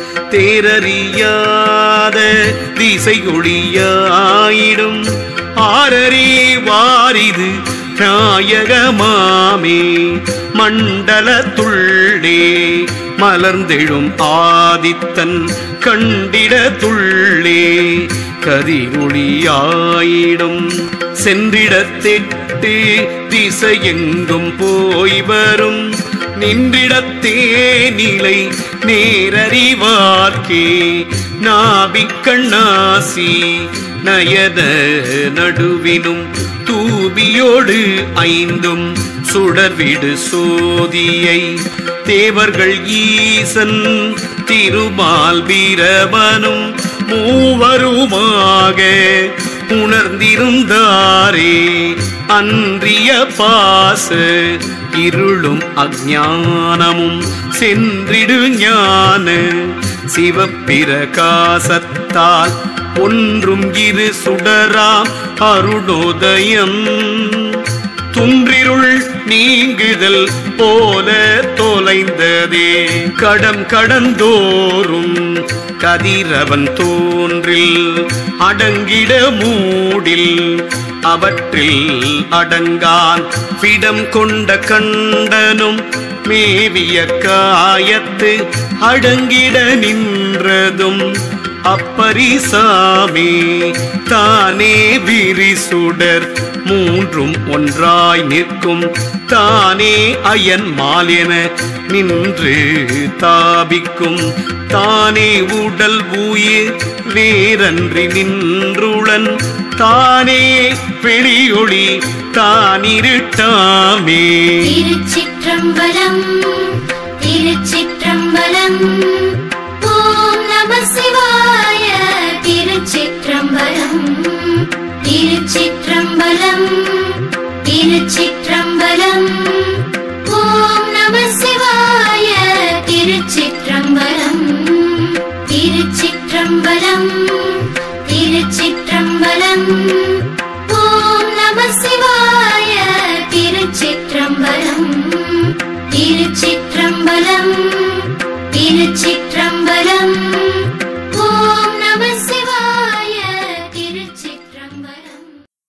Speaker 1: தேரறியாத திசையொளியாயிடும் ஆரறிவாரிது நாயகமாமே மண்டலத்துள்ளே மலர்ந்தெழும் ஆதித்தன் கண்டிடத்துள்ளே கதிரொளியாயிடும் சென்றிடத்தெட்டு திசையெங்கும் போய் வரும் நின்றிடத்தே நிலை நேரறிவார்க்கே நாபிக்கண்ணாசி நயன நடுவினும் தூபியோடு ஐந்தும் சுடர்விடு சோதியை தேவர்கள் ஈசன் திருமால் வீரவனும் மூவருமாக உணர்ந்திருந்தாரே அன்றிய பாச இருளும் அஞ்ஞானமும் சென்றிடு ஞான சிவப்பிரகாசத்தால் ஒன்றும் இரு சுடராம் அருணோதயம் துன்றிருள் நீங்குதல் போல தொலைந்ததே கடம் கடந்தோறும் கதிரவன் தோன்றில் அடங்கிட மூடில் அவற்றில் அடங்கான் பிடம் கொண்ட கண்டனும் மேவிய காயத்து அடங்கிட நின்றதும் அப்பரிசாமே தானே விரிசுடர் மூன்றும் ஒன்றாய் நிற்கும் தானே அயன் மாலென நின்று தாபிக்கும் தானே உடல் உயிர் வேறன்றி நின்றுளன் தானே வெளியொளி தானிருட்டாமே
Speaker 2: திருச்சிற்றம்பலம் திருச்சிற்றம்பலம் ஓம் நம சிவாய திருச்சிற்றம்பலம் திருச்சிற்றம்பலம் திருச்சிற்றம்பலம் ஓம் நம சிவாய திருச்சிற்றம்பலம் திருச்சிற்றம்பலம் திருச்சிற்றம்பலம் ஓம் நம சிவாய திருச்சிற்றம்பலம் திருச்சிற்றம்பலம் திருச்சிற்றம்பலம் ஓம் நம சிவாய திருச்சிற்றம்பலம்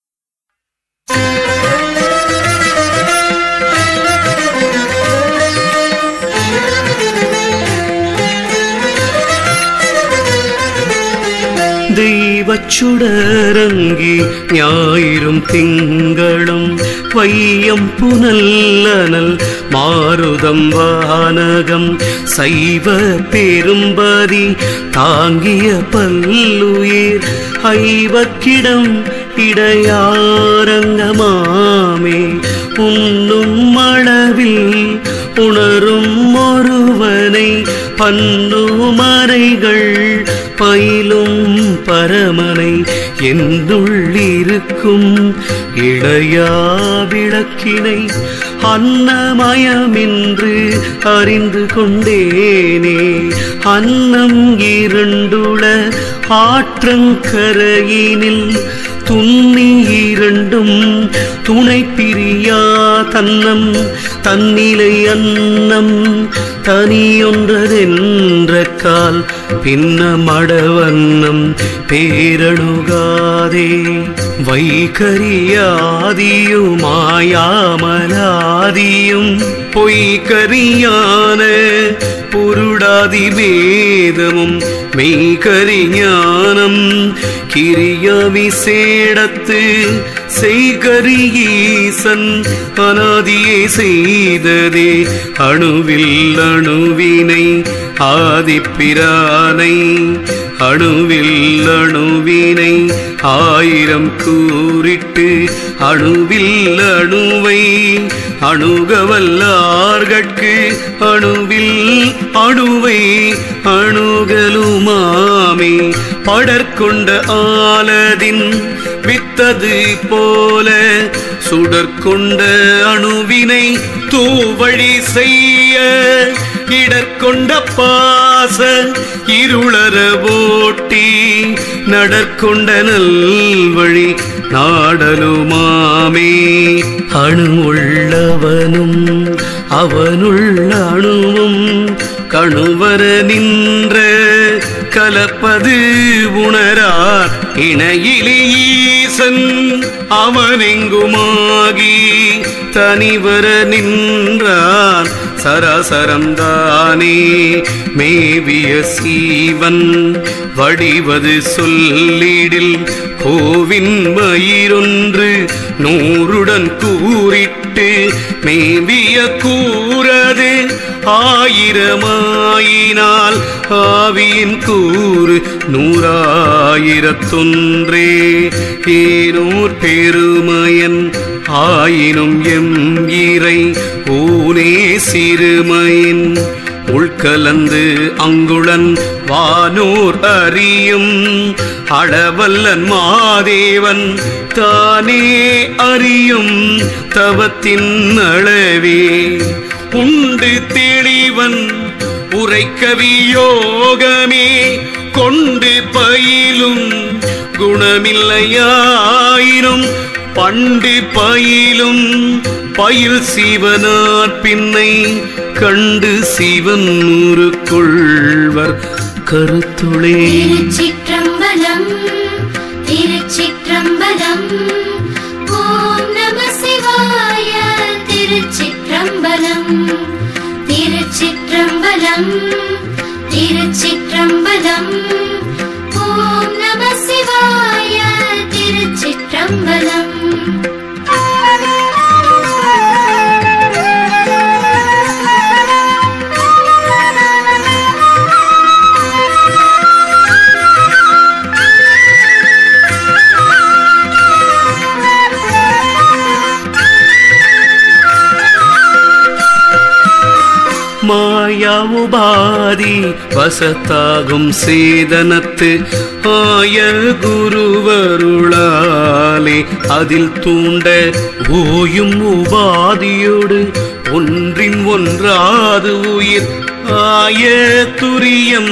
Speaker 1: தெய்வச் சுடரங்கி ஞாயிறும் திங்களும் பையம் புனல்லனல் மாருதம் வானகம் சைவ பெரும்பதி தாங்கிய பல்லுயிர் ஐவக்கிடம் இடையாரங்கமாமே உண்ணும் அளவில் உணரும் ஒருவனை பன்னுமறைகள் பயிலும் பரமனை என்னுள்ளிருக்கும் இளையா விளக்கினை அன்னமயமென்று அறிந்து கொண்டேனே அன்னம் இருண்டுள ஆற்றங்கரையினில் துன்னி இரண்டும் துணை பிரியா தன்னம் தன்னிலை அன்னம் தனியொன்றதென்ற கால் பின்ன மடவண்ணம் பேரணுகாதே வைகரியாதியுமாயாமலாதியும் பொய்கரியான பொருடாதி வேதமும் மெய்கரிஞானம் கிரிய விசேடத்து செய்கரியீசன் அனாதியை செய்ததே அணுவில் அணுவினை ஆதிப்பிரானை அணுவில் அணுவினை ஆயிரம் கூறிட்டு அணுவில் அணுவை அணுகவல்லார்கட்கு அணுவில் அணுவை அணுகலுமாமே படற்கொண்ட ஆலதின் வித்தது போல சுடற்கொண்ட அணுவினை தூவழி செய்ய இடர்கொண்ட பாச இருளர ஓட்டி நடற்கொண்ட நல்வழி நாடலுமாமே அணு உள்ளவனும் அவனுள்ள அணுவும் கணுவர நின்ற கலப்பது உணரார் இணையிலே ஈசன் அவனெங்குமாகி தனிவர நின்றான் சராசரம் தானே மேவிய சீவன் வடிவது சொல்லிடில் கோவின் மயிரொன்று நூறுடன் கூறிட்டு மேவிய கூறது ஆயிரமாயினால் ஆவியின் கூறு நூறாயிரத்தொன்றே ஏனூர் பெருமயன் ஆயினும் எம் இறை ஊனே சிறுமையின் உள்கலந்து அங்குளன் வானூர் அறியும் அளவல்லன் மாதேவன் தானே அறியும் தவத்தின் அளவே உண்டு தெளிவன் உரைக்கவியோகமே கொண்டு பயிலும் குணமில்லையாயினும் பண்டு பயிலும் பயில் சிவனார் பின்னை கண்டு சிவன் கொள்வர் கருத்துளே
Speaker 2: திருச்சிற்றம்பலம் திருச்சிற்றம்பலம் ஓம் நம சிவாய திருச்சிற்றம்பலம் திருச்சிற்றம்பலம் திருச்சிற்றம்பலம் ஓம் நம சிவாய திருச்சிற்றம்பலம்
Speaker 1: மாயா உபாதி வசத்தாகும் சேதனத்து ஆய குருவருளாலே அதில் தூண்ட ஓயும் உபாதியோடு ஒன்றின் ஒன்றாது உயிர் ஆய துரியம்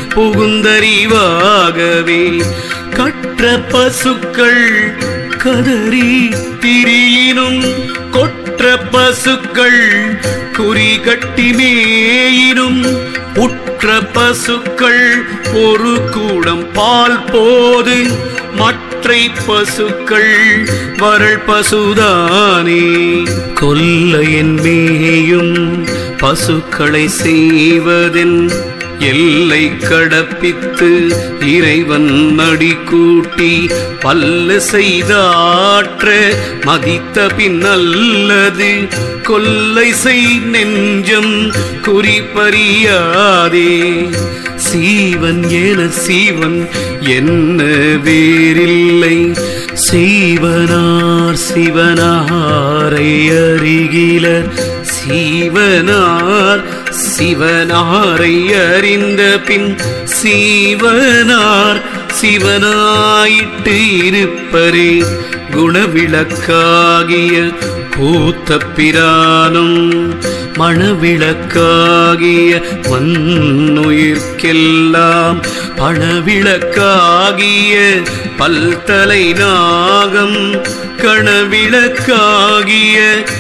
Speaker 1: புகுந்தறிவாகவே கற்ற பசுக்கள் கதறி திரியினும் கொற்ற பசுக்கள் குறி கட்டி மேயினும் உற்ற பசுக்கள் ஒரு கூடம் பால் போது மற்றை பசுக்கள் வரள் பசுதானே கொல்லையின் மேயும் பசுக்களை செய்வதென் எல்லை கடப்பித்து இறைவன் நடி கூட்டி பல்ல செய்தாற்ற மதித்த பின்னல்லது கொல்லை செய் நெஞ்சம் குறிப்பறியாதே சீவன் என சீவன் என்ன வேறில்லை சீவனார் சிவனாரை அறிகிலர் சீவனார் சிவனாரை அறிந்த பின் சீவனார் சிவனாயிட்டு இருப்பரே குணவிளக்காகிய பூத்த பிரானும் மணவிளக்காகிய மண்ணுயிர்க்கெல்லாம் பணவிளக்காகிய பல்தலை நாகம் கணவிளக்காகிய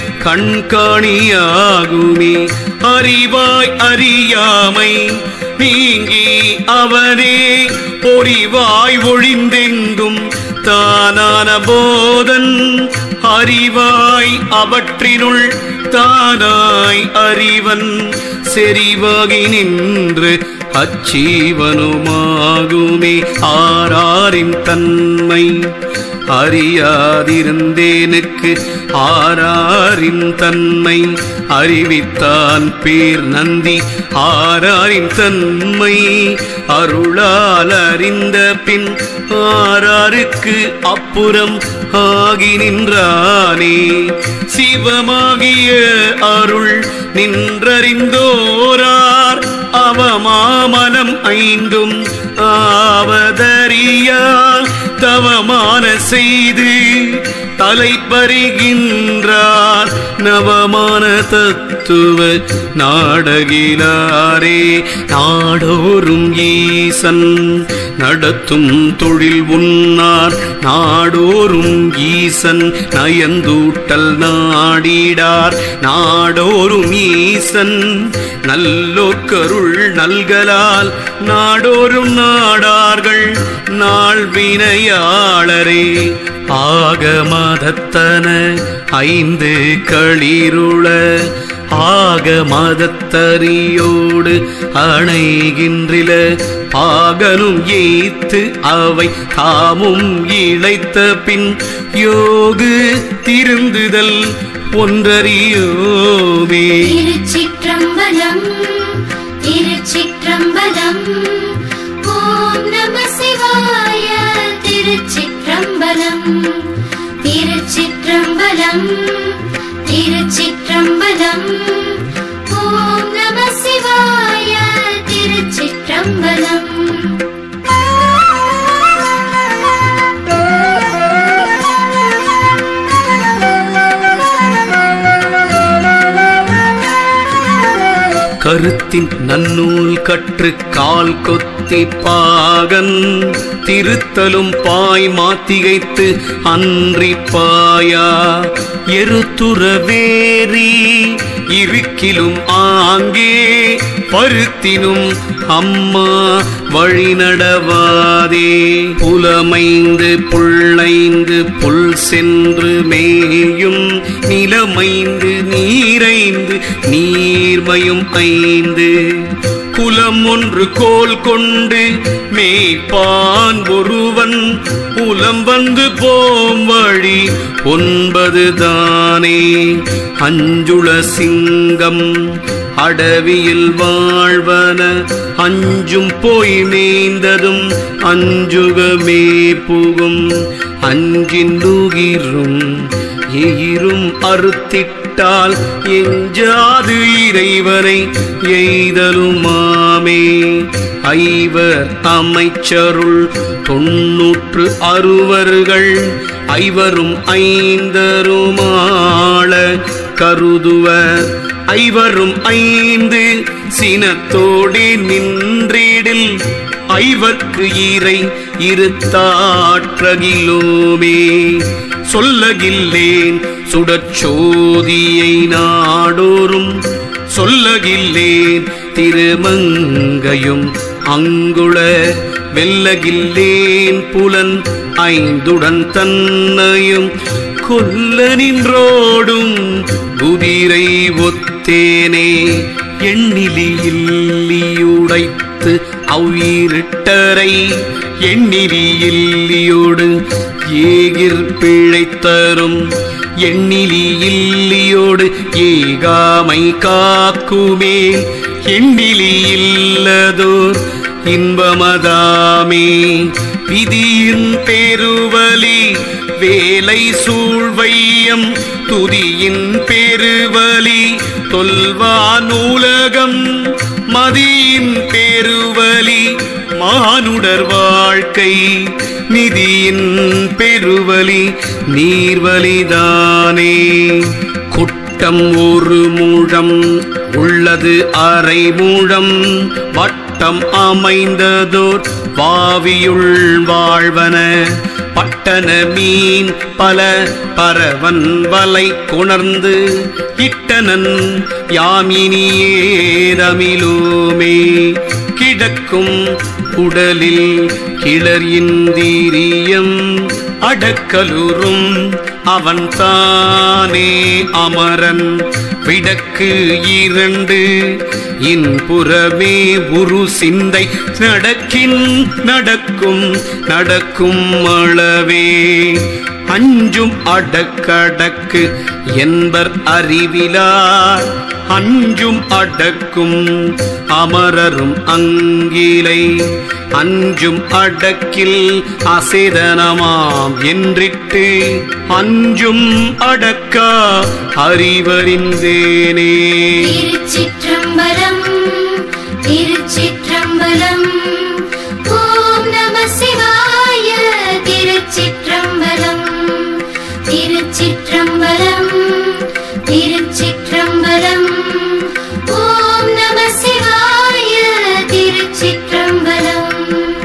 Speaker 1: கண்காணியாகுமே அறிவாய் அறியாமை நீங்கி அவனே பொறிவாய் ஒழிந்தெங்கும் தானான போதன் அறிவாய் அவற்றினுள் தானாய் அறிவன் செறிவாகி நின்று அச்சீவனுமாகுமே ஆராரின் தன்மை அறியாதிருந்தேனுக்கு ஆராரின் தன்மை அறிவித்தான் பேர் நந்தி ஆராரின் தன்மை அருளால் அறிந்த பின் ஆராருக்கு அப்புறம் ஆகி நின்றானே சிவமாகிய அருள் நின்றறிந்தோரார் அவமாமனம் ஐந்தும் ஆவதறியா தவமான செய்து தலைப்பறிகின்றார் நவமான தத்துவ நாடகிலாரே நாடோறும் ஈசன் நடத்தும் தொழில் உன்னார் நாடோறும் ஈசன் நயந்தூட்டல் நாடிடார் நாடோறும் ஈசன் நல்லோர்க்கருள் நல்கலால் நாடோறும் நாடார்கள் நாள் வினையாளரே ஆகமதத்தன ஐந்து களிருள ஆகமதத்தரியோடு அணைகின்றில பாகனும் ஏத்து அவை தாமும் இழைத்த பின் யோகு திருந்துதல் ஒன்றறியோமே
Speaker 2: திருச்சிற்றம்பலம் திருச்சிற்றம்பலம் ஓம் நம சிவாய திருச்சிற்றம்பலம் திருச்சிற்றம்பலம் திருச்சிற்றம்பலம் ஓம் நம சிவாய திருச்சிற்றம்பலம்
Speaker 1: கருத்த மதத்தின் நன்னூல் கற்று கால் கொத்தி பாகன் திருத்தலும் பாய் மாத்திகைத்து அன்றி பாயா எருத்துறவேரி இருக்கிலும் ஆங்கே பருத்தினும் அம்மா வழி நடவாதே புலமைந்து புள்ளைந்து புல் சென்று மேயும் நிலமைந்து நீரைந்து நீர்மையும் ஐந்து குலம் ஒன்று கோல் கொண்டு மேய்ப்பான் ஒருவன் உலம் வந்து போம் வழி ஒன்பது தானே அஞ்சுள சிங்கம் அடவியில் வாழ்வன அஞ்சும் போய் மேய்ந்ததும் அஞ்சுகமே புகும் அஞ்சின் நுகிரும் எயிரும் அறுத்திட்டால் எஞ்சாது இறைவனை எய்தலுமாமே ஐவர் அமைச்சருள் தொன்னூற்று அறுவர்கள் ஐவரும் ஐந்தருமாள கருதுவர் ஐவரும் ஐந்து சினத்தோடி நின்றிடில் ஐவர்க்கு ஈரை இருத்தாற்றகிலோமே சொல்லகில்லேன் சுடச்சோதியை நாடோறும் சொல்லகில்லேன் திருமங்கையும் அங்குள வெல்லகில்லேன் புலன் ஐந்துடன் தன்னையும் கொல்ல நின்றோடும் குதிரை ஒத்தேனே எண்ணிலி இல்லியுடைத்து அவ்விருட்டரை எண்ணிலி இல்லியோடு ஏகிர் பிழைத்தரும் எண்ணிலி இல்லியோடு ஏகாமை காக்குமே எண்ணிலி இல்லதோர் இன்பமதாமே விதியின் பெருவலி வேலை சூழ்வையம் துதியின் பெருவலி தொல்வா நூலகம் மதியின் பெருவலி மானுடர் வாழ்க்கை நிதியின் பெருவலி நீர்வலிதானே குட்டம் ஒரு மூழம் உள்ளது அரை மூழம் வட்டம் அமைந்ததோர் வாவியுள் வாழ்வன பட்டன மீன் பல பரவன் வலை கொணர்ந்து இட்டனன் யாமினியேரமிலோமே கிடக்கும் உடலில் கிளர் இந்திரியம் அடக்கலுறும் அவன் தானே அமரன் விடக்கு இரண்டு இன்புறமே உரு சிந்தை நடக்கின் நடக்கும் நடக்கும் அளவே அஞ்சும் அடக்கடக்கு என்பர் அறிவிலார் அஞ்சும் அடக்கும் அமரரும் அங்கிலை அஞ்சும் அடக்கில் அசேதனமாம் என்றிட்டு அஞ்சும் அடக்கா அறிவறிந்தேனே
Speaker 2: திருச்சிற்றம்பலம் திருச்சிற்றம்பலம் ஓம் நம சிவாய திருச்சிற்றம்பலம் திருச்சிற்றம்பலம் திருச்சிற்றம்பலம் ஓம் நம சிவாய திருச்சிற்றம்பலம்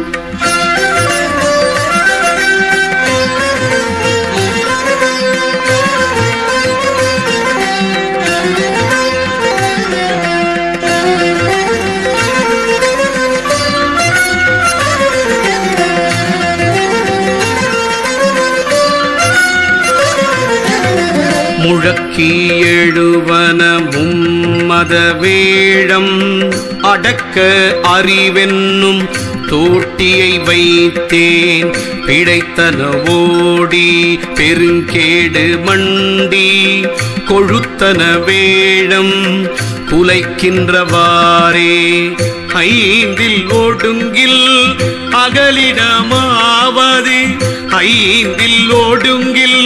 Speaker 1: முழக்கி எழுவன மும்மத வேழம் அடக்க அறிவென்னும் தோட்டியை வைத்தேன் பிழைத்தன ஓடி பெருங்கேடு மண்டி கொழுத்தன வேழம் குலைக்கின்றவாறே ஐந்தில் ஒடுங்கில் அகலிடமாவது ஐந்தில் ஒடுங்கில்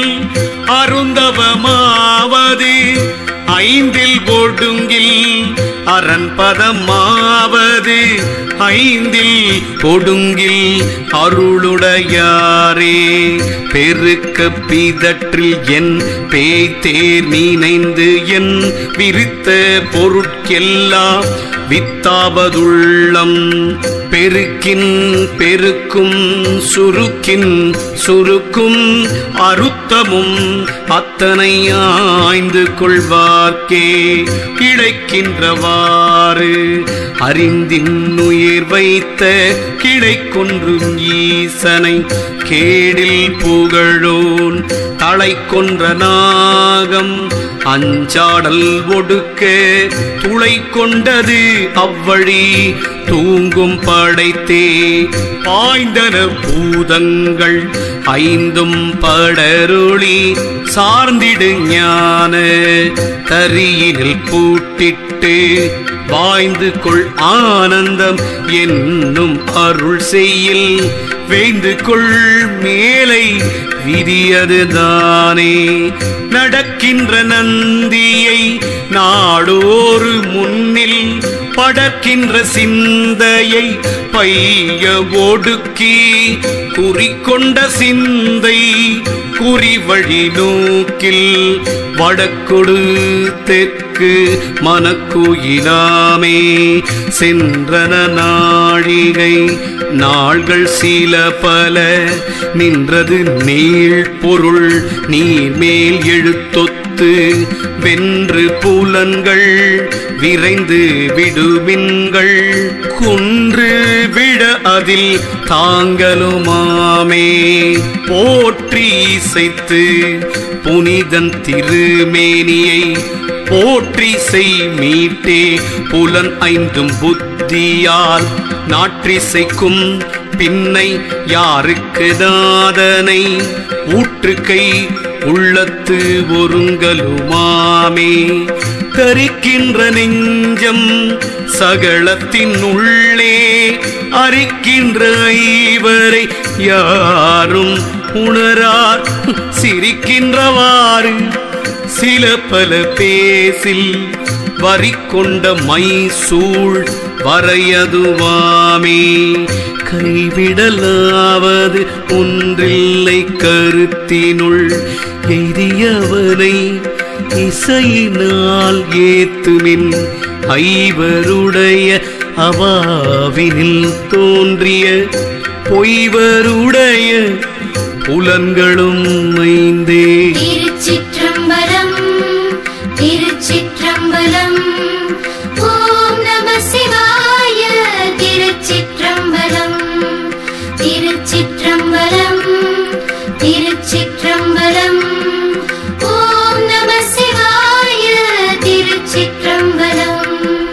Speaker 1: அருந்தவமாவது ஐந்தில் ஒடுங்கில் அரண்பதமாவது ஐந்தில் ஒடுங்கில் அருளுடையாரே பெருக்க பிதற்றில் என் பேய்த்தேர் நினைந்து என் விரித்த பொருட்கெல்லாம் வித்தாவதுள்ளம் பெருக்கின் பெருக்கும் சுருக்கின் சுருக்கும் அருத்தமும் அத்தனை ஆய்ந்து கொள்வார்க்கே கிடைக்கின்றவாறு அறிந்தின் உயிர் வைத்த கிடை கொன்றும் ஈசனை கேடில் புகழோன் தலை கொன்ற நாகம் அஞ்சாடல் ஒடுக்க துளை கொண்டது அவ்வழி தூங்கும் படைத்தே பாய்ந்தன பூதங்கள் ஐந்தும் படருளி சார்ந்திடு ஞான தரியினில் பூட்டிட்டு வாய்ந்து கொள் ஆனந்தம் என்னும் அருள் செய்யில் வேந்து கொள் மேலை விதியதுதானே நடக்கின்ற நந்தியை நாடோறு முன்னில் படர்க்கின்ற சிந்தையை பைய ஒடுக்கி குறிக்கொண்ட சிந்தை குறிவழி நோக்கில் வடக்கொடு தெற்கு மனக்குயிலாமே சென்றன நாழிகை நாள்கள் சில பல நின்றது நீள் பொருள் நீர்மேல் எழுத்தொத்து வென்று புலன்கள் விரைந்து விடுவின்கள் குன்று விட அதில் தாங்களுமாமே போற்றி இசைத்து புனிதன் திருமேனியை போற்றி செய் மீட்டே புலன் ஐந்தும் புத்தியால் நாற்றிசைக்கும் பின்னை யாருக்கு நாதனை ஊற்றுக்கை உள்ளத்து ஒருங்கலுமாமே கரிக்கின்ற நெஞ்சம் சகளத்தின் உள்ளே அரிக்கின்ற ஐவரை யாரும் உணரார் சிரிக்கின்றவாறு சில பல பேசில் வரி கொண்ட மைசூழ் வரையதுவாமே கைவிடலாவது ஒன்றில்லை கருத்தினுள் எய்தியவனை இசையினால் ஏத்துமின் ஐவருடைய அவாவினில் தோன்றிய பொய்வருடைய புலன்களும் ஐந்தே
Speaker 2: திருச்சிற்றம்பலம் திருச்சிற்றம்பலம் ஓம் நம சிவாய திருச்சிற்றம்பலம் திருச்சிற்றம்பலம் திருச்சிற்றம்பலம் ஓம் நம சிவாய திருச்சிற்றம்பலம்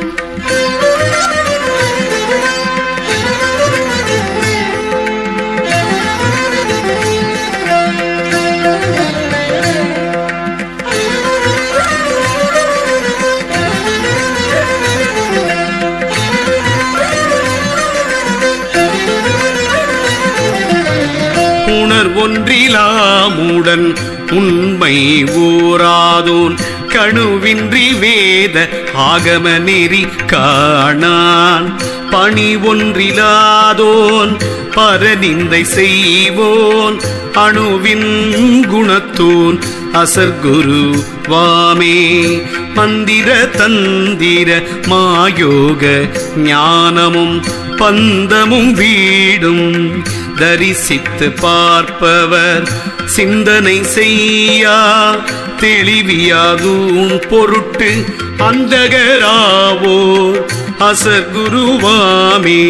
Speaker 1: உணர்வொன்றிலாமுடன் உண்மை ஊராதோன் கணுவின்றி வேத ஆகம நெறி காணான் பணி ஒன்றிலாதோன் பரநிந்தை செய்வோன் அணுவின் குணத்தோன் அசர்குரு வாமே மந்திர தந்திர மாயோக ஞானமும் பந்தமும் வீடும் தரிசித்து பார்ப்பவர் சிந்தனை செய்யா தெளிவியாகும் பொருட்டு அந்தகராவோர் அசகுருவாமே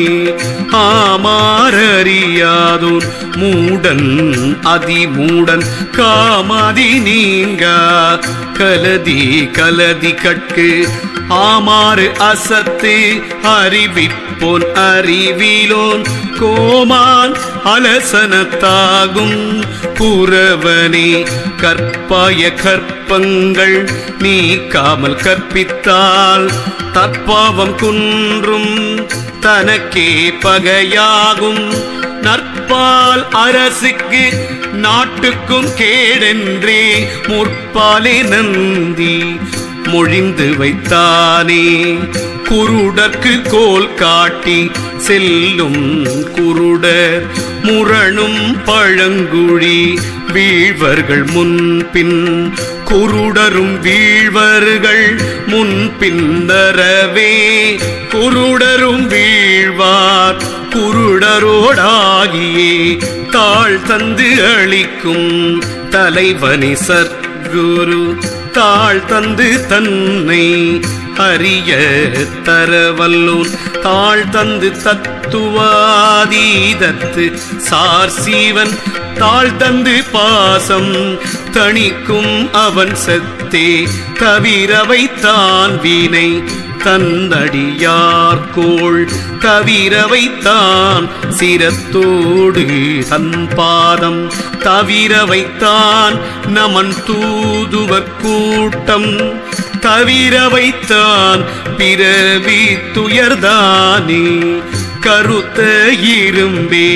Speaker 1: ஆமாரறியாதோன் மூடன் அதிமூடன் காமாதி நீங்க கலதி கலதி கட்கு ஆமாறு அசத்து அறிவிப்போன் அறிவிலோன் கோமான் அலசனத்தாகும் புறவனே கற்பாய கற்பங்கள் நீக்காமல் கற்பித்தால் தற்பாவம் குன்றும் தனக்கே பகையாகும் நற்பால் அரசுக்கு நாட்டுக்கும் கேடென்றே முற்பாலே நந்தி மொழிந்து வைத்தானே குருடர்க்கு கோல் காட்டி செல்லும் குருடர் முரணும் பழங்குழி வீழ்வர்கள் முன்பின் குருடரும் வீழ்வர்கள் முன் பின்னரவே குருடரும் வீழ்வார் குருடரோடாகியே தாழ் தந்து அளிக்கும் தலைவனி சற்குரு தாழ் தந்து தன்னை அறிய தரவல்லோன் தாழ் தந்து தத்துவாதீதத்து சார் சீவன் தாழ் தந்து பாசம் தணிக்கும் அவன் செத்தே தவிர வைத்தான் வீணை தன்னடியார்கோள் தவிர வைத்தான் சிரத்தோடு தன் பாதம் தவிர வைத்தான் நமன் தூதுவர் கூட்டம் தவிர வைத்தான் பிறவி துயர்தானே கருத்த இரும்பே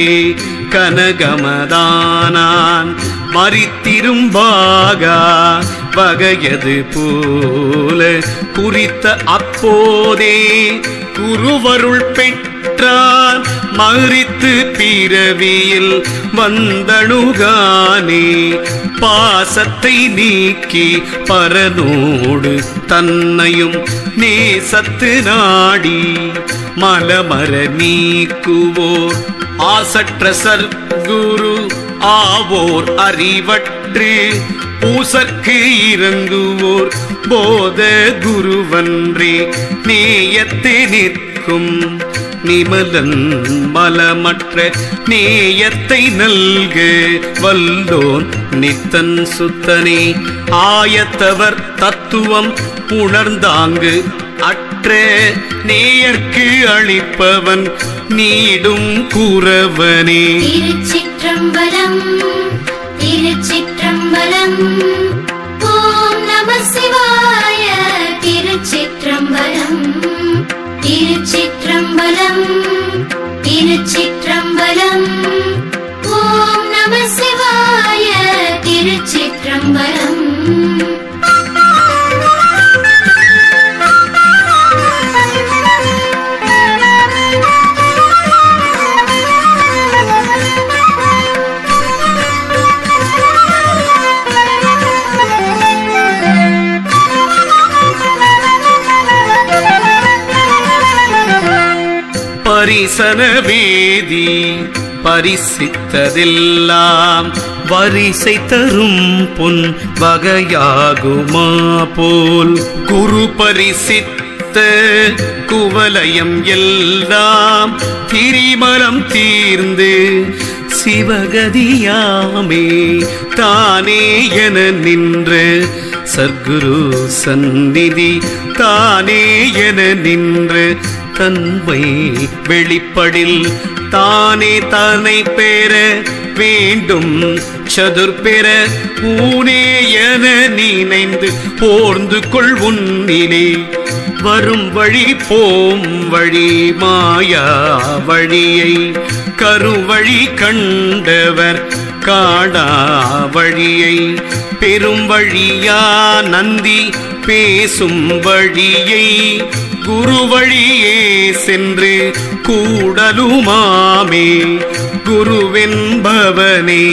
Speaker 1: கனகமதானான் மறித்திரும்பாகா வகையது போல குறித்த அப்போதே குருவருள் பெற்றான் மறித்து பிறவியில் வந்தணுகானே பாசத்தை நீக்கி பரனோடு தன்னையும் நேசத்து நாடி மலமர நீக்குவோர் ஆசற்ற சர்க்குரு ஆவோர் அறிவற்று பூசற்கு இறங்குவோர் போத குருவன்றே நேயத்து நிற்கும் நிமலன் மலமற்ற நேயத்தை நல்க வல்லோன் நித்தன் சுத்தனே ஆயத்தவர் தத்துவம் உணர்ந்தாங்கு அற்ற நேயர்க்கு அளிப்பவன் நீடும் கூறவனே
Speaker 2: திருச்சிற்றம்பலம் திருச்சிற்றம்பலம் ஓம் நம சிவாய திருச்சிற்றம்பலம் திருச்சிற்றம்பலம் திருச்சிற்றம்பலம் ஓம் நம சிவாய திருச்சிற்றம்பலம்
Speaker 1: பரிசன வேதி பரிசித்ததெல்லாம் வரிசை தரும் பொன் வகையாகுமா போல் குரு பரிசித்த குவலயம் எல்லாம் திரிமலம் தீர்ந்து சிவகதியாமே தானே என நின்று சர்க்குரு சந்நிதி தானே என நின்று தன்மை வெளிப்படில் தானே தன்னை பெற வேண்டும் சதுர் பெற ஊனே என நினைந்து போர்ந்து கொள் உன்னிலே வரும் வழி போம் வழி மாயா வழியை கருவழி கண்டவர் காடா வழியை பெரும் வழியா நந்தி பேசும் வழியை குரு வழியே சென்று கூடலுமாமே குருவென்பவனே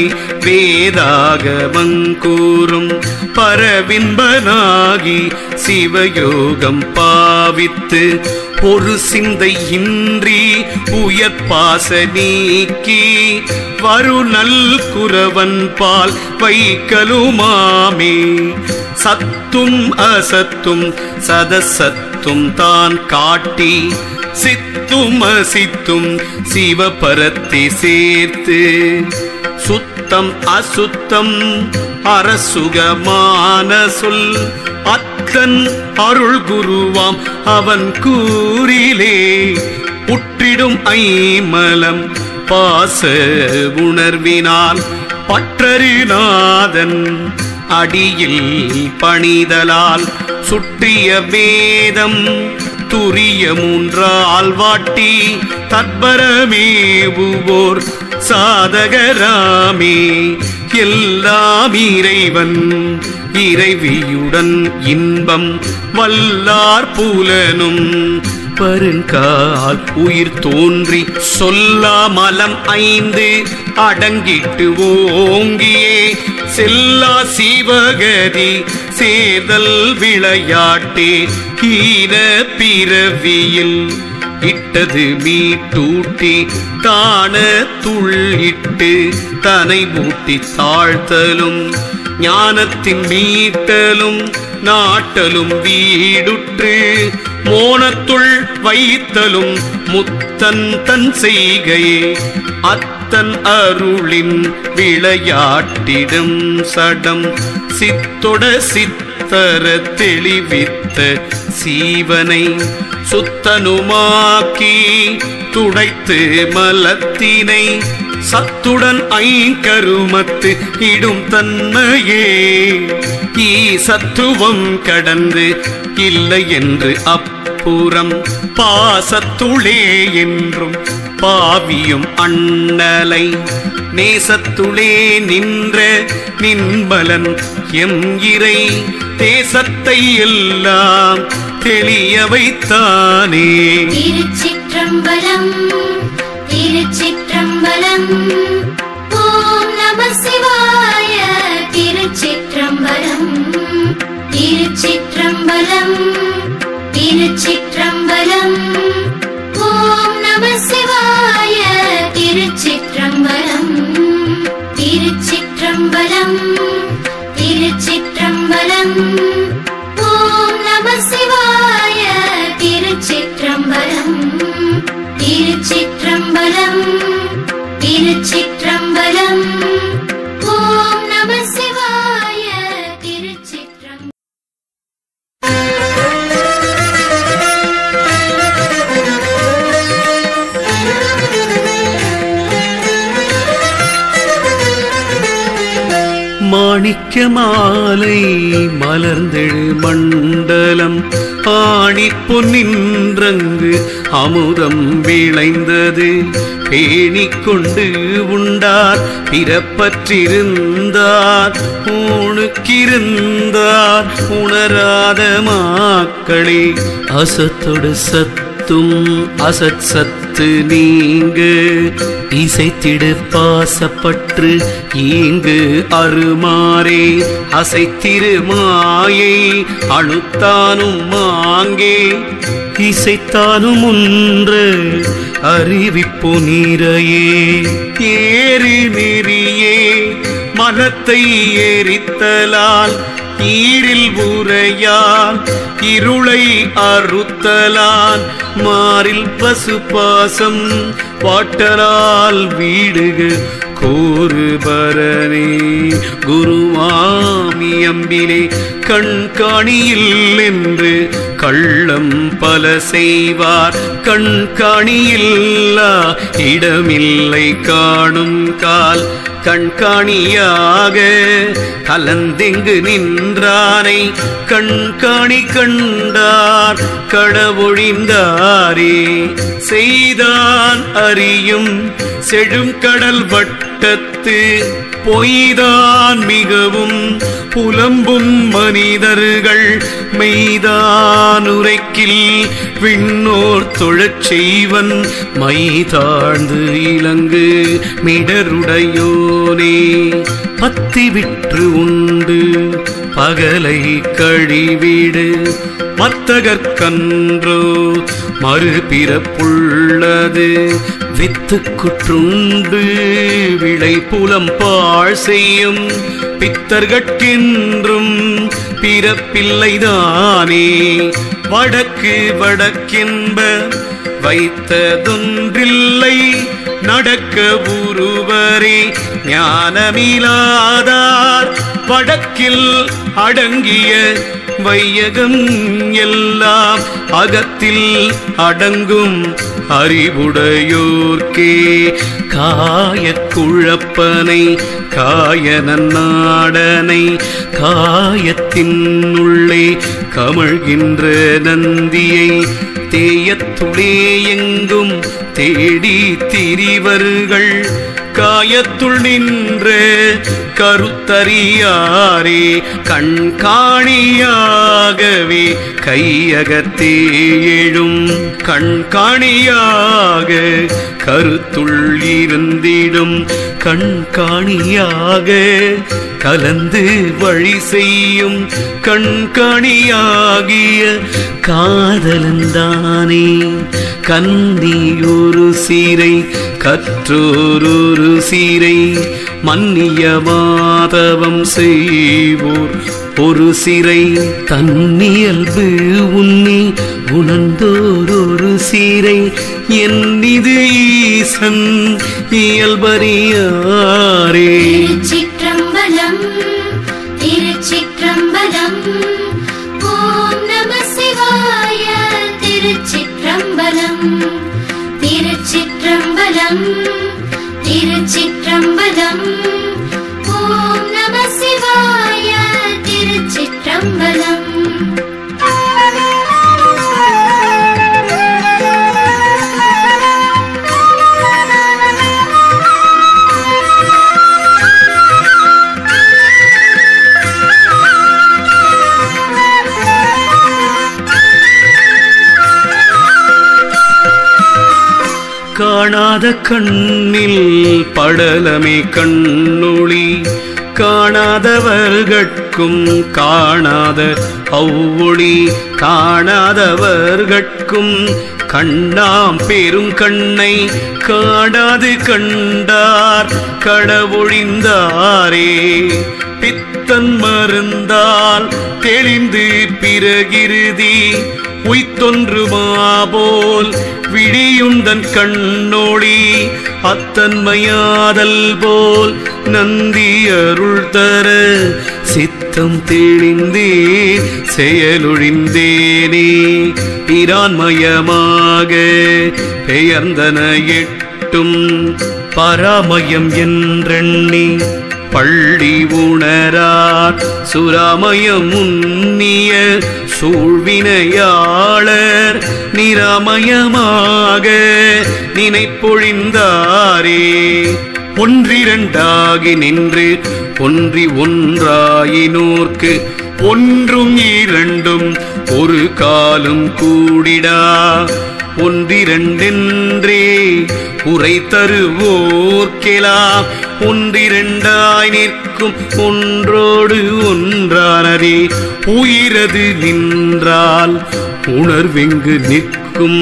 Speaker 1: வேதாகமங்கூறும் பரவின்பனாகி சிவயோகம் பாவித்து ஒரு சிந்தை இன்றி உயர் பாச நீக்கி வரு நல் குரவன் பால் வைக்கலுமாமே சத்தும் அசத்தும் சதசத்தும் தான் காட்டி சித்தும் அசித்தும் சிவபரத்தை சேர்த்து சுத்தம் அசுத்தம் அரசுகமான சொல் அத்தன் அருள் குருவாம் அவன் கூறிலே உற்றிடும் ஐமலம் பாச உணர்வினால் பற்றறிநாதன் அடியில் பணிதலால் சுற்றிய வேதம் துரிய மூன்றால் வாட்டி தற்பரமேவுவோர் சாதகராமே எல்லாம் இறைவன் இறைவியுடன் இன்பம் வல்லார் புலனும் பருங்கால் உயிர் தோன்றி சொல்லாமலம் ஐந்து அடங்கிட்டு ஓங்கியே செல்லா சிவகதி சேதல் விளையாட்டே ஈன பிறவியில் இட்டது மீட்டூட்டி தான துள்ளிட்டு தனை மூட்டி தாழ்த்தலும் ஞானத்தின் மீட்டலும் நாட்டலும் வீடுற்று மோனத்துள் வைத்தலும் முத்தன் தன் செய்கையே அத்தன் அருளின் விளையாட்டிடும் சடம் சித்தொட சித்தர தெளிவித்த சீவனை சுத்தனுமாக்கி துடைத்து மலத்தினை சத்துடன் ஐங்கருமத்து இடும் தன்மையே ஈ சத்துவம் கடந்து இல்லை என்று அப்புறம் பாசத்துளே என்றும் பாவியும் அண்ணலை நேசத்துளே நின்ற நின்பலன் எம் இறை தேசத்தை எல்லாம் தெளிய வைத்தானே
Speaker 2: திருச்சிற்றம்பலம் திருச்சிற்றம்பலம் ஓம் நம சிவாய திருச்சிற்றம்பலம் திருச்சிற்றம்பலம் திருச்சிற்றம்பலம் ஓம் நம சிவாய திருச்சிற்றம்பலம் திருச்சிற்றம்பலம் திருச்சிற்றம்பலம் ஓம் நம சிவாய திருச்சிற்றம்பலம் திருச்சிற்றம்பலம் திருச்சிற்றம்பலம் ஓம் நம சிவாய திருச்சிற்றம்பலம்
Speaker 1: மாணிக்க மாலை மலர்ந்தெழு மண்டலம் ஆணி பொன்னின்றங்கு அமுதம் விளைந்தது பேணிக் கொண்டு உண்டார் பிறப்பற்றிருந்தார் ஊனுக்கிருந்தார் உணராத மாக்களே அசத்தொடு சத்தும் அசத் சத்து நீங்க இசைத்திடு பாசப்பற்று ஈங்கு அருமாறே அசைத்திரு மாயை அழுத்தானும் மாங்கே இசைத்தானும் ஒன்று அறிவிப்பு நீரையே ஏறி நெறியே மனத்தை எரித்தலால் ஈரில் உரையால் இருளை அறுத்தலான் மாறில் பசுபாசம் வாட்டரால் வீடுக கூறுபரனே குருவாமி அம்பிலே கண்காணியில் என்று கள்ளம் பல செய்வார் கண்காணியில்லா இடமில்லை காணும் கால் கண்காணியாக கலந்தெங்கு நின்றானை கண்காணி கண்டார் கடவொழிந்தாரே செய்தான் அறியும் செழும் கடல் வட்டத்து பொய்தான் மிகவும் புலம்பும் மனிதர்கள் மெய்தான் உரைக்கில் விண்ணோர் தொழச் செய்வன் மை தாழ்ந்து இலங்கு மிடருடையோனே பத்தி விற்று உண்டு பகலை கழிவிடு மத்தகற்கன்றோ மறுபிறப்புள்ளது வித்து குற்றுண்டு விளை புலம் பாழ் செய்யும் பித்தர்கட்கென்றும் பிறப்பில்லைதானே வடக்கு வடக்கென்ப வைத்ததொன்றில்லை நடக்க உருவரே ஞானமிலாதார் வடக்கில் அடங்கிய வையகம் எல்லாம் அகத்தில் அடங்கும் அறிவுடையோர்க்கே காயக் குழப்பனை காயனநாடனை காயத்தின் உள்ளே கமழ்கின்ற நந்தியை தேயத்துளே எங்கும் தேடி திரிவர்கள் காயத்துள் நின்ற கருத்தறியாரே கண்காணியாகவே கையகத்தே எழும் கண்காணியாக கருத்துள் இருந்திடும் கண்காணியாக கலந்து வழி செய்யும் கண்காணியாகிய காதலந்தானே கன்னி ஒரு சீரை கற்றோரொரு சீரை மன்னிய மாதவம் செய்வோர் ஒரு சிறை தன்னியல்பு உன்னி உணர்ந்தோர் ஒரு சீரை என்னிது ஈசன் இயல்பறியாரே
Speaker 2: திருச்சிற்றம்பலம் திருச்சிற்றம்பலம் ஓம் நம சிவாய திருச்சிற்றம்பலம் திருச்சிற்றம்பலம் திருச்சிற்றம்பலம் ஓம் நம சிவாய திருச்சிற்றம்பலம்
Speaker 1: காணாத கண்ணில் படலமே கண்ணொளி காணாதவர்கட்கும் காணாத அவ்வொளி காணாதவர்கட்கும் கண்ணாம் பெரும் கண்ணை காணாது கண்டார் கடவொழிந்தாரே பித்தன் மருந்தால் தெளிந்து பிறகிருதி உய்த்தொன்று மாபோல் விழியுந்தன் கண்ணோடி அத்தன்மையாதல் போல் நந்தி அருள் தர சித்தம் தெளிந்தே செயலொழிந்தேனே பிரான்மயமாக பெயர்ந்தன எட்டும் பராமயம் என்றெண்ணி பள்ளி உணரார் சுராமயம் உன்னிய சூழ்வினையாளர் நிராமயமாக நினைப்பொழிந்தாரே ஒன்றிரண்டாகி நின்று ஒன்றி ஒன்றாயினோர்க்கு ஒன்றும் இரண்டும் ஒரு காலும் கூடிடா ஒன்றிரண்டென்றே உரை தருவோர்க்கெலாம் ஒன்றிரண்டாய் நிற்கும் ஒன்றோடு ஒன்றானதே உயிரது நின்றால் உணர்வெங்கு நிற்கும்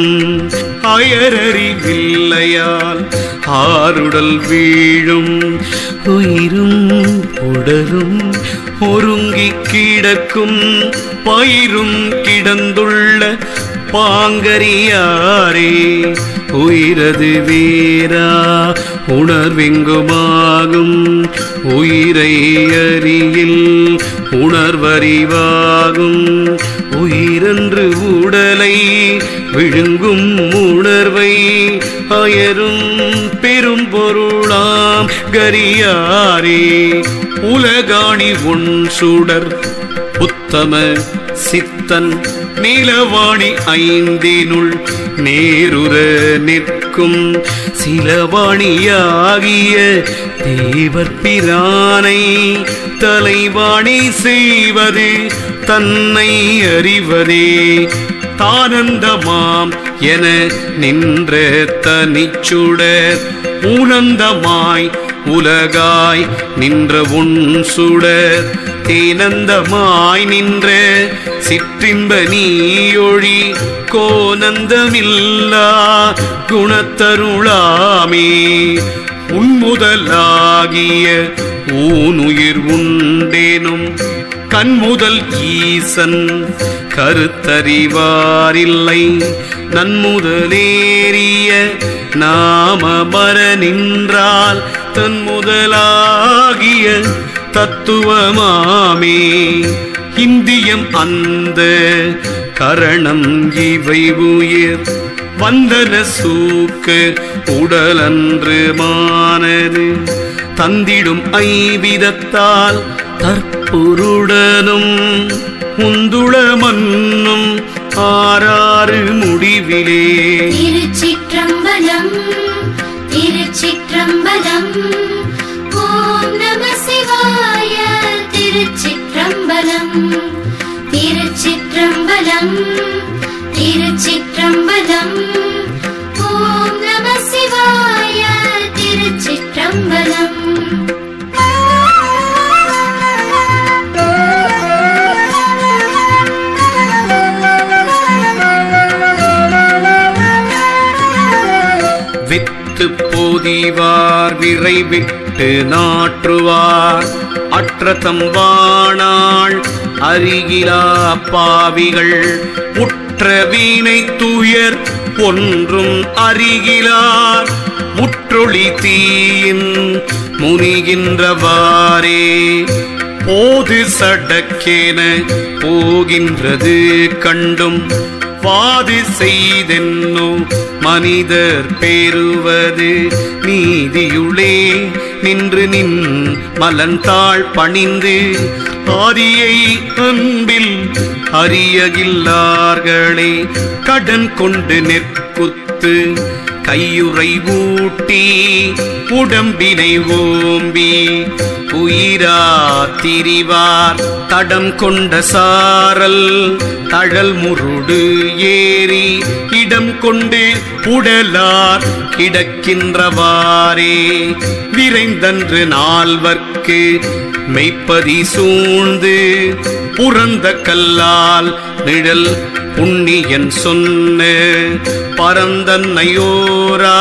Speaker 1: அயரறிவில்லையால் ஆருடல் வீழும் உயிரும் உடலும் ஒருங்கி கிடக்கும் பயிரும் கிடந்துள்ள பாங்கறியாரே உயிரது வேரா உணர்வெங்குமாகும் உயிரை அறியில் உணர்வறிவாகும் உயிரென்று உடலை விழுங்கும் உணர்வை அயரும் பெரும் பொருளாம் கரியாரே உலகாணி உன் சுடர் உத்தம சித்தன் நீலவாணி ஐந்தினுள் நேருற நிற்கும் சிலவாணியாகிய தேவர் பிரானை தலைவாணி செய்வது தன்னை அறிவதே தானந்தமாம் என நின்ற தனிச்சுடர் ஊனந்தமாய் உலகாய் நின்ற உன் சுடர் தேனந்தமாய் நின்ற சிற்றின்ப நீயொழி கோனந்தமில்லா குணத்தருளாமே உன்முதலாகிய ஊனுயிர் உண்டேனும் கண்முதல் ஈசன் கருத்தறிவாரில்லை நன்முதலேறிய நாமமர நின்றால் தன் முதலாகிய தத்துவமாமே இந்தியம் அந்த கரணம் இவை உயிர் வந்தன சூக்க உடலன்று மானது தந்திடும் ஐவிதத்தால் தற்பொருடனும் உந்துள மன்னும் ஆறாறு முடிவிலே
Speaker 2: திருச்சிற்றம்பலம் திருச்சிற்றம்பலம் ஓம் நம சிவாய திருச்சிற்றம்பலம் திருச்சிற்றம்பலம் திருச்சிற்றம்பலம் ஓம் நம சிவாய திருச்சிற்றம்பலம்
Speaker 1: போதிவார் விரைவிட்டு நாற்றுவார் அற்றதம் வாணாள் அருகிலா பாவிகள் உற்ற வீணை துயர் ஒன்றும் அருகிலார் முற்றொளி தீயின் முனிகின்றவாறே போது சடக்கேன போகின்றது கண்டும் வாது செய்தென்னோ மனிதர் பெறுவது நீதியுளே நின்று நின் மலந்தாள் பணிந்து ஆதியை அன்பில் அறியகில்லார்களே கடன் கொண்டு நெற்குத்து கையுறை ஊட்டி உடம்பினை ஓம்பி உயிரா திரிவார் தடம் கொண்ட சாரல் தழல் முருடு ஏறி இடம் கொண்டு உடலார் கிடக்கின்றவாறே விரைந்தன்று நால்வர்க்கு மெய்ப்பதி சூழ்ந்து புறந்த கல்லால் நிழல் புண்ணியன் சொன்ன பரந்தன்னையோரா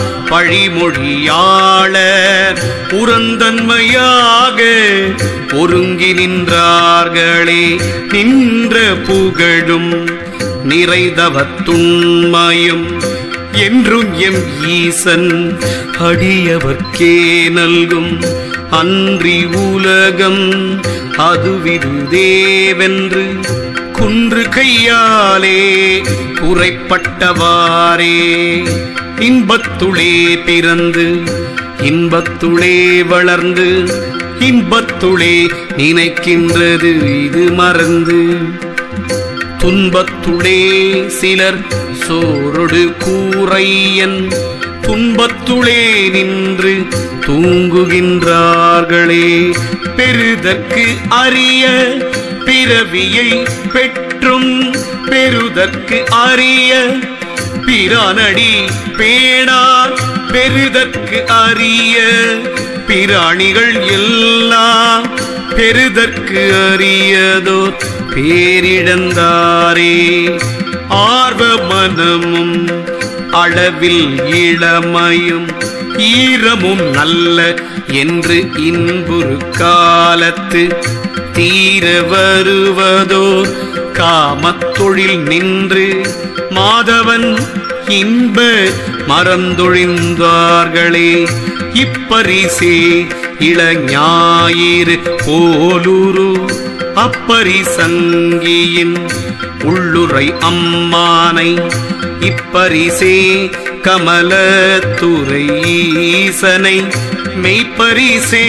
Speaker 1: பழிமொழியாளர் புறந்தன்மையாக ஒருங்கி நின்றார்களே நின்ற புகழும் நிறைதவத்துண்மையும் என்றும் எம் ஈசன் அடியவர்க்கே நல்கும் அன்றி உலகம் அதுவிது தேவென்று குன்று கையாலே குறைப்பட்டவாறே இன்பத்துளே பிறந்து இன்பத்துளே வளர்ந்து இன்பத்துளே நினைக்கின்றது இது மறந்து துன்பத்துளே சிலர் சோரொடு கூரையன் துன்பத்துளே நின்று தூங்குகின்றார்களே பெருதற்கு அரிய பிறவியை பெற்றும் பெருதற்கு அரிய பிரானடி பேணார் பெருதற்கு அரிய பிராணிகள் எல்லாம் பெருதற்கு அரியதோர் பேரிழந்தாரே ஆர்வ மனமும் அளவில் இளமையும் ஈரமும் நல்ல என்று இன்புறு காலத்து தீர வருவதோ காமத்தொழில் நின்று மாதவன் இன்ப மறந்தொழிந்தார்களே இப்பரிசே இளஞாயிறு போலுரு அப்பரிசங்கியின் உள்ளுரை அம்மானை இப்பரிசே கமலத்துறை ஈசனை மெய்ப்பரிசே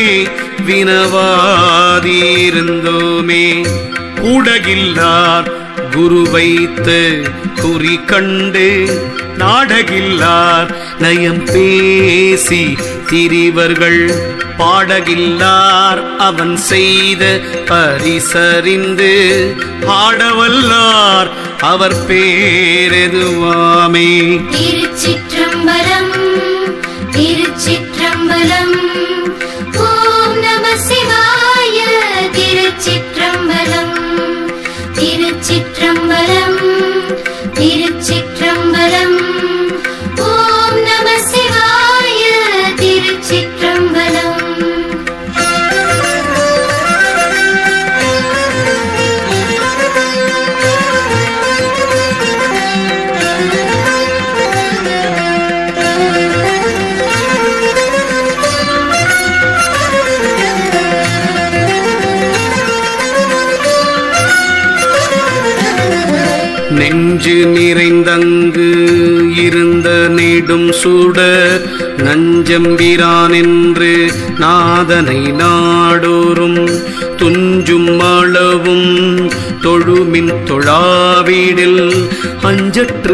Speaker 1: வினவாதிருந்தோமே கூடகில்லார் குரு வைத்த குறி கண்டு நாடகில்லார் நயம் பேசி திரிவர்கள் பாடகில்லார் அவன் செய்த பரிசறிந்து ஆடவல்லார் அவர் பேரெதுவாமே
Speaker 2: திருச்சிற்றம்பலம் திருச்சிற்றம்பலம் ஓம் நம சிவாய திருச்சிற்றம்பலம் திருச்சிற்றம்பலம் திருச்சிற்றம்பலம் ஓம் நம சிவாய திருச்சிற்றம்பலம்
Speaker 1: நெஞ்சு நிறைந்தங்கு இருந்த நெடும் சுடர் நஞ்சம்பிரான் என்று நாதனை நாடோறும் துஞ்சும் அளவும் தொழுமின் தொழாவீடில் அஞ்சற்று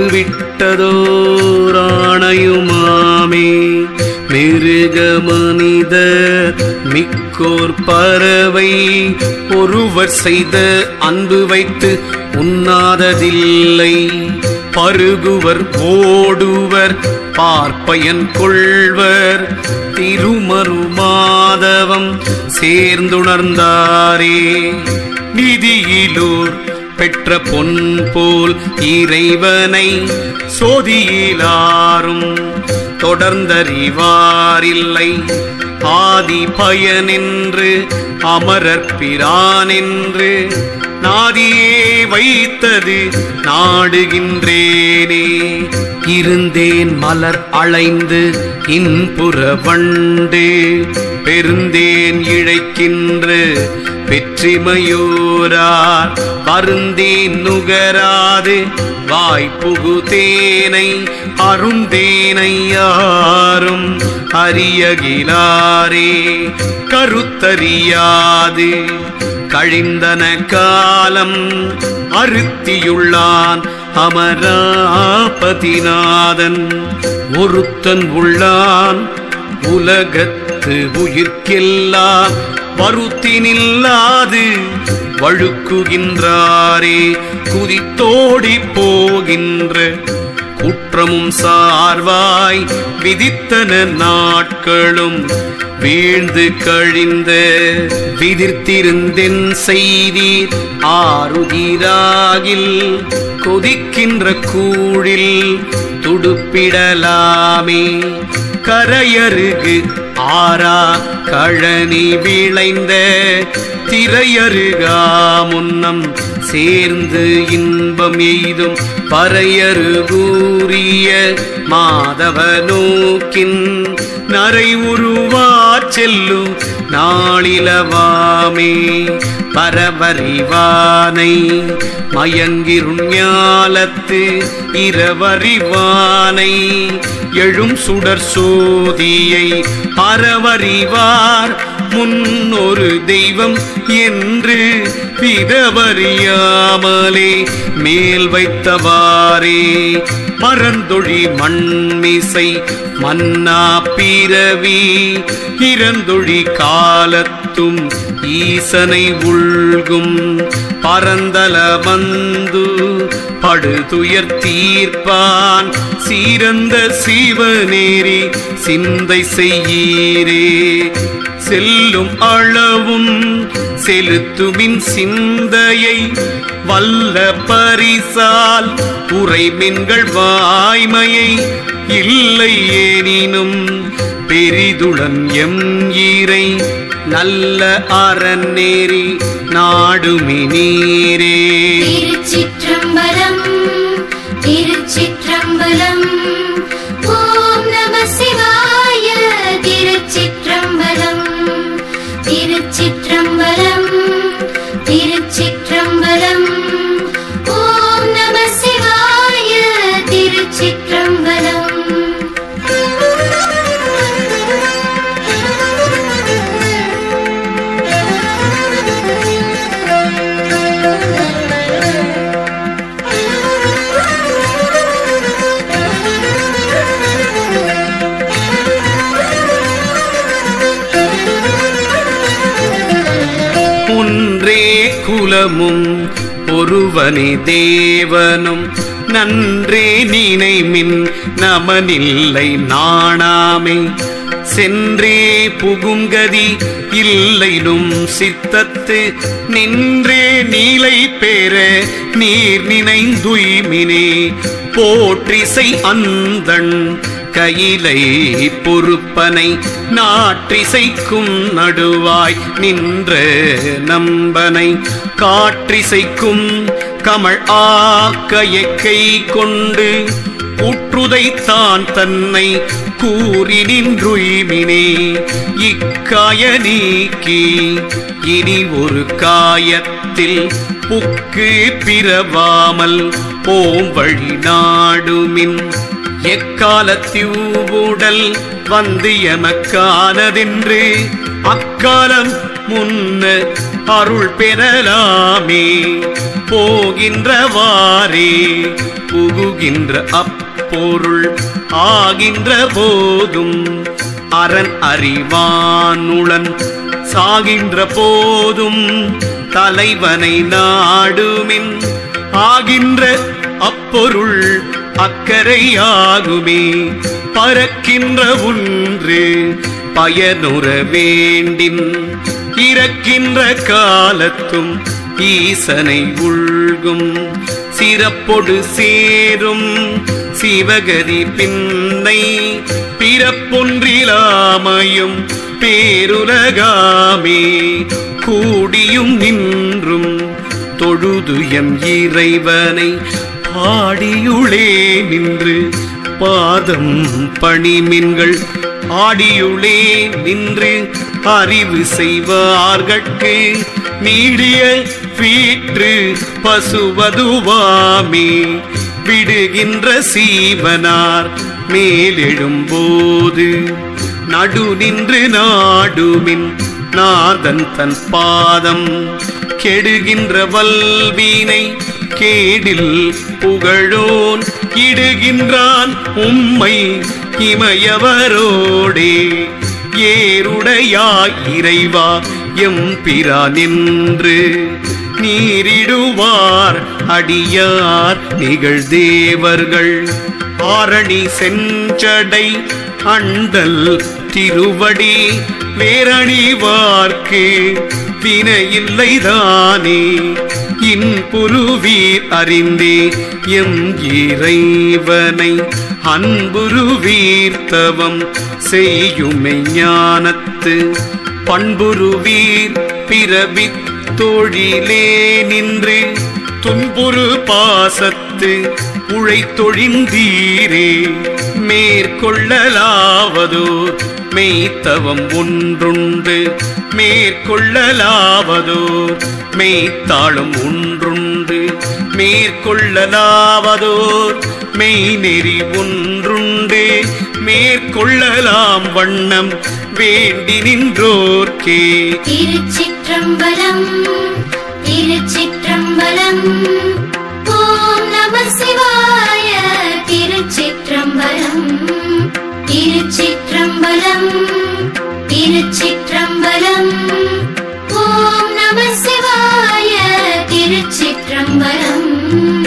Speaker 1: விட்டதோராணையுமாமே மிருக மனிதர் மிக்கோர் பறவை ஒருவர் செய்த அன்பு வைத்து உண்ணாததில்லை பருகுவர் ஓடுவர் பார்ப்பயன் கொள்வர் திருமருமாதவம் சேர்ந்துணர்ந்தாரே நிதியிலோர் பெற்ற பொன் போல் இறைவனை சோதியிலாரும் தொடர்ந்தறிவாரில்லை ஆதி பயனென்று அமரற்பிரானென்று நாதியே வைத்தது நாடுகின்றேனே இருந்தேன் மலர் அலைந்து இன்புற வண்டு பெருந்தேன் இழைக்கின்ற வெற்றிமையோரார் வருந்தேன் நுகராது வாய்ப்புகு தேனை அருந்தேனை யாரும் அறியகிலாரே கருத்தறியாது கழிந்தன காலம் அருத்தியுள்ளான் அமராபதிநாதன் ஒருத்தன் உள்ளான் உலகத்து உயிர்க்கெல்லாம் வருத்தினில்லாது வழுக்குகின்றாரே குதித்தோடி போகின்ற குற்றமும் சார்வாய் விதித்தன நாட்களும் வீழ்ந்து கழிந்த விதிர்த்திருந்தென் செய்தீர் ஆறுதிராகில் கொதிக்கின்ற கூழில் துடுப்பிடலாமே கரையருகு ஆரா கழனி விளைந்த திரையருகா முன்னம் சேர்ந்து இன்பம் எய்தும் பறையருகூறிய மாதவ நோக்கின் நரை உருவா செல்லும் நாளிலவாமே பரவறிவானை மயங்கிருஞாலத்து இரவறிவானை எழும் சுடர் சோதியை அறவறிவார் முன்னொரு தெய்வம் என்று விதவறியாமலே மேல் வைத்தவாறே மறந்தொழி மண்மிசை மன்னா பிறவி இறந்தொழி காலத்தும் ஈசனை உள்கும் பரந்தல வந்து படுதுயர் தீர்ப்பான் சீரந்த சிவநேரி சிந்தை செய்யீரே செல்லும் அளவும் செலுத்துமின் சிந்தையை வல்ல பரிசால் உரைமின்கள் வாய்மையை இல்லை ஏனினும் பெரிதுடன் எம் ஈரை நல்ல அறநேரி நாடுமினீரே
Speaker 2: திருச்சிற்றம்பலம் திருச்சிற்றம்பலம் ஓம் நம சிவாய திருச்சிற்றம்பலம் திருச்சிற்றம்பலம் திருச்சிற்றம்பலம் ஓம் நம சிவாய திருச்சிற்றம்பலம்
Speaker 1: ஒன்றே குலமும் ஒருவனே தேவனும் நன்றே நினைமின் நமனில்லை நாணாமே சென்றே புகுங்கதி இல்லைனும் சித்தத்து நின்றே நீலை பெற நீர் நினைந்துய்மினே போற்றிசை அந்தண் கையிலை பொறுப்பனை நாற்றிசைக்கும் நடுவாய் நின்ற நம்பனை காற்றிசைக்கும் கமழ் ஆக்கையை கை கொண்டு உற்றுதைத்தான் தன்னை கூறி நின்றுய்மினே இக்காய நீக்கி இனி ஒரு காயத்தில் புக்கு பிறவாமல் போம் வழி நாடுமின் எக்காலத்தியூவுடல் வந்து எமக்கானதென்று அக்காலம் முன்ன அருள் பெறலாமே போகின்றவாறே புகுகின்ற அப்பொருள் ஆகின்ற போதும் அரண் அறிவானுளன் சாகின்ற போதும் தலைவனை நாடுமின் ஆகின்ற அப்பொருள் அக்கறையாகுமே பறக்கின்ற ஒன்று பயனுற வேண்டின் இறக்கின்ற காலத்தும் ஈசனை உள்கும் சிறப்பொடு சேரும் சிவகதி பின்னை பிறப்பொன்றிலாமையும் பேருலகாமே கூடியும் நின்றும் தொழுது எம் இறைவனை பாடியுளே நின்று பாதம் பணிமின்கள் ஆடியுளே நின்று அறிவு செய்வார்கட்கு நீடிய வீற்று பசுவதுவாமே விடுகின்ற சீவனார் மேலெழும்போது நடு நின்று நாடுமின் நாதன் தன் பாதம் கெடுகின்ற வல்வீனை கேடில் புகழோன் இடுகின்றான் உம்மை இமயவரோடே ஏருடையாய் இறைவா எம்பிரா நின்று நீரிடுவார் அடியார் நிகழ்தேவர்கள் ஆரணி செஞ்சடை அண்டல் திருவடி வேரணிவார்க்கு வினையில்லைதானே இன்புருவீர் அறிந்தே எம் இறைவனை அன்புருவீர் தவம் செய்யுமை ஞானத்து பண்புருவீர் பிறவித் தொழிலே நின்று துன்புறு பாசத்து உழைத்தொழிந்தீரே மேற்கொள்ளலாவதோ மெய்த்தவம் ஒன்றுண்டு மேற்கொள்ளலாவதோ மெய்த்தாளும் ஒன்றுண்டு மேற்கொள்ளலாவதோ மெய்நெறி ஒன்றுண்டு மேற்கொள்ளலாம் வண்ணம் வேண்டி நின்றோர்க்கே
Speaker 2: திருச்சிற்றம்பலம் திருச்சிற்றம்பலம் ஓம் நம சிவாய திருச்சிற்றம்பலம் திருச்சிற்றம்பலம் திருச்சிற்றம்பலம் ஓம் நம சிவாய திருச்சிற்றம்பலம்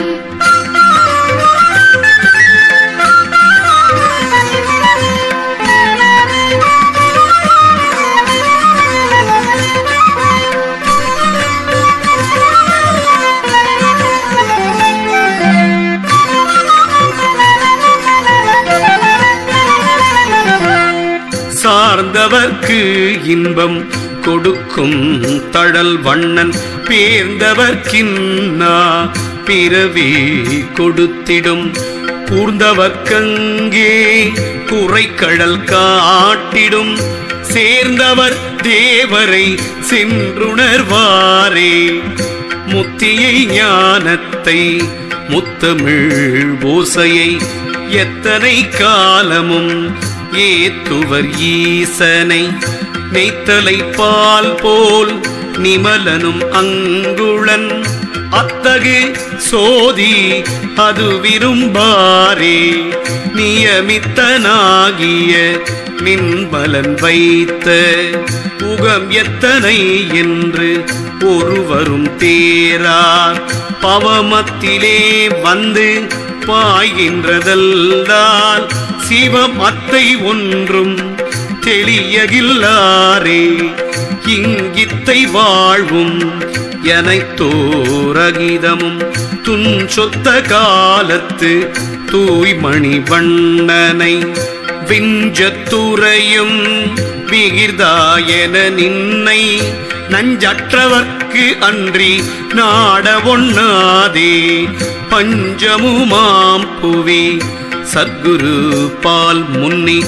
Speaker 1: சார்ந்தவர்க்கு இன்பம் கொடுக்கும் தழல் வண்ணன் பேர்ந்தவர்க்கின்னா பிறவி கொடுத்திடும் கூர்ந்தவர்க்கங்கே குறைக்கடல் காட்டிடும் சேர்ந்தவர் தேவரை சென்றுணர்வாரே முத்தியை ஞானத்தை முத்தமிழ் ஓசையை எத்தனை காலமும் ஏத்துவர் ஈசனை நெய்த்தலை பால் போல் நிமலனும் அங்குளன் அத்தகு சோதி அது விரும்பாரே நியமித்தனாகிய நின்பலன் வைத்த உகம் எத்தனை என்று ஒருவரும் தேரார் பவமத்திலே வந்து பாய்கின்றதல்லால் சிவமத்தை ஒன்றும் தெளியகில்லாரே இங்கித்தை வாழ்வும் எனைத்தோரகிதமும் துன் சொத்த காலத்து தூய்மணி வண்ணனை விஞ்சத்துறையும் விகிர்தாயன நின்னை நஞ்சற்றவர்க்கு அன்றி நாட ஒண்ணாதே பஞ்சமுமாம் புவி சத்குரு பால் முன்னி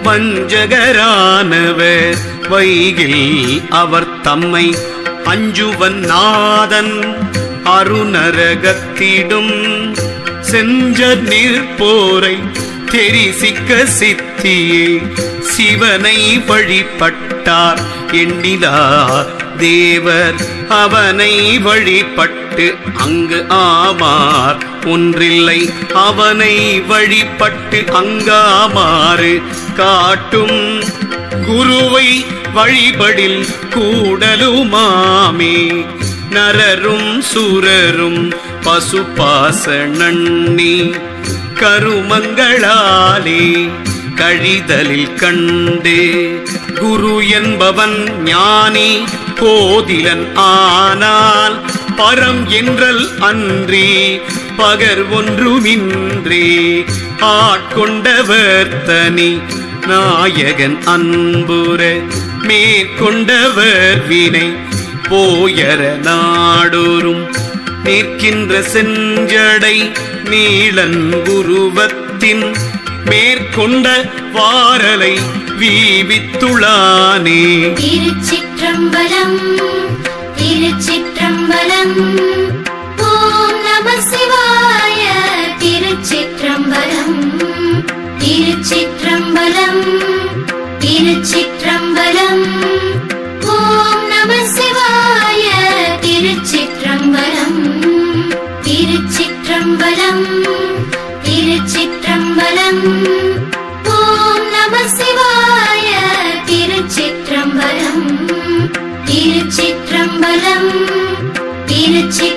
Speaker 1: வஞ்சகரானவர் வைகில் அவர் தம்மை அஞ்சுவன் நாதன் அருணரகத்திடும் செஞ்ச நிற்போரை தெரிசிக்க சித்தியே சிவனை வழிபட்டார் எண்ணிலார் தேவர் அவனை வழிபட்டு அங்கு ஆமார் ஒன்றில்லை அவனை வழிபட்டு அங்காமாறு காட்டும் குருவை வழிபடில் கூடலுமாமே நரரும் சுரரும் பசுபாச நன்னி கருமங்களாலே கழிதலில் கண்டு குரு என்பவன் ஞானி கோதிலன் ஆனால் பரம் என்றல் அன்றி பகர் ஒன்றுமின்றே ஆட்கொண்டவர் தனி நாயகன் அன்புற மேற்கொண்டவர் வினை போயர நாடோறும் நிற்கின்ற செஞ்சடை நீளன் உருவத்தின் மேற்கொண்ட வாரலை வீவித்துளானே
Speaker 2: திருச்சிற்றம்பலம் திருச்சிற்றம்பலம் ஓம் நம சிவாய திருச்சிற்றம்பலம் திருச்சிற்றம்பலம் திருச்சிற்றம்பலம் ஓம் நம சிவாய திருச்சிற்றம்பலம் திருச்சிற்றம்பலம் திருச்சிற்றம்பலம் ஓம் நம சிவாய திருச்சிற்றம்பலம் திருச்சிற்றம்பலம் திருச்சி